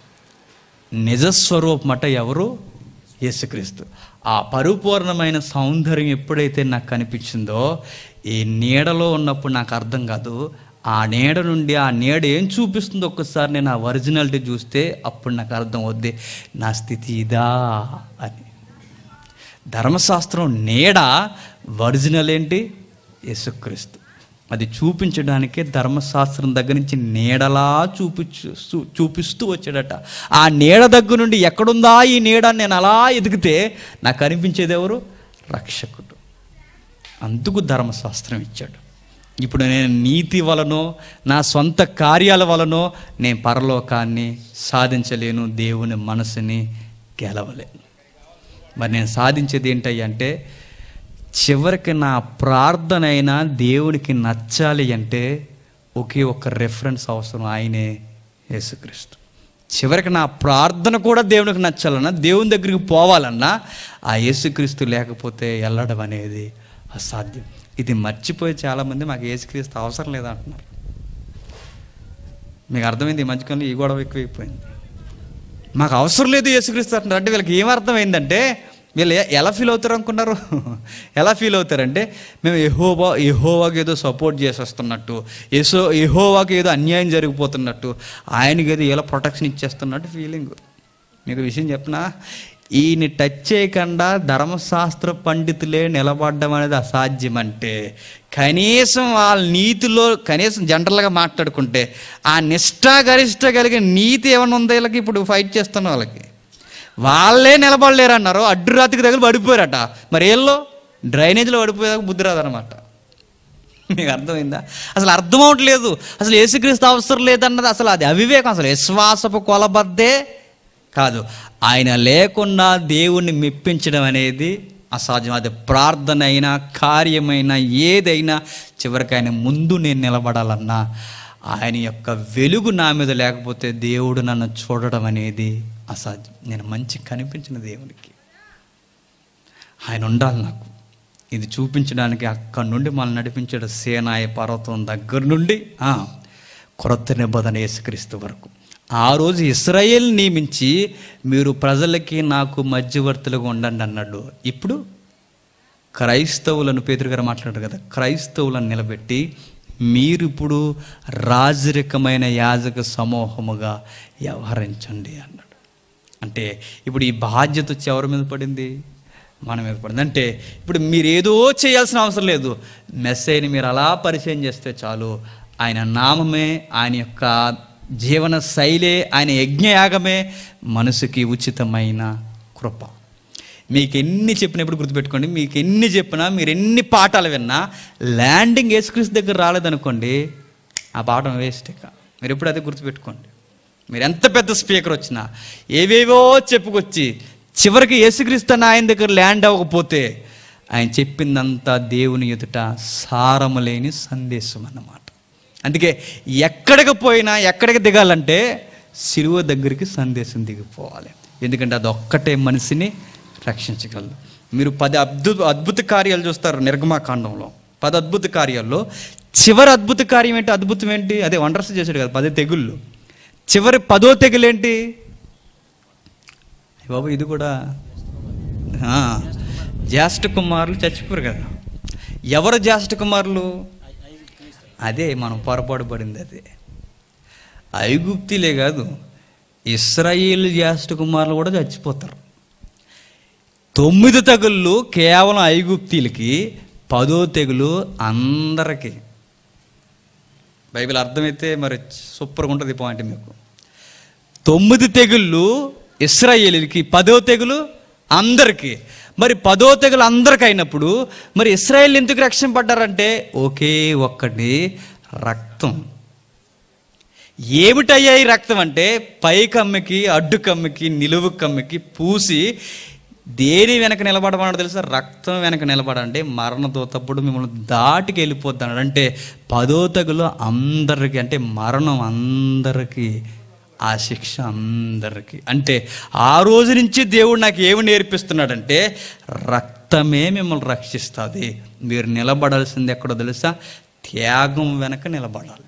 నిజస్వరూపం అట ఎవరు యేసుక్రీస్తు ఆ పరిపూర్ణమైన సౌందర్యం ఎప్పుడైతే నాకు కనిపించిందో ఈ నీడలో ఉన్నప్పుడు నాకు అర్థం కాదు ఆ నీడ నుండి ఆ నీడ ఏం చూపిస్తుందో ఒక్కసారి నేను ఆ ఒరిజినాలిటీ చూస్తే అప్పుడు నాకు అర్థం అవుద్ది నా స్థితి ఇదా అని ధర్మశాస్త్రం నీడ ఒరిజినల్ ఏంటి యేసుక్రీస్తు అది చూపించడానికే ధర్మశాస్త్రం దగ్గర నుంచి నీడలా చూపించు చూ- చూపిస్తూ వచ్చాడట ఆ నీడ దగ్గర నుండి ఎక్కడుందా ఈ నీడ అని నేను అలా ఎదిగితే నాకు కనిపించేది ఎవరు రక్షకుడు అందుకు ధర్మశాస్త్రం ఇచ్చాడు ఇప్పుడు నేను నీతి వలనో నా సొంత కార్యాల వలనో నేను పరలోకాన్ని సాధించలేను దేవుని మనసుని గెలవలేను మరి నేను సాధించేది ఏంటయ్యా అంటే చివరికి నా ప్రార్థన అయినా దేవునికి నచ్చాలి అంటే ఒకే ఒక్క రెఫరెన్స్ అవసరం ఆయనే యేసుక్రీస్తు చివరికి నా ప్రార్థన కూడా దేవునికి నచ్చాలన్నా దేవుని దగ్గరికి పోవాలన్నా ఆ యేసుక్రీస్తు లేకపోతే వెళ్ళడం అనేది అసాధ్యం ఇది మర్చిపోయి చాలామంది మాకు యేసుక్రీస్తు అవసరం లేదంటున్నారు మీకు అర్థమైంది ఈ మధ్యకాలంలో ఈ గొడవ ఎక్కువైపోయింది మాకు అవసరం లేదు యేసుక్రీస్తు అంటున్నారు అంటే వీళ్ళకి ఏం అర్థమైందంటే వీళ్ళు ఎ- ఎలా ఫీల్ అవుతారు అనుకున్నారు ఎలా ఫీల్ అవుతారంటే మేము ఎహోవా ఎహోవాకి ఏదో సపోర్ట్ చేసి వస్తున్నట్టు ఎసో ఎహోవాకి ఏదో అన్యాయం జరిగిపోతున్నట్టు ఆయనకి ఏదో ఇలా ప్రొటెక్షన్ ఇచ్చేస్తున్నట్టు ఫీలింగ్ మీకు విషయం చెప్పనా ఈయన టచ్ చేయకుండా ధర్మశాస్త్ర పండితులే నిలబడడం అనేది అసాధ్యం అంటే కనీసం వాళ్ళ నీతిలో కనీసం జనరల్గా మాట్లాడుకుంటే ఆ నిష్ఠ గరిష్ట కలిగిన నీతి ఏమైనా ఉందో వీళ్ళకి ఇప్పుడు ఫైట్ చేస్తున్న వాళ్ళకి వాళ్ళే నిలబడలేరు అన్నారు అడ్డు రాతికి దగ్గర పడిపోయారట మరి ఏళ్ళో డ్రైనేజ్లో పడిపోయేదాకా బుద్ధి రాదనమాట మీకు అర్థమైందా అసలు అర్థం అవట్లేదు అసలు ఏసుక్రీస్తు అవసరం లేదన్నది అసలు అది అవివేకం అసలు విశ్వాసపు కొలబద్దే కాదు ఆయన లేకుండా దేవుణ్ణి మెప్పించడం అనేది అసాధ్యం అది ప్రార్థన అయినా కార్యమైనా ఏదైనా చివరికి ఆయన ముందు నేను నిలబడాలన్నా ఆయన యొక్క వెలుగు నా మీద లేకపోతే దేవుడు నన్ను చూడడం అనేది అసాధ్యం నేను మంచి కనిపించిన దేవునికి ఆయన ఉండాలి నాకు ఇది చూపించడానికి అక్కడి నుండి మనల్ని నడిపించాడు సేనాయ పర్వతం దగ్గర నుండి ఆ, క్రొత్త నిబంధన యేసుక్రీస్తు వరకు ఆ రోజు ఇస్రాయేల్ నియమించి మీరు ప్రజలకి నాకు మధ్యవర్తులుగా ఉండండి అన్నాడు ఇప్పుడు క్రైస్తవులను పేదరు గారు మాట్లాడారు కదా క్రైస్తవులను నిలబెట్టి మీరు ఇప్పుడు రాజరికమైన యాజక సమూహముగా వ్యవహరించండి అన్నాడు అంటే ఇప్పుడు ఈ బాధ్యత వచ్చి ఎవరి మీద పడింది మన మీద పడింది అంటే ఇప్పుడు మీరు ఏదో చేయాల్సిన అవసరం లేదు మెస్సేని మీరు అలా పరిచయం చేస్తే చాలు ఆయన నామమే ఆయన యొక్క జీవన శైలే ఆయన యజ్ఞయాగమే మనసుకి ఉచితమైన కృప మీకు ఎన్ని చెప్పినప్పుడు గుర్తుపెట్టుకోండి మీకు ఎన్ని చెప్పినా మీరు ఎన్ని పాఠాలు విన్నా ల్యాండింగ్ యేసుక్రీస్తు దగ్గర రాలేదనుకోండి ఆ పాఠం వేస్ట్ ఇక మీరు ఎప్పుడు అదే గుర్తుపెట్టుకోండి మీరు ఎంత పెద్ద స్పీకర్ వచ్చినా ఏవేవో చెప్పుకొచ్చి చివరికి యేసుక్రీస్తు అన్న ఆయన దగ్గర ల్యాండ్ అవ్వకపోతే ఆయన చెప్పిందంతా దేవుని ఎదుట సారము లేని సందేశం అన్నమాట అందుకే ఎక్కడికి పోయినా ఎక్కడికి దిగాలంటే సిలువ దగ్గరికి సందేశం దిగిపోవాలి ఎందుకంటే అది ఒక్కటే మనిషిని రక్షించగలదు మీరు పది అద్భుత అద్భుత కార్యాలు చూస్తారు నిర్గమాకాండంలో పది అద్భుత కార్యాల్లో చివరి అద్భుత కార్యం ఏంటి అద్భుతం ఏంటి అదే వండర్స్ చేశాడు కదా పది తెగుళ్ళు చివరి పదో తెగులేంటి అయ్య బాబు ఇది కూడా ఆ, జ్యేష్ఠ కుమారులు చచ్చిపోరు కదా ఎవరు జ్యేష్ఠ కుమారులు అదే మనం పొరపాటు పడింది అదే ఐగుప్తిలే కాదు ఇస్రాయేల్ జ్యేష్ఠ కుమారులు కూడా చచ్చిపోతారు తొమ్మిది తెగుళ్ళు కేవలం ఐగుప్తీలకి పదో తెగులు అందరికీ బైబిల్ అర్థమైతే మరి సూపర్గా ఉంటుంది ఈ పాయింట్ మీకు తొమ్మిది తెగుళ్ళు ఇస్రాయేలీలకి పదో తెగులు అందరికీ మరి పదో తెగులు అందరికి అయినప్పుడు మరి ఇస్రాయేల్ ఎందుకు రక్షింపడ్డారంటే ఒకే ఒక్కటి రక్తం ఏమిటయ్యాయి రక్తం అంటే పై కమ్మికి అడ్డు కమ్మికి నిలువు కమ్మికి పూసి దేని వెనక నిలబడమన్నాడు తెలుసా రక్తం వెనక నిలబడండి మరణదూతప్పుడు మిమ్మల్ని దాటికి వెళ్ళిపోద్ది అన్నాడు అంటే పదో తగులో అందరికీ అంటే మరణం అందరికీ ఆ శిక్ష అందరికీ అంటే ఆ రోజు నుంచి దేవుడు నాకు ఏమి నేర్పిస్తున్నాడంటే రక్తమే మిమ్మల్ని రక్షిస్తుంది మీరు నిలబడాల్సింది ఎక్కడో తెలుసా త్యాగం వెనక నిలబడాలి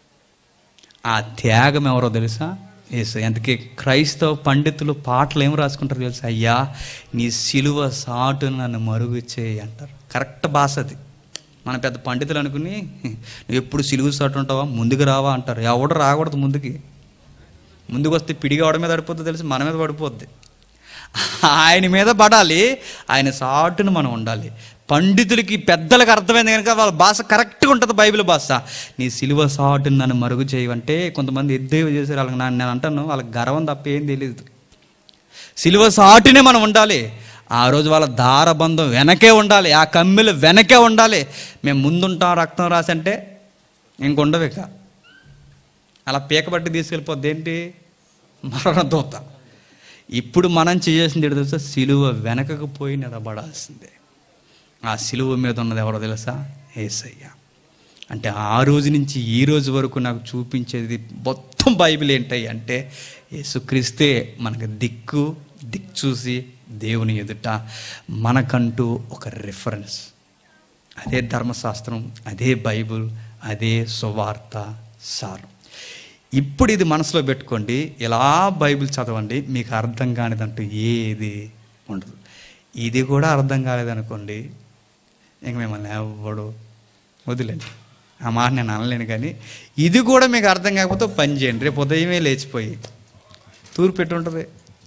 ఆ త్యాగం ఎవరో తెలుసా ఏసు అందుకే క్రైస్తవ పండితులు పాటలు ఏం రాసుకుంటారు తెలుసా అయ్యా నీ సిలువ సాటును నన్ను మరుగు చేయి అంటారు కరెక్ట్ భాష అది మన పెద్ద పండితులు అనుకుని నువ్వు ఎప్పుడు సిలువ సాటు ఉంటావా ముందుకు రావా అంటారు ఎవడు రాకూడదు ముందుకి ముందుకు వస్తే పిడిగా వాడి మీద పడిపోద్ది తెలిసి మన మీద పడిపోద్ది ఆయన మీద పడాలి ఆయన సాటును మనం ఉండాలి పండితులకి పెద్దలకు అర్థమైంది కనుక వాళ్ళ భాష కరెక్ట్గా ఉంటుంది బైబిల్ భాష నీ సిలువ సాటును నన్ను మరుగు చేయమంటే కొంతమంది ఎద్దేవి చేశారు వాళ్ళకి నా- నేను అంటాను వాళ్ళకి గర్వం తప్ప ఏం తెలియదు సిలువ సాటునే మనం ఉండాలి ఆ రోజు వాళ్ళ దారబంధం వెనకే ఉండాలి ఆ కమ్మిలు వెనకే ఉండాలి మేము ముందుంటాం రక్తం రాసి అంటే ఇంకొండవు ఇక అలా పీకబట్టి తీసుకెళ్ళిపోద్ది ఏంటి మరణదూత ఇప్పుడు మనం చేయాల్సింది ఏంటో తెలుసా సిలువ వెనకకు పోయి నిలబడాల్సిందే ఆ సిలువ మీద ఉన్నది ఎవరో తెలుసా ఏసయ్య అంటే ఆ రోజు నుంచి ఈ రోజు వరకు నాకు చూపించేది మొత్తం బైబిల్ ఏంటి అంటే యేసుక్రీస్తే మనకు దిక్కు దిక్కు చూసి దేవుని ఎదుట మనకంటూ ఒక రిఫరెన్స్ అదే ధర్మశాస్త్రం అదే బైబిల్ అదే సువార్త సారం ఇప్పుడు ఇది మనసులో పెట్టుకోండి ఇలా బైబిల్ చదవండి మీకు అర్థం కానిదంటూ ఏది ఉండదు ఇది కూడా అర్థం కాలేదనుకోండి ఇంక మిమ్మల్ని ఎవడు వదిలేండి ఆ మాట నేను అనలేను కానీ ఇది కూడా మీకు అర్థం కాకపోతే ఒక పని చేయండి రేపు ఉదయమే లేచిపోయి తూర్పు పెట్టి ఉంటుంది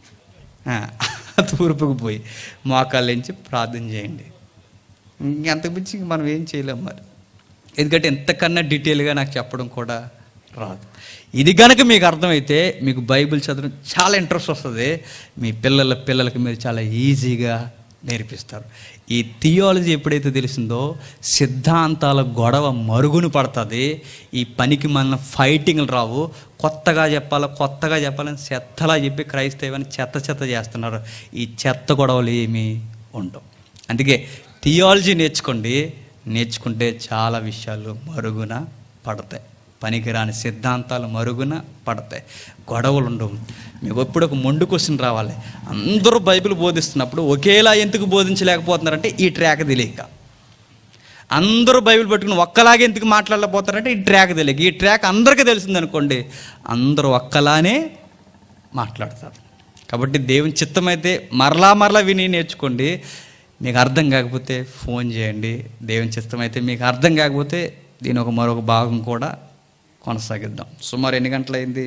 ఆ, తూర్పుకు పోయి మోకాళ్ళు ఎంచి ప్రార్థన చేయండి ఇంకెంతకు మించి ఇంక మనం ఏం చేయలేం మరి ఎందుకంటే ఎంతకన్నా డీటెయిల్గా నాకు చెప్పడం కూడా రాదు ఇది కనుక మీకు అర్థమైతే మీకు బైబిల్ చదవడం చాలా ఇంట్రెస్ట్ వస్తుంది మీ పిల్లల పిల్లలకి మీరు చాలా ఈజీగా నేర్పిస్తారు ఈ థియాలజీ ఎప్పుడైతే తెలిసిందో సిద్ధాంతాల గొడవ మరుగున పడుతుంది ఈ పనికి మన ఫైటింగ్లు రావు కొత్తగా చెప్పాలా కొత్తగా చెప్పాలని చెత్తలా చెప్పి క్రైస్తవాన్ని చెత్త చెత్త చేస్తున్నారు ఈ చెత్త గొడవలు ఏమీ ఉండవు అందుకే థియాలజీ నేర్చుకోండి నేర్చుకుంటే చాలా విషయాలు మరుగున పడతాయి పనికిరాని సిద్ధాంతాలు మరుగున పడతాయి గొడవలు ఉండవు మీకు ఎప్పుడు ఒక మొండు క్వశ్చన్ రావాలి అందరూ బైబిల్ బోధిస్తున్నప్పుడు ఒకేలా ఎందుకు బోధించలేకపోతున్నారంటే ఈ ట్రాక్ తెలియక అందరూ బైబిల్ పట్టుకుని ఒక్కలాగే ఎందుకు మాట్లాడలేకపోతారంటే ఈ ట్రాక్ తెలియక ఈ ట్రాక్ అందరికీ తెలిసింది అనుకోండి అందరూ ఒక్కలానే మాట్లాడతారు కాబట్టి దేవుని చిత్తమైతే మరలా మరలా విని నేర్చుకోండి మీకు అర్థం కాకపోతే ఫోన్ చేయండి దేవుని చిత్తమైతే మీకు అర్థం కాకపోతే దీని ఒక మరొక భాగం కూడా కొనసాగిద్దాం సుమారు ఎన్ని గంటలైంది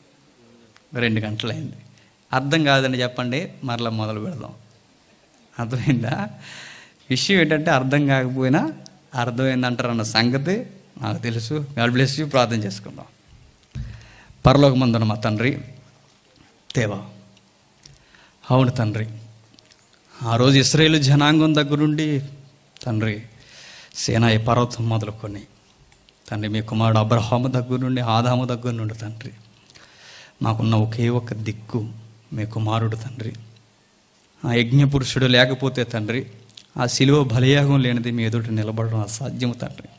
రెండు గంటలైంది అర్థం కాదని చెప్పండి మరలా మొదలు పెడదాం అర్థమైందా విషయం ఏంటంటే అర్థం కాకపోయినా అర్థమైందంటారన్న సంగతి నాకు తెలుసు గాడ్ బ్లెస్ యూ ప్రార్థన చేసుకుందాం పరలోకమందున మా తండ్రి దేవా అవును తండ్రి ఆ రోజు ఇస్రాయేల్ జనాంగం దగ్గర నుండి తండ్రి సేనాయి పర్వతం మొదలుకొని తండ్రి మీ కుమారుడు అబ్రహాము దగ్గర నుండి ఆదాము దగ్గర నుండి తండ్రి మాకున్న ఒకే ఒక దిక్కు మీ కుమారుడు తండ్రి ఆ యజ్ఞ పురుషుడు లేకపోతే తండ్రి ఆ శిలువ బలియాగం లేనిది మీ ఎదుట నిలబడడం అసాధ్యము తండ్రి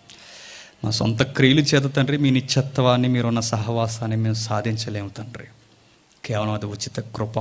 మా సొంత క్రియలు చేత తండ్రి మీ నిత్యత్వాన్ని మీరున్న సహవాసాన్ని మేము సాధించలేము తండ్రి కేవలం అది ఉచిత కృప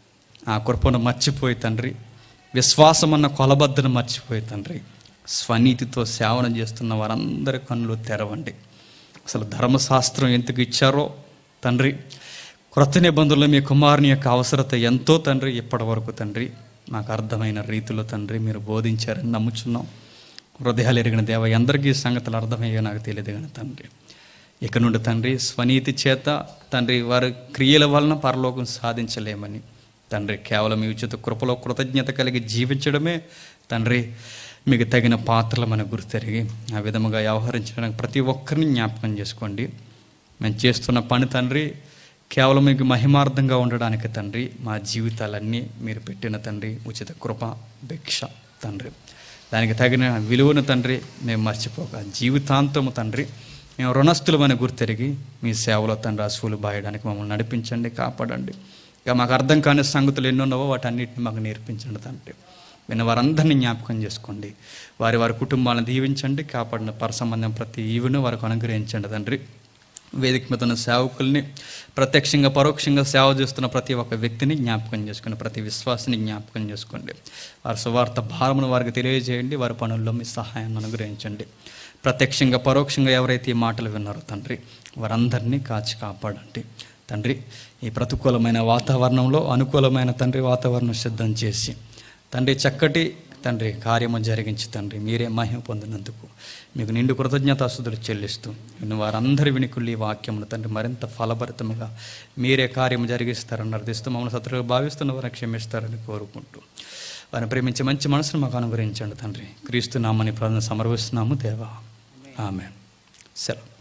ఆ కృపను మర్చిపోయి తండ్రి విశ్వాసం అన్న కొలబద్దను మర్చిపోయి తండ్రి స్వనీతితో సేవన చేస్తున్న వారందరి కన్నులు తెరవండి అసలు ధర్మశాస్త్రం ఎందుకు ఇచ్చారో తండ్రి క్రొత్త నిబంధనలో మీ కుమారుని యొక్క అవసరత ఎంతో తండ్రి ఇప్పటి వరకు తండ్రి నాకు అర్థమైన రీతిలో తండ్రి మీరు బోధించారని నమ్ముచున్నాం హృదయాలు ఎరిగిన దేవ ఎందరికీ ఈ సంగతులు అర్థమయ్యో నాకు తెలియదు కానీ తండ్రి ఇక నుండి తండ్రి స్వనీతి చేత తండ్రి వారి క్రియల వలన పరలోకం సాధించలేమని తండ్రి కేవలం ఈ ఉచిత కృపలో కృతజ్ఞత కలిగి జీవించడమే తండ్రి మీకు తగిన పాత్రలమని గుర్తెరిగి ఆ విధముగా వ్యవహరించడానికి ప్రతి ఒక్కరిని జ్ఞాపకం చేసుకోండి మేము చేస్తున్న పని తండ్రి కేవలం మీకు మహిమార్థంగా ఉండడానికి తండ్రి మా జీవితాలన్నీ మీరు పెట్టిన తండ్రి ఉచిత కృప భిక్ష తండ్రి దానికి తగిన విలువను తండ్రి మేము మర్చిపోక జీవితాంతము తండ్రి మేము రుణస్థులమని గుర్తెరిగి మీ సేవలో తండ్రి అసూలు బాయడానికి మమ్మల్ని నడిపించండి కాపాడండి ఇక మాకు అర్థం కాని సంగతులు ఎన్ని ఉన్నావో వాటన్నిటిని మాకు నేర్పించండి తండ్రి విన్న వారందరినీ జ్ఞాపకం చేసుకోండి వారి వారి కుటుంబాలను దీవించండి కాపాడిన పరసంబంధం ప్రతి ఈవును వారికి అనుగ్రహించండి తండ్రి వేదిక మీద ఉన్న సేవకుల్ని ప్రత్యక్షంగా పరోక్షంగా సేవ చేస్తున్న ప్రతి ఒక్క వ్యక్తిని జ్ఞాపకం చేసుకోండి ప్రతి విశ్వాసిని జ్ఞాపకం చేసుకోండి వారి సువార్త భారమును వారికి తెలియజేయండి వారి పనుల్లో మీ సహాయాన్ని అనుగ్రహించండి ప్రత్యక్షంగా పరోక్షంగా ఎవరైతే ఈ మాటలు విన్నారో తండ్రి వారందరినీ కాచి కాపాడండి తండ్రి ఈ ప్రతికూలమైన వాతావరణంలో అనుకూలమైన తండ్రి వాతావరణం సిద్ధం చేసి తండ్రి చక్కటి తండ్రి కార్యము జరిగించి తండ్రి మీరే మహిమ పొందినందుకు మీకు నిండు కృతజ్ఞతాస్తుతులు చెల్లిస్తూ విన్న వారందరి వినికుల్లి ఈ వాక్యమును తండ్రి మరింత ఫలభరితముగా మీరే కార్యము జరిగిస్తారని అర్థిస్తూ మమ్మల్ని సత్రుగా భావిస్తున్న వారిని క్షమిస్తారని కోరుకుంటూ వారిని ప్రేమించే మంచి మనసును మాకు అనుగ్రహించండి తండ్రి క్రీస్తు నామని ప్రార్థన సమర్పిస్తున్నాము దేవా ఆమె సెలవు